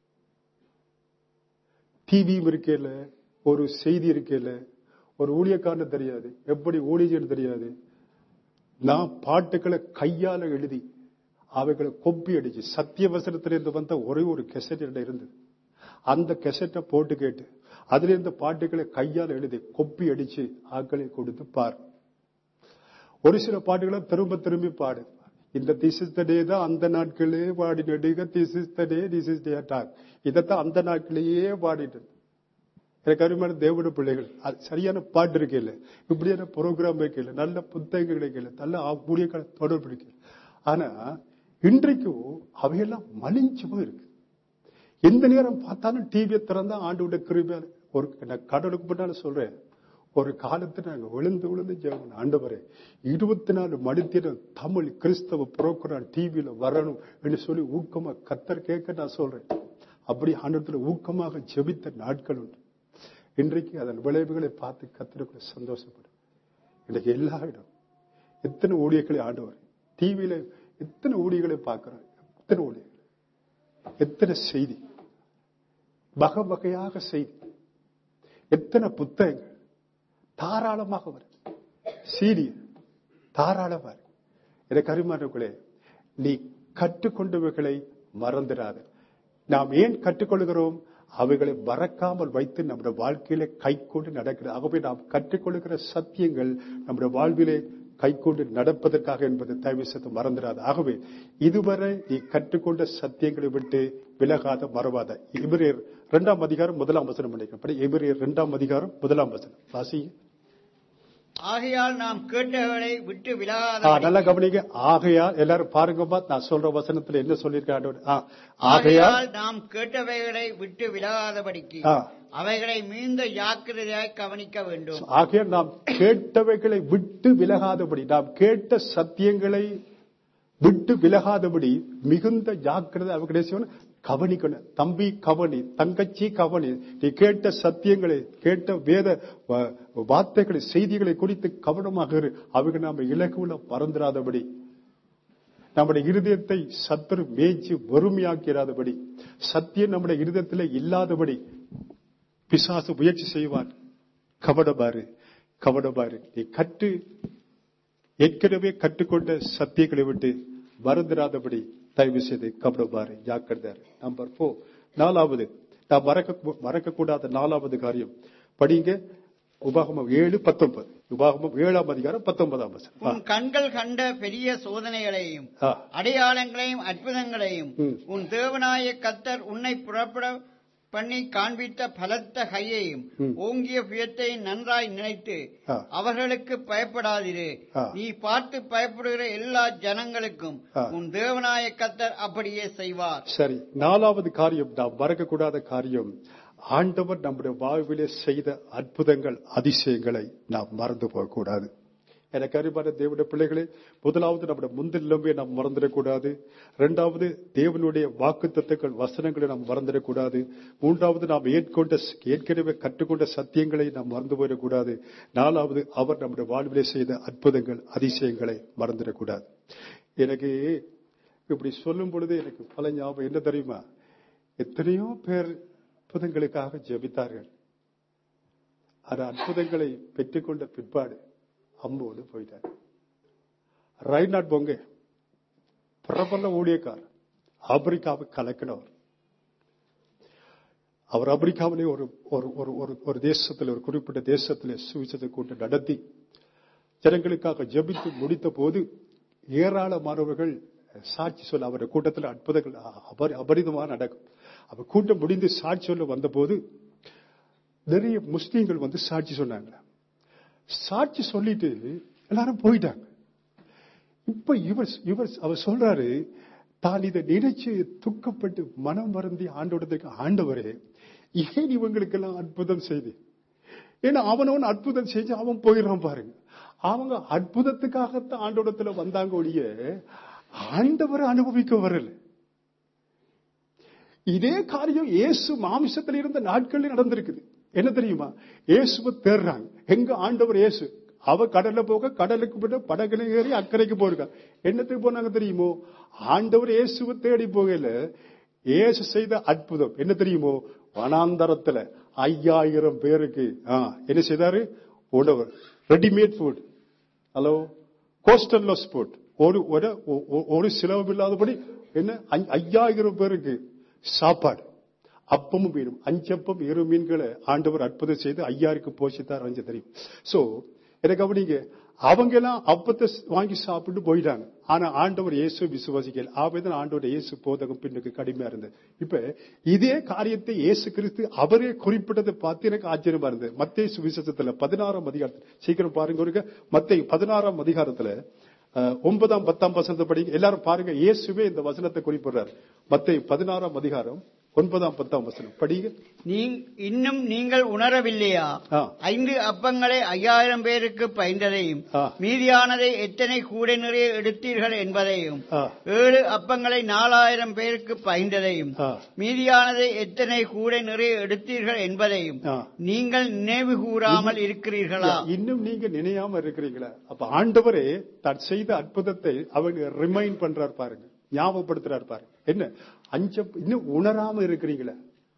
டிவியும் இருக்கேல ஒரு செய்தி இருக்கேல ஒரு ஊழியக்காரன் தெரியாது எப்படி ஊழியன்னு தெரியாது நான் பாட்டுகளை கையால எழுதி அவைகளை கொப்பி அடிச்சு சத்திய வசனத்திலிருந்து வந்த ஒரே ஒரு கெசட் இருந்தது அந்த கெசட்டை போட்டு கேட்டு அதுல இருந்த பாட்டுகளை கையால் எழுதி கொப்பி அடிச்சு ஆக்களை கொடுத்து பார் ஒரு சில பாட்டுகளை திரும்ப திரும்பி பாடு இந்த திஸ் இஸ் த டே தான் அந்த நாட்களே பாடி நடுக this is the day this is day டாக் இதைத்தான் அந்த நாட்களையே பாடிட்டு எனக்கு அருமையான தேவட பிள்ளைகள் அது சரியான பாட்டு இருக்கல இப்படியான ப்ரோக்ராம் வைக்கல நல்ல புத்தகங்கள் கிடைக்கல நல்ல ஊழிய தொடர்பு இருக்கு ஆனா இன்றைக்கும் அவையெல்லாம் மலிஞ்சு போயிருக்கு எந்த நேரம் பார்த்தாலும் டிவியை திறந்தா ஆண்டு கிருபியால ஒரு நான் கடவுளுக்கு முன்னால சொல்றேன் ஒரு காலத்துல நாங்க விழுந்து விழுந்து ஜெபம் ஆண்டவரே இருபத்தி நாலு மணித்தினம் தமிழ் கிறிஸ்தவ புரோக்கரான் டிவியில வரணும் என்று சொல்லி ஊக்கமா கத்தர் கேட்க நான் சொல்றேன் அப்படி ஆண்டத்துல ஊக்கமாக ஜெபித்த நாட்கள் உண்டு இன்றைக்கு அதன் விளைவுகளை பார்த்து கத்தருக்குள்ள சந்தோஷப்படும் இன்றைக்கு எல்லா இடம் எத்தனை ஊழியர்களை ஆண்டவர் டிவியில எத்தனை ஊழியர்களை பார்க்கிறோம் எத்தனை ஊழியர்கள் எத்தனை செய்தி வகை வகையாக செய்தி எத்தனை புத்தகங்கள் தாராளமாக வரும் சீரியல் தாராளமாக இருக்கு. எனக்கு அருமானங்களே நீ கற்றுக்கொண்டவைகளை மறந்துடாத நாம் ஏன் கற்றுக்கொள்கிறோம் அவைகளை மறக்காமல் வைத்து நம்முடைய வாழ்க்கையில கை கொண்டு நடக்கிறது ஆகவே நாம் கற்றுக்கொள்கிற சத்தியங்கள் நம்முடைய வாழ்விலே கை கொண்டு நடப்பதற்காக என்பது தயவு செய்து மறந்துடாது ஆகவே இதுவரை நீ கற்றுக்கொண்ட சத்தியங்களை விட்டு விலகாத மறவாத எபிரேயர் இரண்டாம் அதிகாரம் முதலாம் வசனம் நினைக்கப்படி எபிரேயர் இரண்டாம் அதிகாரம் முதலாம் வசனம் வாசி ஆகையால் நாம் கேட்டவர்களை விட்டு ஆ, விலகாத நல்லா கவனிங்க ஆகையால் எல்லாரும் பாருங்கப்பா நான் சொல்ற வசனத்துல என்ன சொல்லியிருக்கேன் ஆண்டவர்? ஆ, ஆகையால் ஆகையால் நாம் கேட்டவைகளை விட்டு விலகாதபடிக்கு ஆ. அவைகளை மிகுந்த ஜாக்கிரதையாய் கவனிக்க வேண்டும் ஆகையால் நாம் கேட்டவைகளை விட்டு விலகாதபடி நாம் கேட்ட சத்தியங்களை விட்டு விலகாதபடி மிகுந்த ஜாக்கிரதை அவங்க என்ன செய்யணும்? கவனிக்கணும் தம்பி கவனி தங்கச்சி கவனி நீ கேட்ட சத்தியங்களை கேட்ட வேத வ- வார்த்தைகளை செய்திகளை குறித்து கவனமாக இரு அவங்க நாம இலகுல மறந்துடாதபடி நம்முடைய இருதயத்தை சத்துரு மேய்ச்சி வறுமையாக்கிறாதபடி சத்தியம் நம்முடைய இருதயத்தில் இல்லாதபடி பிசாசு முயற்சி செய்வான் கவனமாறு கவனமாறு நீ கற்று ஏற்கனவே கற்றுக்கொண்ட சத்தியங்களை விட்டு மறந்துடாதபடி தயவு செய்து கவனமாறு ஜாக்கிரதாரு நம்பர் போர் நாலாவது நாம் மறக்க மறக்கக்கூடாத நாலாவது காரியம் படிங்க உபாகமம் ஏழு பத்தொன்பது உபாகமம் ஏழாம் அதிகாரம் பத்தொன்பதாம் வசனம் ஆ, உன் கண்கள் கண்ட பெரிய சோதனைகளையும் ஆ. அடையாளங்களையும் அற்புதங்களையும் ம். உன் தேவனாய கத்தர் உன்னை புறப்பட பண்ணி காண்பித்த பலத்த கையையும் ம். ஓங்கிய புயத்தை நன்றாய் நினைத்து ஆ. அவர்களுக்கு பயப்படாதிரு ஆ. நீ பார்த்து பயப்படுகிற எல்லா ஜனங்களுக்கும் ஆ. உன் தேவனாய கத்தர் அப்படியே செய்வார் சரி நாலாவது காரியம் நாம் மறக்கக்கூடாத காரியம் ஆண்டவர் நம்முடைய வாழ்விலே செய்த அற்புதங்கள் அதிசயங்களை நாம் மறந்து போகக்கூடாது எனக்கு அறிவான தேவனுடைய பிள்ளைகளே முதலாவது நம்முடைய முன்னிலைமை நாம் மறந்துடக்கூடாது இரண்டாவது தேவனுடைய வாக்கு தத்துக்கள் வசனங்களை நாம் மறந்துடக்கூடாது மூன்றாவது நாம் ஏற்கொண்ட ஏற்கனவே கற்றுக்கொண்ட சத்தியங்களை நாம் மறந்து போயிடக்கூடாது நாலாவது அவர் நம்முடைய வாழ்விலே செய்த அற்புதங்கள் அதிசயங்களை மறந்துடக்கூடாது எனக்கு இப்படி சொல்லும் பொழுது எனக்கு பல ஞாபகம் என்ன தெரியுமா எத்தனையோ பேர் அற்புதங்களுக்காக ஜெபித்தார்கள் அந்த அற்புதங்களை பெற்றுக்கொண்ட பிற்பாடு அம்போடு போயிட்டார் ரைநாட் பொங்கே பிரபல ஊழியக்கார் ஆப்பிரிக்காவை கலக்கினவர் அவர் ஆப்பிரிக்காவிலே ஒரு ஒரு ஒரு ஒரு ஒரு தேசத்தில் ஒரு குறிப்பிட்ட தேசத்திலே சுவிசத்தை கூட்டம் நடத்தி ஜனங்களுக்காக ஜெபித்து முடித்த போது ஏராளமானவர்கள் சாட்சி சொல்ல அவருடைய கூட்டத்தில் அற்புதங்கள் அபரி அபரிதமாக நடக்கும் அவர் கூட்டம் முடிந்து சாட்சி சொல்ல வந்தபோது நிறைய முஸ்லீம்கள் வந்து சாட்சி சொன்னாங்க சாட்சி சொல்லிட்டு எல்லாரும் போயிட்டாங்க இப்ப இவர் இவர் அவர் சொல்றாரு தான் இதை நினைச்சு துக்கப்பட்டு மனம் வருந்தி ஆண்டோடத்துக்கு ஆண்டவரே ஏன் இவங்களுக்கெல்லாம் அற்புதம் செய்து ஏன்னா அவனவன் அற்புதம் செஞ்சு அவன் போயிடறான் பாருங்க அவங்க அற்புதத்துக்காகத்தான் ஆண்டோடத்துல வந்தாங்க ஒழிய ஆண்டவரை அனுபவிக்க வரல இதே காரியம் இயேசு மாமிசத்தில் இருந்த நாட்களில் நடந்திருக்குது என்ன தெரியுமா இயேசுவை தேடுறாங்க எங்க ஆண்டவர் இயேசு அவ கடல்ல போக கடலுக்கு போட்டு படகுல ஏறி அக்கறைக்கு போயிருக்கா என்னத்துக்கு போனாங்க தெரியுமோ ஆண்டவர் இயேசுவை தேடி போகல இயேசு செய்த அற்புதம் என்ன தெரியுமோ வனாந்தரத்துல ஐயாயிரம் பேருக்கு என்ன செய்தாரு உணவு readymade food hello costless food ஒரு ஒரு செலவு இல்லாதபடி என்ன ஐயாயிரம் பேருக்கு சாப்பாடு அப்பமும் மீனும் அஞ்சப்பம் இரு மீன்களை ஆண்டவர் அற்புதம் செய்து ஐயாருக்கு போஷித்தார் அஞ்சு தெரியும் சோ எனக்கு கவனிங்க அவங்க எல்லாம் அப்பத்தை வாங்கி சாப்பிட்டு போயிட்டாங்க ஆனா ஆண்டவர் இயேசு விசுவாசிக்கல ஆவேதான் ஆண்டவர் இயேசு போதகம் பின்னுக்கு கடுமையா இருந்தது இப்ப இதே காரியத்தை இயேசு கிறிஸ்து அவரே குறிப்பிட்டதை பார்த்து எனக்கு ஆச்சரியமா இருந்தது மத்திய சுவிசேஷத்துல பதினாறாம் அதிகாரத்துல சீக்கிரம் பாருங்க ஒரு மத்திய பதினாறாம் அதிகாரத்துல ஒன்பதாம் பத்தாம் வசனத்தை படிங்க எல்லாரும் பாருங்க இயேசுவே இந்த வசனத்தை குறிப்பிடுறார் மத்திய பதினாறாம் அதிகாரம் ஒன்பதாம் பத்தாம் வசனம் படிங்க இன்னும் நீங்கள் உணரவில்லையா ஐந்து அப்பங்களை ஐயாயிரம் பேருக்கு பயந்ததையும் மீதியானதை எத்தனை கூடை நிறைய எடுத்தீர்கள் என்பதையும் ஏழு அப்பங்களை நாலாயிரம் பேருக்கு பயந்ததையும் மீதியானதை எத்தனை கூடை நிறைய எடுத்தீர்கள் என்பதையும் நீங்கள் நினைவு கூறாமல் இருக்கிறீர்களா இன்னும் நீங்க நினையாம இருக்கிறீங்களா அப்ப ஆண்டவரே தான் செய்த அற்புதத்தை அவங்க ரிமைண்ட் பண்றார் பாருங்க ஞாபகப்படுத்துறாரு பாருங்க என்ன அஞ்சு இன்னும் உணராம இருக்கிறீங்களா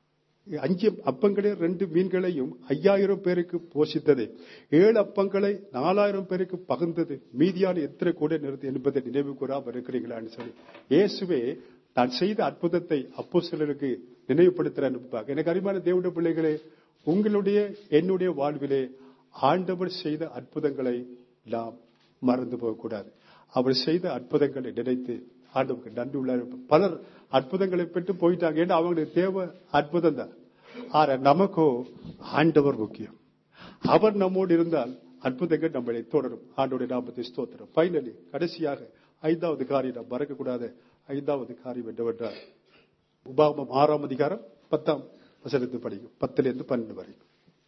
அஞ்சு அப்பங்களே ரெண்டு மீன்களையும் ஐயாயிரம் பேருக்கு போஷித்தது ஏழு அப்பங்களை நாலாயிரம் பேருக்கு பகிர்ந்தது மீதியான எத்தனை கூட நிறுத்தி என்பதை நினைவு கூறாம இருக்கிறீங்களான்னு சொல்லி இயேசுவே தான் செய்த அற்புதத்தை அப்போ சிலருக்கு நினைவுபடுத்துறாரு எனக்கு அறிமான தேவடைய பிள்ளைகளே உங்களுடைய என்னுடைய வாழ்விலே ஆண்டவர் செய்த அற்புதங்களை நாம் மறந்து போகக்கூடாது அவர் செய்த அற்புதங்களை நினைத்து ஆண்டவருக்கு நன்றி உள்ள பலர் அற்புதங்களை பெற்று போயிட்டாங்க ஏன்னா அவங்களுக்கு தேவை அற்புதம் தான் ஆனா நமக்கோ ஆண்டவர் முக்கியம் அவர் நம்மோடு இருந்தால் அற்புதங்கள் நம்மளை தொடரும் ஆண்டோடைய நாமத்தை ஸ்தோத்திரம் பைனலி கடைசியாக ஐந்தாவது காரியம் நாம் மறக்கக்கூடாத ஐந்தாவது காரியம் என்னவென்றால் உபாமம் ஆறாம் அதிகாரம் பத்தாம் வசனத்து படிக்கும் பத்துல இருந்து பன்னெண்டு வரைக்கும்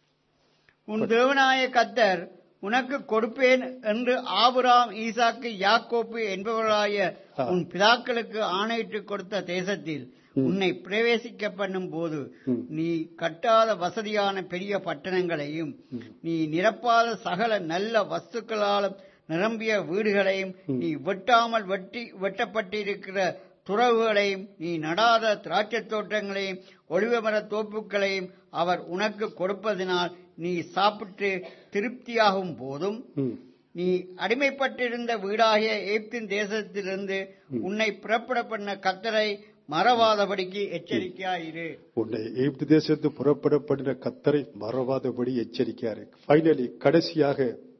உன் தேவனாய கத்தர் உனக்கு கொடுப்பேன் என்று ஆபுராம் ஈசாக்கு யாக்கோப்பு என்பவர்களாய உன் பிதாக்களுக்கு ஆணையிட்டு கொடுத்த தேசத்தில் உன்னை பிரவேசிக்க பண்ணும் போது நீ கட்டாத வசதியான பெரிய பட்டணங்களையும் நீ நிரப்பாத சகல நல்ல வஸ்துக்களாலும் நிரம்பிய வீடுகளையும் நீ வெட்டாமல் வெட்டி வெட்டப்பட்டிருக்கிற துறவுகளையும் நீ நடாத திராட்சை தோட்டங்களையும் ஒளிவமர தோப்புகளையும் அவர் உனக்கு கொடுப்பதனால் நீ சாப்பிட்டு திருப்தியாகும் போதும் நீ அடிமைப்பட்டிருந்த வீடாகிய ஏப்தின் தேசத்திலிருந்து உன்னை புறப்பட பண்ண கத்தரை மறவாதபடிக்கு எச்சரிக்கையாயிரு உன்னை எகிப்து தேசத்து புறப்படப்படின கத்தரை மறவாதபடி எச்சரிக்கையாரு ஃபைனலி கடைசியாக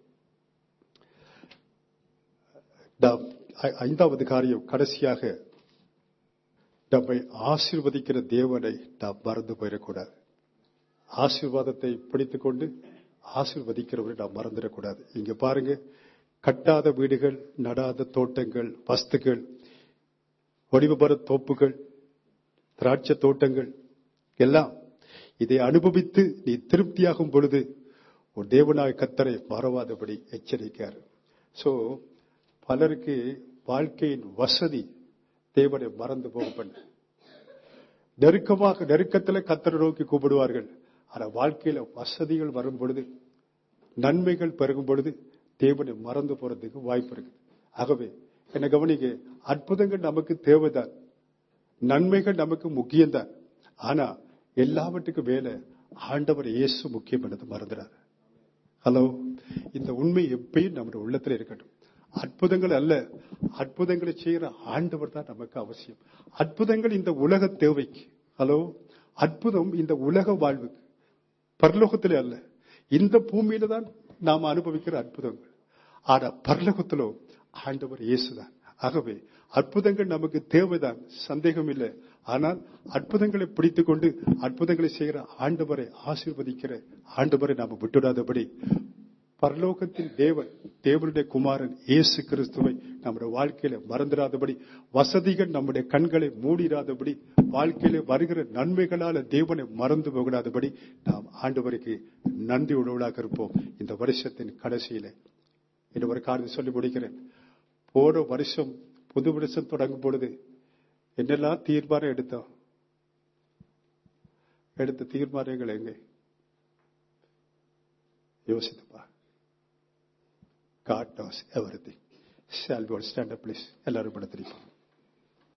நாம் ஐந்தாவது காரியம் கடைசியாக நம்மை ஆசீர்வதிக்கிற தேவனை நாம் மறந்து போயிடக்கூடாது ஆசீர்வாதத்தை பிடித்துக் கொண்டு ஆசீர்வதிக்கிறவரை நாம் மறந்துடக்கூடாது இங்க பாருங்க கட்டாத வீடுகள் நடாத தோட்டங்கள் வஸ்துகள் வடிவபர தோப்புகள் திராட்சை தோட்டங்கள் எல்லாம் இதை அனுபவித்து நீ திருப்தியாகும் பொழுது ஒரு தேவனாய் கத்தரை மறவாதபடி எச்சரிக்கார் சோ பலருக்கு வாழ்க்கையின் வசதி தேவனை மறந்து போக பண்ண நெருக்கமாக நெருக்கத்தில் கத்தரை நோக்கி கூப்பிடுவார்கள் ஆனா வாழ்க்கையில வசதிகள் வரும் பொழுது நன்மைகள் பெருகும் பொழுது தேவனை மறந்து போறதுக்கு வாய்ப்பு இருக்கு ஆகவே என்ன கவனிக்க அற்புதங்கள் நமக்கு தேவைதான் நன்மைகள் நமக்கு முக்கியம்தான் ஆனா எல்லாவற்றுக்கும் மேல ஆண்டவர் இயேசு முக்கியம் என்பது மறந்துடாது ஹலோ இந்த உண்மை எப்பயும் நம்முடைய உள்ளத்துல இருக்கட்டும் அற்புதங்கள் அல்ல அற்புதங்களை செய்யற ஆண்டவர் தான் நமக்கு அவசியம் அற்புதங்கள் இந்த உலக தேவைக்கு ஹலோ அற்புதம் இந்த உலக வாழ்வுக்கு பரலோகத்திலே அல்ல இந்த பூமியில தான் நாம் அனுபவிக்கிற அற்புதங்கள் ஆனா பரலோகத்திலோ ஆண்டவர் இயேசுதான் ஆகவே அற்புதங்கள் நமக்கு தேவைதான் சந்தேகம் இல்லை ஆனால் அற்புதங்களை பிடித்துக் கொண்டு அற்புதங்களை செய்கிற ஆண்டவரை ஆசீர்வதிக்கிற ஆண்டவரை நாம் விட்டுடாதபடி பரலோகத்தின் தேவன் தேவனுடைய குமாரன் இயேசு கிறிஸ்துவை நம்முடைய வாழ்க்கையில மறந்துடாதபடி வசதிகள் நம்முடைய கண்களை மூடிடாதபடி வாழ்க்கையில வருகிற நன்மைகளால தேவனை மறந்து போகாதபடி நாம் ஆண்டவருக்கு நன்றி உணவுகளாக இருப்போம் இந்த வருஷத்தின் கடைசியில இன்னும் ஒரு காரியம் சொல்லி முடிக்கிறேன் போன வருஷம் புது வருஷம் தொடங்கும் பொழுது என்னெல்லாம் தீர்மானம் எடுத்தோம் எடுத்த தீர்மானங்கள் எங்க யோசித்துப்பா God knows everything. Shall we all stand up, please? எல்லாரும் படுத்திருப்போம்